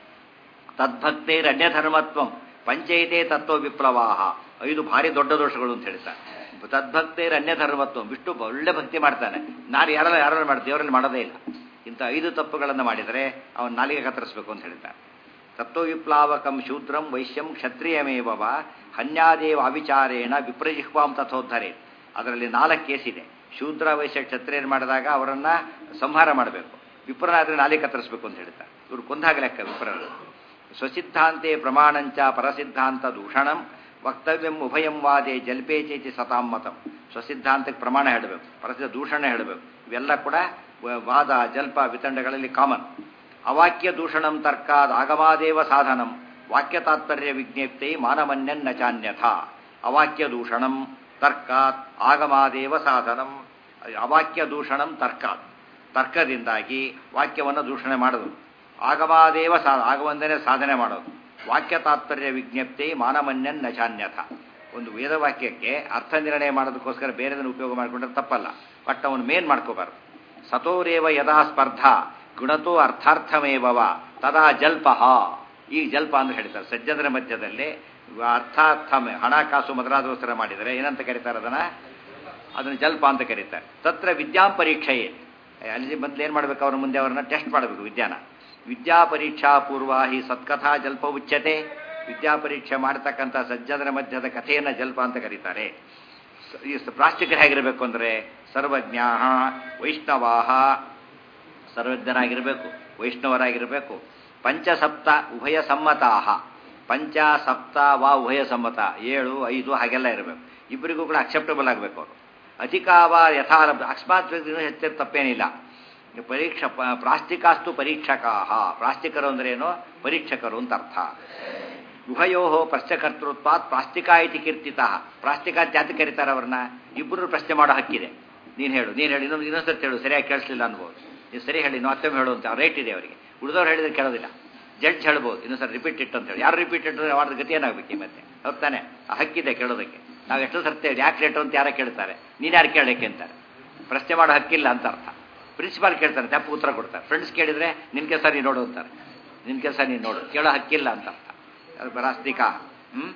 ತದ್ಭಕ್ತೈರ್ ಅನ್ಯಧರ್ಮತ್ವಂ ಪಂಚೈತೆ ತತ್ವ ವಿಪ್ಲವಾಹ ಐದು ಭಾರಿ ದೊಡ್ಡ ದೋಷಗಳು ಅಂತ ಹೇಳ್ತಾರೆ ತದ್ಭಕ್ತೈರ್ ಅನ್ಯಧರ್ಮತ್ವಂ ವಿಷ್ಣು ಒಳ್ಳೆ ಭಕ್ತಿ ಮಾಡ್ತಾನೆ ನಾನು ಯಾರೆಲ್ಲ ಯಾರೆಲ್ಲ ಮಾಡಿ ದೇವರಲ್ಲಿ ಮಾಡೋದೇ ಇಲ್ಲ ಇಂಥ ಐದು ತಪ್ಪುಗಳನ್ನು ಮಾಡಿದರೆ ಅವನ ನಾಲಿಗೆ ಕತ್ತರಿಸಬೇಕು ಅಂತ ಹೇಳ್ತಾರೆ ತತ್ವವಿಪ್ಲಾವಕಂ ಶೂದ್ರಂ ವೈಶ್ಯಂ ಕ್ಷತ್ರಿಯಮೇವ ಹನ್ಯಾದೇವ ಅವಿಚಾರೇಣ ವಿಪ್ರಜಿಹ್ವಾಂ ತಥೋದ್ಧರೆ ಅದರಲ್ಲಿ ನಾಲ್ಕು ಕೇಸಿದೆ ಶೂದ್ರ ವೈಶ್ಯ ಕ್ಷತ್ರಿಯರು ಮಾಡಿದಾಗ ಅವರನ್ನ ಸಂಹಾರ ಮಾಡಬೇಕು ವಿಪ್ರನಾದ್ರೆ ನಾಲಿಗೆ ಕತ್ತರಿಸಬೇಕು ಅಂತ ಹೇಳ್ತಾರೆ ಇವರು ಕೊಂದಾಗ ಲೆಕ್ಕ ವಿಪ್ರರು ಸ್ವಸಿದ್ಧಾಂತೆ ಪ್ರಮಾಣಂಚ ಪರಸಿದ್ಧಾಂತ ದೂಷಣಂ ವಕ್ತವ್ಯಂ ಉಭಯಂ ವಾದೆ ಜಲ್ಪೇಚೇತಿ ಸತಾಮ್ಮತಂ ಸ್ವಸಿದ್ಧಾಂತಕ್ಕೆ ಪ್ರಮಾಣ ಹೇಳಬೇಕು ಪರಸಿದ್ಧ ದೂಷಣ ಹೇಳಬೇಕು ಇವೆಲ್ಲ ಕೂಡ ವ- ವಾದ ಜಲ್ಪ ವಿತಂಡಗಳಲ್ಲಿ ಕಾಮನ್ ಅವಾಕ್ಯ ದೂಷಣಂ ತರ್ಕಾದ್ ಆಗಮಾದೇವ ಸಾಧನಂ ವಾಕ್ಯ ತಾತ್ಪರ್ಯ ವಿಜ್ಞಪ್ತಿ ಮಾನಮನ್ಯನ್ನ ಚಾನ್ಯಥ ಅವಾಕ್ಯ ದೂಷಣಂ ತರ್ಕಾತ್ ಆಗಮಾದೇವ ಸಾಧನಂ ಅವಾಕ್ಯ ದೂಷಣಂ ತರ್ಕಾತ್ ತರ್ಕದಿಂದಾಗಿ ವಾಕ್ಯವನ್ನು ದೂಷಣೆ ಮಾಡೋದು ಆಗಮಾದೇವ ಸಾ ಆಗಮಂದನೆ ಸಾಧನೆ ಮಾಡೋದು ವಾಕ್ಯ ತಾತ್ಪರ್ಯ ವಿಜ್ಞಪ್ತಿ ಮಾನಮನ್ಯನ್ ನಚಾನ್ಯಥ ಒಂದು ವೇದವಾಕ್ಯಕ್ಕೆ ಅರ್ಥ ನಿರ್ಣಯ ಮಾಡೋದಕ್ಕೋಸ್ಕರ ಬೇರೆದನ್ನು ಉಪಯೋಗ ಮಾಡಿಕೊಂಡ್ರೆ ತಪ್ಪಲ್ಲ ಬಟ್ ಅವನು ಮೇನ್ ಮಾಡ್ಕೋಬಾರ್ದು ಸತೋರೇವ ಯದಾ ಸ್ಪರ್ಧಾ ಗುಣತೋ ಅರ್ಥಾರ್ಥಮೇವವ ತದಾ ಜಲ್ಪಃ ಈಗ ಜಲ್ಪ ಅಂತ ಹೇಳ್ತಾರೆ ಸಜ್ಜನರ ಮಧ್ಯದಲ್ಲಿ ಅರ್ಥಾರ್ಥ ಹಣಕಾಸು ಮೊದಲಾದೋಸ್ಕರ ಮಾಡಿದರೆ ಏನಂತ ಕರೀತಾರೆ ಅದನ್ನ ಅದನ್ನು ಜಲ್ಪ ಅಂತ ಕರೀತಾರೆ ತತ್ರ ವಿದ್ಯಾಂ ಪರೀಕ್ಷೆಯೇ ಅಲ್ಲಿ ಮೊದಲು ಏನು ಮಾಡಬೇಕು ಅವ್ರ ಮುಂದೆ ಅವ್ರನ್ನ ಟೆಸ್ಟ್ ಮಾಡಬೇಕು ವಿದ್ಯಾನ ವಿದ್ಯಾ ಪರೀಕ್ಷಾ ಪೂರ್ವ ಹಿ ಸತ್ಕಥಾ ಜಲ್ಪ ಉಚ್ಯತೆ ವಿದ್ಯಾ ಪರೀಕ್ಷೆ ಮಾಡತಕ್ಕಂಥ ಸಜ್ಜನರ ಮಧ್ಯದ ಕಥೆಯನ್ನು ಜಲ್ಪ ಅಂತ ಕರೀತಾರೆ ಸ- ಈ ಸ- ಪ್ರಾಸ್ತಿಕರು ಹೇಗಿರಬೇಕು ಅಂದರೆ ಸರ್ವಜ್ಞಾ ವೈಷ್ಣವಾಹ ಸರ್ವಜ್ಞರಾಗಿರಬೇಕು ವೈಷ್ಣವರಾಗಿರಬೇಕು ಪಂಚಸಪ್ತ ಉಭಯ ಸಮ್ಮತಾಹ ಪಂಚ ಸಪ್ತ ವಾ ಉಭಯ ಸಮ್ಮತ ಏಳು ಐದು ಹಾಗೆಲ್ಲ ಇರಬೇಕು ಇಬ್ಬರಿಗೂ ಕೂಡ ಅಕ್ಸೆಪ್ಟಬಲ್ ಆಗಬೇಕು ಅವರು ಅಧಿಕಾವ ಯಥಾರಬ್ಧ ಅಕಸ್ಮಾತ್ ವ್ಯಕ್ತಿನೂ ಹೆಚ್ಚಿನ ತಪ್ಪೇನಿಲ್ಲ ಪರೀಕ್ಷ ಪ- ಪ್ರಾಸ್ತಿಕಾಸ್ತು ಪರೀಕ್ಷಕಾಹ ಪ್ರಾಸ್ತಿಕರು ಅಂದ್ರೆ ಏನು ಪರೀಕ್ಷಕರು ಅಂತ ಅರ್ಥ ಉಭಯೋ ಪ್ರಶ್ನಕರ್ತೃತ್ವಾತ್ ಪ್ರಾಸ್ತಿಕ ಇತಿ ಕೀರ್ತಿತ ಪ್ರಾಸ್ತಿಕ ಜಾತಿ ಕರೀತಾರೆ ಅವ್ರನ್ನ ಇಬ್ಬರು ಪ್ರಶ್ನೆ ಮಾಡೋ ಹಕ್ಕಿದೆ ನೀನು ಹೇಳು ನೀನು ಹೇಳಿ ಇನ್ನೊಂದು ಇನ್ನೊಂದ್ಸರ್ತಿ ಹೇಳು ಸರಿಯಾಗಿ ಕೇಳಿಸ್ಲಿಲ್ಲ ಅನ್ಬೋದು ನೀವು ಸರಿ ಹೇಳಿ ನೀವು ಮತ್ತೊಮ್ಮೆ ಹೇಳು ಅಂತ ರೈಟ್ ಇದೆ ಅವರಿಗೆ ಉಳಿದವ್ರು ಹೇಳಿದ್ರೆ ಕೇಳೋದಿಲ್ಲ ಜಡ್ಜ್ ಹೇಳ್ಬೋದು ಇನ್ನೊಂದ್ಸರಿ ರಿಪೀಟ್ ಇಟ್ಟು ಅಂತ ಹೇಳಿ ಯಾರು ರಿಪೀಟ್ ಇಟ್ಟು ಮಾಡಿದ ಗತಿ ಏನಾಗಬೇಕು ಈ ಮತ್ತೆ ಹೌದ್ ತಾನೆ ಆ ಹಕ್ಕಿದೆ ಕೇಳೋದಕ್ಕೆ ನಾವು ಎಷ್ಟೋ ಸರ್ತಿ ಹೇಳಿ ಯಾಕೆ ಲೇಟು ಅಂತ ಯಾರ ಕೇಳ್ತಾರೆ ನೀನು ಯಾರು ಕೇಳಕ್ಕೆ ಅಂತಾರೆ ಪ್ರಶ್ನೆ ಮಾಡೋ ಹಕ್ಕಿಲ್ಲ ಅಂತ ಅರ್ಥ ಪ್ರಿನ್ಸಿಪಾಲ್ ಕೇಳ್ತಾರೆ ತಪ್ಪು ಉತ್ತರ ಕೊಡ್ತಾರೆ ಫ್ರೆಂಡ್ಸ್ ಕೇಳಿದ್ರೆ ನಿನ್ನ ಕೆಲಸ ನೀನು ನೋಡು ಅಂತಾರೆ ನಿನ್ನ ಕೆಲಸ ನೀನು ನೋಡು ಕೇಳೋ ಹಕ್ಕಿಲ್ಲ ಅಂತ ಅರ್ಥ ಅದು ಬರಾಸ್ತಿಕ ಹ್ಞೂ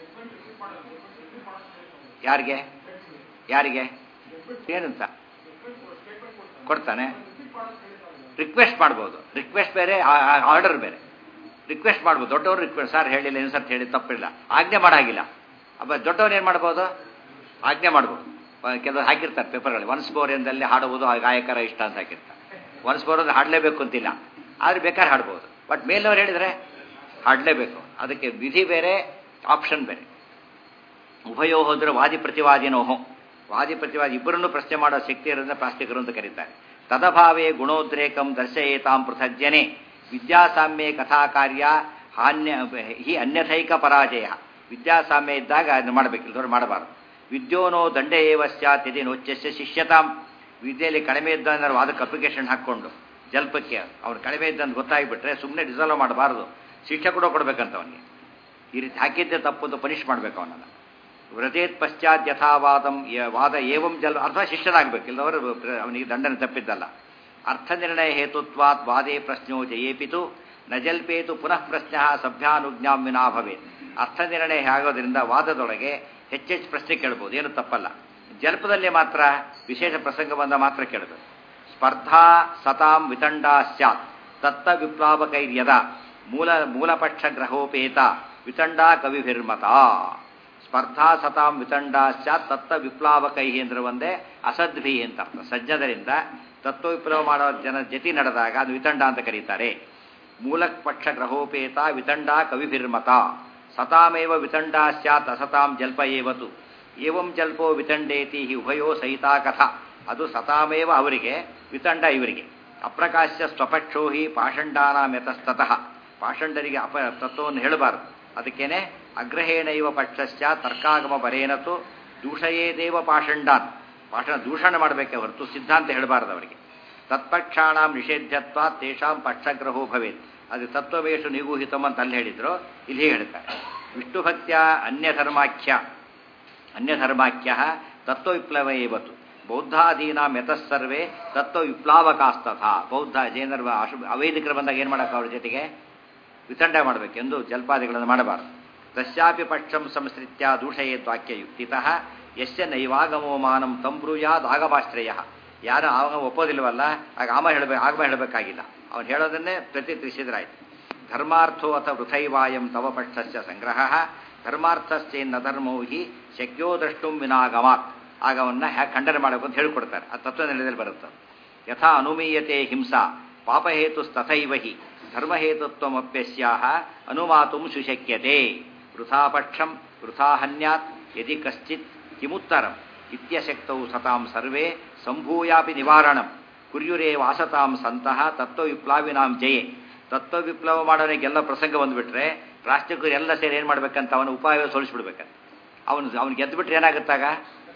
ಯಾರಿಗೆ ಯಾರಿಗೆ ಏನಂತ ಕೊಡ್ತಾನೆ ರಿಕ್ವೆಸ್ಟ್ ಮಾಡ್ಬೋದು ರಿಕ್ವೆಸ್ಟ್ ಬೇರೆ ಆರ್ಡರ್ ಬೇರೆ ರಿಕ್ವೆಸ್ಟ್ ಮಾಡ್ಬೋದು ದೊಡ್ಡವರು ರಿಕ್ವೆಸ್ಟ್ ಸರ್ ಹೇಳಿಲ್ಲ ಏನು ಸರ್ ಹೇಳಿ ತಪ್ಪಿಲ್ಲ ಆಜ್ಞೆ ಮಾಡಾಗಿಲ್ಲ ಅಬ್ಬ ದೊಡ್ಡವ್ರು ಏನು ಮಾಡ್ಬೋದು ಆಜ್ಞೆ ಮಾಡ್ಬೋದು ಪ- ಕೆಲವರು ಹಾಕಿರ್ತಾರೆ ಪೇಪರ್ಗಳಲ್ಲಿ ಒನ್ಸ್ ಬೋರ್ ಎಂದಲ್ಲಿ ಹಾಡುವುದು ಆ ಗಾಯಕರ ಇಷ್ಟ ಅಂತ ಹಾಕಿರ್ತಾರೆ ಒನ್ಸ್ ಬೋರ್ ಅಂದ್ರೆ ಹಾಡಲೇಬೇಕು ಅಂತಿಲ್ಲ ಆದ್ರೆ ಬೇಕಾದ್ರೆ ಹಾಡ್ಬೋದು ಬಟ್ ಮೇಲವ್ರು ಹೇಳಿದರೆ ಹಾಡಲೇಬೇಕು ಅದಕ್ಕೆ ವಿಧಿ ಬೇರೆ ಆಪ್ಷನ್ ಬೇರೆ ಉಭಯೋ ಹೋದ್ರೆ ವಾದಿ ಪ್ರತಿವಾದಿನೋಹೋ ವಾದಿ ಪ್ರತಿವಾದಿ ಇಬ್ಬರನ್ನು ಪ್ರಶ್ನೆ ಮಾಡೋ ಶಕ್ತಿ ಇರೋದನ್ನ ಪ್ರಾಸ್ತಿಕರು ಅಂತ ಕರೀತಾರೆ ತದಭಾವೇ ಗುಣೋದ್ರೇಕಂ ದರ್ಶಯೇತಾಂ ಪೃಥಜ್ಜನೆ ವಿದ್ಯಾಸಾಮ್ಯೆ ಕಥಾ ಕಾರ್ಯ ಹಾನ್ಯ ಹಿ ಅನ್ಯಥೈಕ ಪರಾಜಯ ವಿದ್ಯಾಸಾಮ್ಯ ಇದ್ದಾಗ ಅದನ್ನು ಮಾಡಬೇಕು ಇಲ್ಲದವ್ರು ಮಾಡಬಾರ್ದು ವಿದ್ಯೋನೋ ದಂಡ ಏವ ಸ್ಯಾತ್ ಯದಿ ನೋಚ್ಯಸ್ಯ ಶಿಷ್ಯತಾಂ ವಿದ್ಯೆಯಲ್ಲಿ ಕಡಿಮೆ ಇದ್ದ ಅಂದ್ರೆ ವಾದಕ್ಕೆ ಅಪ್ಲಿಕೇಶನ್ ಹಾಕ್ಕೊಂಡು ಜಲ್ಪಕ್ಕೆ ಅವ್ನು ಕಡಿಮೆ ಇದ್ದಂತ ಗೊತ್ತಾಗ್ಬಿಟ್ರೆ ಸುಮ್ಮನೆ ಡಿಸಾಲ್ವ್ ಮಾಡಬಾರ್ದು ಶಿಕ್ಷೆ ಕೂಡ ಕೊಡ್ಬೇಕಂತ ಅವನಿಗೆ ಈ ರೀತಿ ಹಾಕಿದ್ದೆ ತಪ್ಪು ಅಂತ ಪನಿಷ್ ಮಾಡ್ಬೇಕು ಅವನನ್ನು ವ್ರತೇತ್ ಪಶ್ಚಾತ್ ಯಥಾವಾದಂ ಯ- ವಾದ ಏವಂ ಜಲ್ ಅಥವಾ ಶಿಷ್ಯನಾಗಬೇಕು ಇಲ್ಲದವರು ಪ್ರ- ಅವನಿಗೆ ದಂಡನೆ ತಪ್ಪಿದ್ದಲ್ಲ ಅರ್ಥ ನಿರ್ಣಯ ಹೇತುತ್ವಾತ್ ವಾದೇ ಪ್ರಶ್ನೋ ಜಯೇಪಿತು ನ ಜಲ್ಪೇತು ಪುನಃ ಪ್ರಶ್ನ ಸಭ್ಯಾನುಜ್ಞಾಂ ವಿನಾ ಭವೇತ್ ಅರ್ಥ ನಿರ್ಣಯ ಆಗೋದ್ರಿಂದ ವಾದದೊಳಗೆ ಹೆಚ್ಚೆಚ್ಚು ಪ್ರಶ್ನೆ ಕೇಳ್ಬೋದು ಏನು ತಪ್ಪಲ್ಲ ಜಲ್ಪದಲ್ಲಿ ಮಾತ್ರ ವಿಶೇಷ ಪ್ರಸಂಗ ಬಂದ ಮಾತ್ರ ಕೇಳಬೇಕು ಸ್ಪರ್ಧಾ ಸತಾಂ ವಿತಂಡಾ ಸ್ಯಾತ್ ತತ್ತ ವಿಪ್ಲಾವಕೈರ್ಯದ ಮೂಲ ಮೂಲಪಕ್ಷ ಗ್ರಹೋಪೇತ ವಿತಂಡಾ ಕವಿಭಿರ್ಮತ ಸ್ಪರ್ಧಾ ಸತಾಂ ವಿತಂಡಾ ಸ್ಯಾತ್ ತತ್ತ ವಿಪ್ಲಾವಕೈ ಅಂದ್ರೆ ಒಂದೇ ಅಸದ್ಭಿ ಅಂತ ಅರ್ಥ ಸಜ್ಜದರಿಂದ ತತ್ವ ವಿಪ್ಲವ ಮಾಡೋ ಜನ ಜತಿ ನಡೆದಾಗ ಅದು ವಿತಂಡ ಅಂತ ಕರೀತಾರೆ ಮೂಲ ಪಕ್ಷ ಗ್ರಹೋಪೇತ ವಿತಂಡಾ ಕವಿಭಿರ್ಮತ ಸತಾಮೇವ ವಿತಂಡಾ ಸ್ಯಾತ್ ಅಸತಾಂ ಜಲ್ಪ ಏವತು ಏವಂ ಜಲ್ಪೋ ವಿತಂಡೇತಿ ಹಿ ಉಭಯೋ ಸಹಿತಾ ಕಥಾ ಅದು ಸತಾಮೇವ ಅವರಿಗೆ ವಿತಂಡ ಇವರಿಗೆ ಅಪ್ರಕಾಶ್ಯ ಸ್ವಪಕ್ಷೋ ಹಿ ಪಾಷಂಡಾನಾಮೆತಸ್ತತಃ ಪಾಷಂಡರಿಗೆ ಅಪ ತತ್ವವನ್ನು ಹೇಳಬಾರದು ಅದಕ್ಕೇನೆ ಅಗ್ರಹೇಣೈವ ಪಕ್ಷಶ್ಚ ತರ್ಕಾಗಮ ಬರೇನತು ದೂಷಯೇದೇವ ಪಾಷಂಡಾನ್ ಪಾಷಣ ದೂಷಣೆ ಮಾಡಬೇಕೆ ಹೊರತು ಸಿದ್ಧಾಂತ ಹೇಳಬಾರದು ಅವರಿಗೆ ತತ್ಪಕ್ಷಾಣಾಂ ನಿಷೇಧ್ಯತ್ವ ತೇಷಾಂ ಪಕ್ಷಗ್ರಹೋ ಭವೇತ್ ಅದು ತತ್ವವೇಶು ನಿಗೂಹಿತಂ ಅಂತ ಅಲ್ಲಿ ಹೇಳಿದ್ರು ಇಲ್ಲಿ ಹೇಳ್ತಾರೆ ವಿಷ್ಣು ಭಕ್ತ್ಯ ಅನ್ಯಧರ್ಮಾಖ್ಯ ಅನ್ಯಧರ್ಮಾಖ್ಯ ತತ್ವವಿಪ್ಲವ ಇವತ್ತು ಬೌದ್ಧಾದೀನಾಂ ಯತಸ್ಸರ್ವೇ ತತ್ವ ವಿಪ್ಲಾವಕಾಸ್ತಥ ಬೌದ್ಧ ಜೈನರ ಅಶು ಅವೈದಿಕರು ಬಂದಾಗ ಏನು ಮಾಡೋಕೆ ಅವ್ರ ಜೊತೆಗೆ ವಿತಂಡ ಮಾಡಬೇಕು ಎಂದು ಜಲ್ಪಾದಿಗಳನ್ನು ಮಾಡಬಾರದು ತಸ್ಯಾಪಿ ಪಕ್ಷಂ ಸಂಸೃತ್ಯ ದೂಷಯೇತ್ ವಾಕ್ಯಯುಕ್ತಿತಃ ಯಶ್ಯ ನೈವಾಗಮೋ ಮಾನಂ ತಂಬ್ರೂಯಾದ್ ಆಗಮಾಶ್ರಯ ಯಾರು ಆಗ ಒಪ್ಪೋದಿಲ್ವಲ್ಲ ಆಗ ಆಮ ಹೇಳಬೇಕು ಆಗಮ ಹೇಳಬೇಕಾಗಿಲ್ಲ ಅವನು ಹೇಳೋದನ್ನೇ ಪ್ರತಿಕ್ರಿಯಿಸಿದ್ರಾಯ್ತು ಧರ್ಮಾರ್ಥೋ ಅಥ ವೃಥೈವಾಯಂ ತವ ಪಕ್ಷಸ್ಯ ಸಂಗ್ರಹ ಧರ್ಮಾರ್ಥಶ್ಚೇನ್ನ ಧರ್ಮೋ ಹಿ ಶಕ್ಯೋ ದ್ರಷ್ಟುಂ ವಿನಾಗಮಾತ್ ಆಗ ಅವನ್ನ ಹ್ಯಾ ಖಂಡನೆ ಮಾಡಬೇಕು ಅಂತ ಹೇಳ್ಕೊಡ್ತಾರೆ ಆ ತತ್ವನಿರ್ಣಯದಲ್ಲಿ ಬರುತ್ತೆ ಯಥಾ ಅನುಮೀಯತೆ ಹಿಂಸಾ ಪಾಪಹೇತುಸ್ತಥೈವ ಹಿ ಧರ್ಮಹೇತುತ್ವಮಪ್ಯಸ್ಯಾಹ ಅನುಮಾತುಂ ಸುಶಕ್ಯತೆ ವೃಥಾಪಕ್ಷಂ ವೃಥಾಹನ್ಯಾತ್ ಯದಿ ಕಶ್ಚಿತ್ ಕಿಮುತ್ತರಂ ಇತ್ಯಶಕ್ತೌ ಸತಾಂ ಸರ್ವೇ ಸಂಭೂಯಾಪಿ ನಿವಾರಣಂ ಕುರ್ಯುರೇ ವಾಸತಾಂ ಸಂತಹ ತತ್ವವಿಪ್ಲಾವಿನಾಂ ಜಯೆ ತತ್ವವಿಪ್ಲವ ಮಾಡೋನಿಗೆಲ್ಲ ಪ್ರಸಂಗ ಬಂದುಬಿಟ್ರೆ ರಾಷ್ಟ್ರೀಯಕರು ಎಲ್ಲ ಸೇರಿ ಏನು ಮಾಡ್ಬೇಕಂತ ಅವನ ಉಪಾಯ ಸೋಲಿಸ್ಬಿಡ್ಬೇಕಂತ ಅವನು ಅವ್ನು ಗೆದ್ದುಬಿಟ್ರೆ ಏನಾಗುತ್ತಾಗ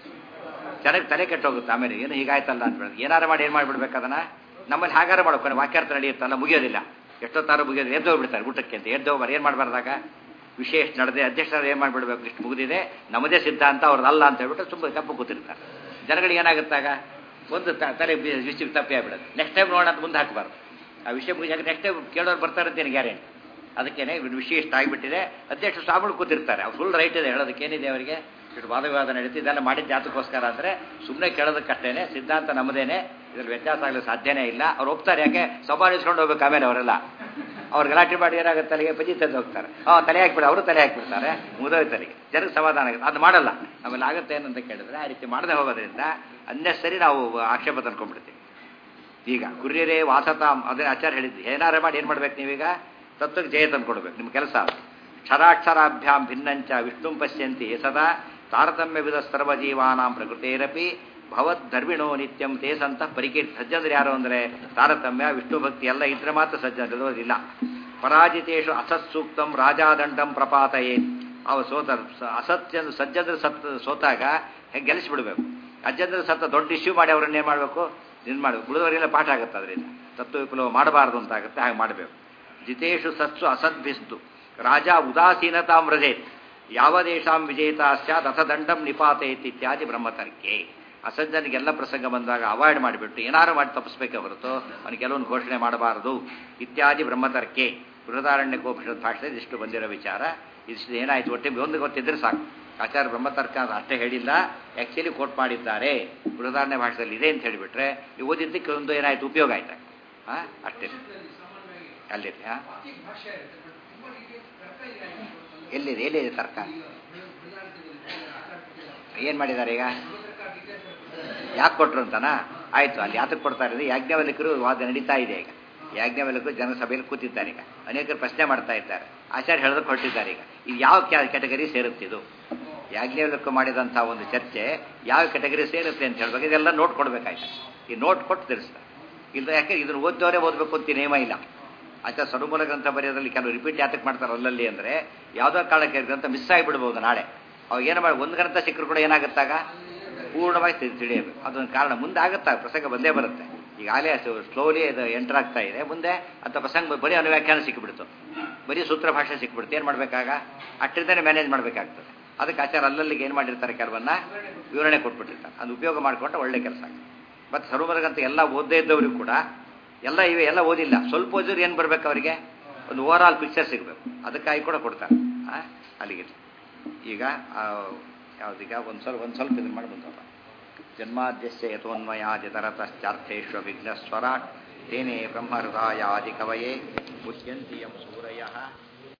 ಚೆನ್ನಾಗಿ ತಲೆ ಕೆಟ್ಟೋಗುತ್ತೆ ಆಮೇಲೆ ಏನು ಹೀಗಾಯ್ತಲ್ಲ ಅಂತ ಏನಾರು ಮಾಡಿ ಏನು ಮಾಡಿಬಿಡ್ಬೇಕು ಅದನ್ನ ನಮ್ಮಲ್ಲಿ ಹಾಗಾರ ಮಾಡ್ಕೊಂಡು ವಾಕ್ಯಾರ್ಥ ನಡೆಯುತ್ತಲ್ಲ ಮುಗಿಯೋದಿಲ್ಲ ಎಷ್ಟೊತ್ತಾರು ಮುಗಿಯೋದು ಎದ್ದು ಹೋಗ್ಬಿಡ್ತಾರೆ ಊಟಕ್ಕೆ ಅಂತ ಎದ್ದು ಹೋಗ್ಬಾರ ಏನು ಮಾಡಬಾರ್ದಾಗ ವಿಶೇಷ ನಡೆದೆ ಅಧ್ಯಕ್ಷರು ಏನು ಮಾಡಿಬಿಡ್ಬೇಕು ಇಷ್ಟು ಮುಗಿದಿದೆ ನಮ್ಮದೇ ಸಿದ್ಧಾಂತ ಅವ್ರದ್ದು ಅಲ್ಲ ಅಂತ ಹೇಳ್ಬಿಟ್ಟು ತುಂಬ ಕಪ್ಪು ಕೂತಿರ್ತಾರೆ ಜನಗಳಿಗೆ ಏನಾಗುತ್ತಾಗ ಒಂದು ತ- ತಲೆ ಬಿ- ವಿಷಯ ತಪ್ಪಿ ಆಗ್ಬಿಡುತ್ತೆ ನೆಕ್ಸ್ಟ್ ಟೈಮ್ ನೋಡೋಣ ಅಂತ ಮುಂದೆ ಹಾಕಬಾರ್ದು ಆ ವಿಷಯ ಮುಗಿದಾಗ ನೆಕ್ಸ್ಟ್ ಟೈಮ್ ಕೇಳೋರು ಬರ್ತಾರೆ ಅಂತೇನು ಗ್ಯಾರಂಟಿ ಅದಕ್ಕೇನೆ ಇವ್ರ ವಿಷಯ ಇಷ್ಟ ಆಗಿಬಿಟ್ಟಿದೆ ಅಧ್ಯಕ್ಷ ಸ್ವಾಮಿಗಳು ಕೂತಿರ್ತಾರೆ ಅವ್ರು ಫುಲ್ ರೈಟ್ ಇದೆ ಹೇಳೋದಕ್ಕೆ ಏನಿದೆ ಅವರಿಗೆ ಇಷ್ಟು ವಾದ ವಿವಾದ ನಡೀತಿ ಇದೆಲ್ಲ ಮಾಡಿದ್ದು ಜಾತಕ್ಕೋಸ್ಕರ ಅಂದರೆ ಸುಮ್ಮನೆ ಕೇಳೋದಕ್ಕಷ್ಟೇನೆ ಸಿದ್ಧಾಂತ ನಮ್ಮದೇನೆ ಇದ್ರಲ್ಲಿ ವ್ಯತ್ಯಾಸ ಆಗಲು ಸಾಧ್ಯನೇ ಇಲ್ಲ ಅವ್ರು ಒಪ್ತಾರೆ ಯಾಕೆ ಸಭಾ ಇಸ್ಕೊಂಡು ಹೋಗ್ಬೇಕು ಆಮೇಲೆ ಅವರೆಲ್ಲ ಅವ್ರು ಗಲಾಟೆ ಮಾಡಿ ಏನಾಗುತ್ತೆ ತಲೆಗೆ ಪಜಿ ತಂದು ಹೋಗ್ತಾರೆ ಹಾಂ ತಲೆ ಹಾಕ್ಬಿಡ ಅವರು ತಲೆ ಹಾಕ್ಬಿಡ್ತಾರೆ ಮುದೋಯ್ ತಲೆಗೆ ಜನಕ್ಕೆ ಸಮಾಧಾನ ಆಗುತ್ತೆ ಅದು ಮಾಡಲ್ಲ ಆಮೇಲೆ ಆಗುತ್ತೆ ಏನಂತ ಕೇಳಿದ್ರೆ ಆ ರೀತಿ ಮಾಡದೆ ಹೋಗೋದ್ರಿಂದ ಅನ್ನೆಸರಿ ನಾವು ಆಕ್ಷೇಪ ತಂದ್ಕೊಂಡ್ಬಿಡ್ತೀವಿ ಈಗ ಕುರ್ಯರೇ ವಾಸತಾಂ ಅದೇ ಆಚಾರ ಹೇಳಿದ್ವಿ ಏನಾರ ಮಾಡಿ ಏನು ಮಾಡ್ಬೇಕು ನೀವೀಗ ತತ್ವಕ್ಕೆ ಜಯ ತಂದ್ಕೊಡ್ಬೇಕು ನಿಮ್ಮ ಕೆಲಸ ಅದು. ಕ್ಷರಾಕ್ಷರಾಭ್ಯಾಂ ಭಿನ್ನಂಚ ವಿಷ್ಣುಂ ಪಶ್ಯಂತಿ ಸದಾ ತಾರತಮ್ಯವಿದ ಸರ್ವಜೀವಾನಾಂ ಪ್ರಕೃತೇರಪಿ ಭವದ್ಧರ್ಮಿಣೋ ನಿತ್ಯಂ ತೇ ಸಂತ ಪರಿಕೀರ್ತಿ ಸಜ್ಜಂದ್ರೆ ಯಾರು ಅಂದರೆ ತಾರತಮ್ಯ ವಿಷ್ಣು ಭಕ್ತಿ ಎಲ್ಲ ಇದ್ರೆ ಮಾತ್ರ ಸಜ್ಜನಿರೋದಿಲ್ಲ ಪರಾಜಿತೇಶು ಅಸತ್ಸೂಕ್ತಂ ರಾಜಾದಂಡಂ ಪ್ರಪಾತಯೇ ಅವ ಸೋತ ಅಸತ್ಯ ಸಜ್ಜಂದ್ರೆ ಸತ್ ಸೋತಾಗ ಹೆಂಗೆ ಗೆಲ್ಲಿಸ್ಬಿಡ್ಬೇಕು ಅಜ್ಜಂದ್ರೆ ಸತ್ತ ದೊಡ್ಡ ಇಶ್ಯೂ ಮಾಡಿ ಅವ್ರನ್ನ ಏನು ಮಾಡಬೇಕು ಇದು ಮಾಡಬೇಕು ಉಳಿದವರೆಲ್ಲ ಪಾಠ ಆಗುತ್ತೆ ಅದರಿಂದ ತತ್ವ ವಿಪ್ಲವ ಮಾಡಬಾರ್ದು ಅಂತ ಆಗುತ್ತೆ ಹಾಗೆ ಮಾಡಬೇಕು ಜಿತೇಶು ಸತ್ಸು ಅಸದ್ಭಿಸ್ತು ರಾಜ ಉದಾಸೀನತಾಂ ವ್ರಜೇತ್ ಯಾವ ದೇಶಾಂ ವಿಜೇತ ಸ್ಯಾತ್ ಅಥ ದಂಡಂ ನಿಪಾತೇತ್ ಇತ್ಯಾದಿ ಬ್ರಹ್ಮತರ್ಕೆ ಅಸಜ್ಜನಿಗೆಲ್ಲ ಪ್ರಸಂಗ ಬಂದಾಗ ಅವಾಯ್ಡ್ ಮಾಡಿಬಿಟ್ಟು ಏನಾರು ಮಾಡಿ ತಪ್ಪಿಸ್ಬೇಕೆ ಹೊರತು ಅವನಿಗೆ ಕೆಲವೊಂದು ಘೋಷಣೆ ಮಾಡಬಾರದು ಇತ್ಯಾದಿ ಬ್ರಹ್ಮತರ್ಕೆ ಬೃಹದಾರಣ್ಯಕೋಪನಿಷತ್ ಭಾಷೆಯಲ್ಲಿ ಇಷ್ಟು ಬಂದಿರೋ ವಿಚಾರ ಇಷ್ಟು ಏನಾಯ್ತು ಒಟ್ಟಿಗೆ ಒಂದು ಗೊತ್ತಿದ್ರೆ ಸಾಕು ಆಚಾರ್ಯ ಬ್ರಹ್ಮತರ್ಕ ಅಂತ ಅಷ್ಟೇ ಹೇಳಿಲ್ಲ ಆ್ಯಕ್ಚುಲಿ ಕೋಟ್ ಮಾಡಿದ್ದಾರೆ ಬೃಹದಾರಣ್ಯ ಭಾಷೆಯಲ್ಲಿ ಇದೆ ಅಂತ ಹೇಳಿಬಿಟ್ರೆ ಈ ಓದಿದ್ದಕ್ಕೆ ಒಂದು ಏನಾಯ್ತು ಉಪಯೋಗ ಆಯ್ತಾ ಹಾಂ ಅಷ್ಟೇ ಅಲ್ಲಿದೆ ಹಾಂ ಎಲ್ಲಿದೆ ಎಲ್ಲಿದೆ ತರ್ಕ ಏನು ಮಾಡಿದ್ದಾರೆ ಈಗ ಯಾಕೆ ಕೊಟ್ರು ಅಂತನಾ ಆಯ್ತು ಅಲ್ಲಿ ಯಾತಕ್ಕೆ ಕೊಡ್ತಾ ಇರೋದು ಯಾಜ್ಞವಲ್ಕರು ವಾದ ನಡೀತಾ ಇದೆ ಈಗ ಯಾಜ್ಞವಲ್ಕರು ಜನಸಭೆಯಲ್ಲಿ ಕೂತಿದ್ದಾರೆ ಈಗ ಅನೇಕರು ಪ್ರಶ್ನೆ ಮಾಡ್ತಾ ಇದ್ದಾರೆ ಆಚಾರ್ಯ ಹೇಳೋದಕ್ಕೆ ಹೊರಟಿದ್ದಾರೆ ಈಗ ಇದು ಯಾವ ಕ್ಯಾಟಗರಿ ಸೇರುತ್ತೆ ಇದು ಯಾಜ್ಞವಲ್ಕ ಮಾಡಿದಂಥ ಒಂದು ಚರ್ಚೆ ಯಾವ ಕ್ಯಾಟಗರಿ ಸೇರುತ್ತೆ ಅಂತ ಹೇಳ್ಬೇಕು ಇದೆಲ್ಲ ನೋಟ್ ಕೊಡ್ಬೇಕಾಯ್ತು ಈ ನೋಟ್ ಕೊಟ್ಟು ತಿಳಿಸ್ತಾರೆ ಇಲ್ಲ ಯಾಕೆ ಇದನ್ನು ಓದ್ದವರೇ ಓದಬೇಕು ಅಂತ ನಿಯಮ ಇಲ್ಲ ಆಚಾರ ಸರುಮೂಲ ಗ್ರಂಥ ಬರೆಯೋದ್ರಲ್ಲಿ ಕೆಲವು ರಿಪೀಟ್ ಯಾತಕ್ಕೆ ಮಾಡ್ತಾರೆ ಅಲ್ಲಲ್ಲಿ ಅಂದರೆ ಯಾವುದೋ ಕಾಲಕ್ಕೆ ಗ್ರಂಥ ಮಿಸ್ ಆಗಿಬಿಡ್ಬೋದು ನಾಳೆ ಅವಾಗ ಏನು ಮಾಡಿ ಒಂದು ಗ್ರಂಥ ಸಿಕ್ಕರು ಕೂಡ ಏನಾಗುತ್ತಾಗ ಪೂರ್ಣವಾಗಿ ತಿಳಿ- ತಿಳಿಯಬೇಕು ಅದೊಂದು ಕಾರಣ ಮುಂದೆ ಆಗುತ್ತಾ ಪ್ರಸಂಗ ಬಂದೇ ಬರುತ್ತೆ ಈಗಾಗಲೇ ಸ್ಲೋಲಿ ಅದು ಎಂಟರ್ ಆಗ್ತಾ ಇದೆ ಮುಂದೆ ಅಂತ ಪ್ರಸಂಗ ಬರೀ ಅನುವ್ಯಾಖ್ಯಾನ ಸಿಕ್ಕಿಬಿಡ್ತು ಬರೀ ಸೂತ್ರ ಭಾಷೆ ಸಿಕ್ಬಿಡ್ತು ಏನು ಮಾಡಬೇಕಾಗ ಅಷ್ಟರಿಂದನೇ ಮ್ಯಾನೇಜ್ ಮಾಡಬೇಕಾಗ್ತದೆ ಅದಕ್ಕೆ ಆಚಾರ ಅಲ್ಲಲ್ಲಿಗೆ ಏನು ಮಾಡಿರ್ತಾರೆ ಕೆಲವನ್ನ ವಿವರಣೆ ಕೊಟ್ಬಿಟ್ಟಿರ್ತಾರೆ ಅದು ಉಪಯೋಗ ಮಾಡಿಕೊಂಡ್ರೆ ಒಳ್ಳೆ ಕೆಲಸ ಮತ್ತು ಸರ್ವರ್ಗಂತ ಎಲ್ಲ ಓದದೇ ಇದ್ದವರಿಗೂ ಕೂಡ ಎಲ್ಲ ಇವೆ ಎಲ್ಲ ಓದಿಲ್ಲ ಸ್ವಲ್ಪ ಓದಿದ್ರು ಏನು ಬರಬೇಕು ಅವರಿಗೆ ಒಂದು ಓವರ್ ಆಲ್ ಪಿಕ್ಚರ್ ಸಿಗಬೇಕು ಅದಕ್ಕಾಗಿ ಕೂಡ ಕೊಡ್ತಾರೆ ಆ, ಅಲ್ಲಿಗೆ ಈಗ ಆ, ಯಾವ್ದೀಗ ಒಂದು ಸ್ವಲ್ಪ ಒಂದು ಸ್ವಲ್ಪ ಇದನ್ನು ಮಾಡಿ ಬಂದವ ಜನ್ಮಾದ್ಯಸ್ಯ ಯಥೋನ್ಮಯಾದಿತರತಶ್ಚಾರ್ಥೇಶ್ವ ವಿಘ್ನಸ್ವರಾಟ್ ತೇನೇ ಬ್ರಹ್ಮಹೃದಾಯಾದಿ ಕವಯೇ ಮುಚ್ಯಂತಿ ಯಂ ಸೂರಯಃ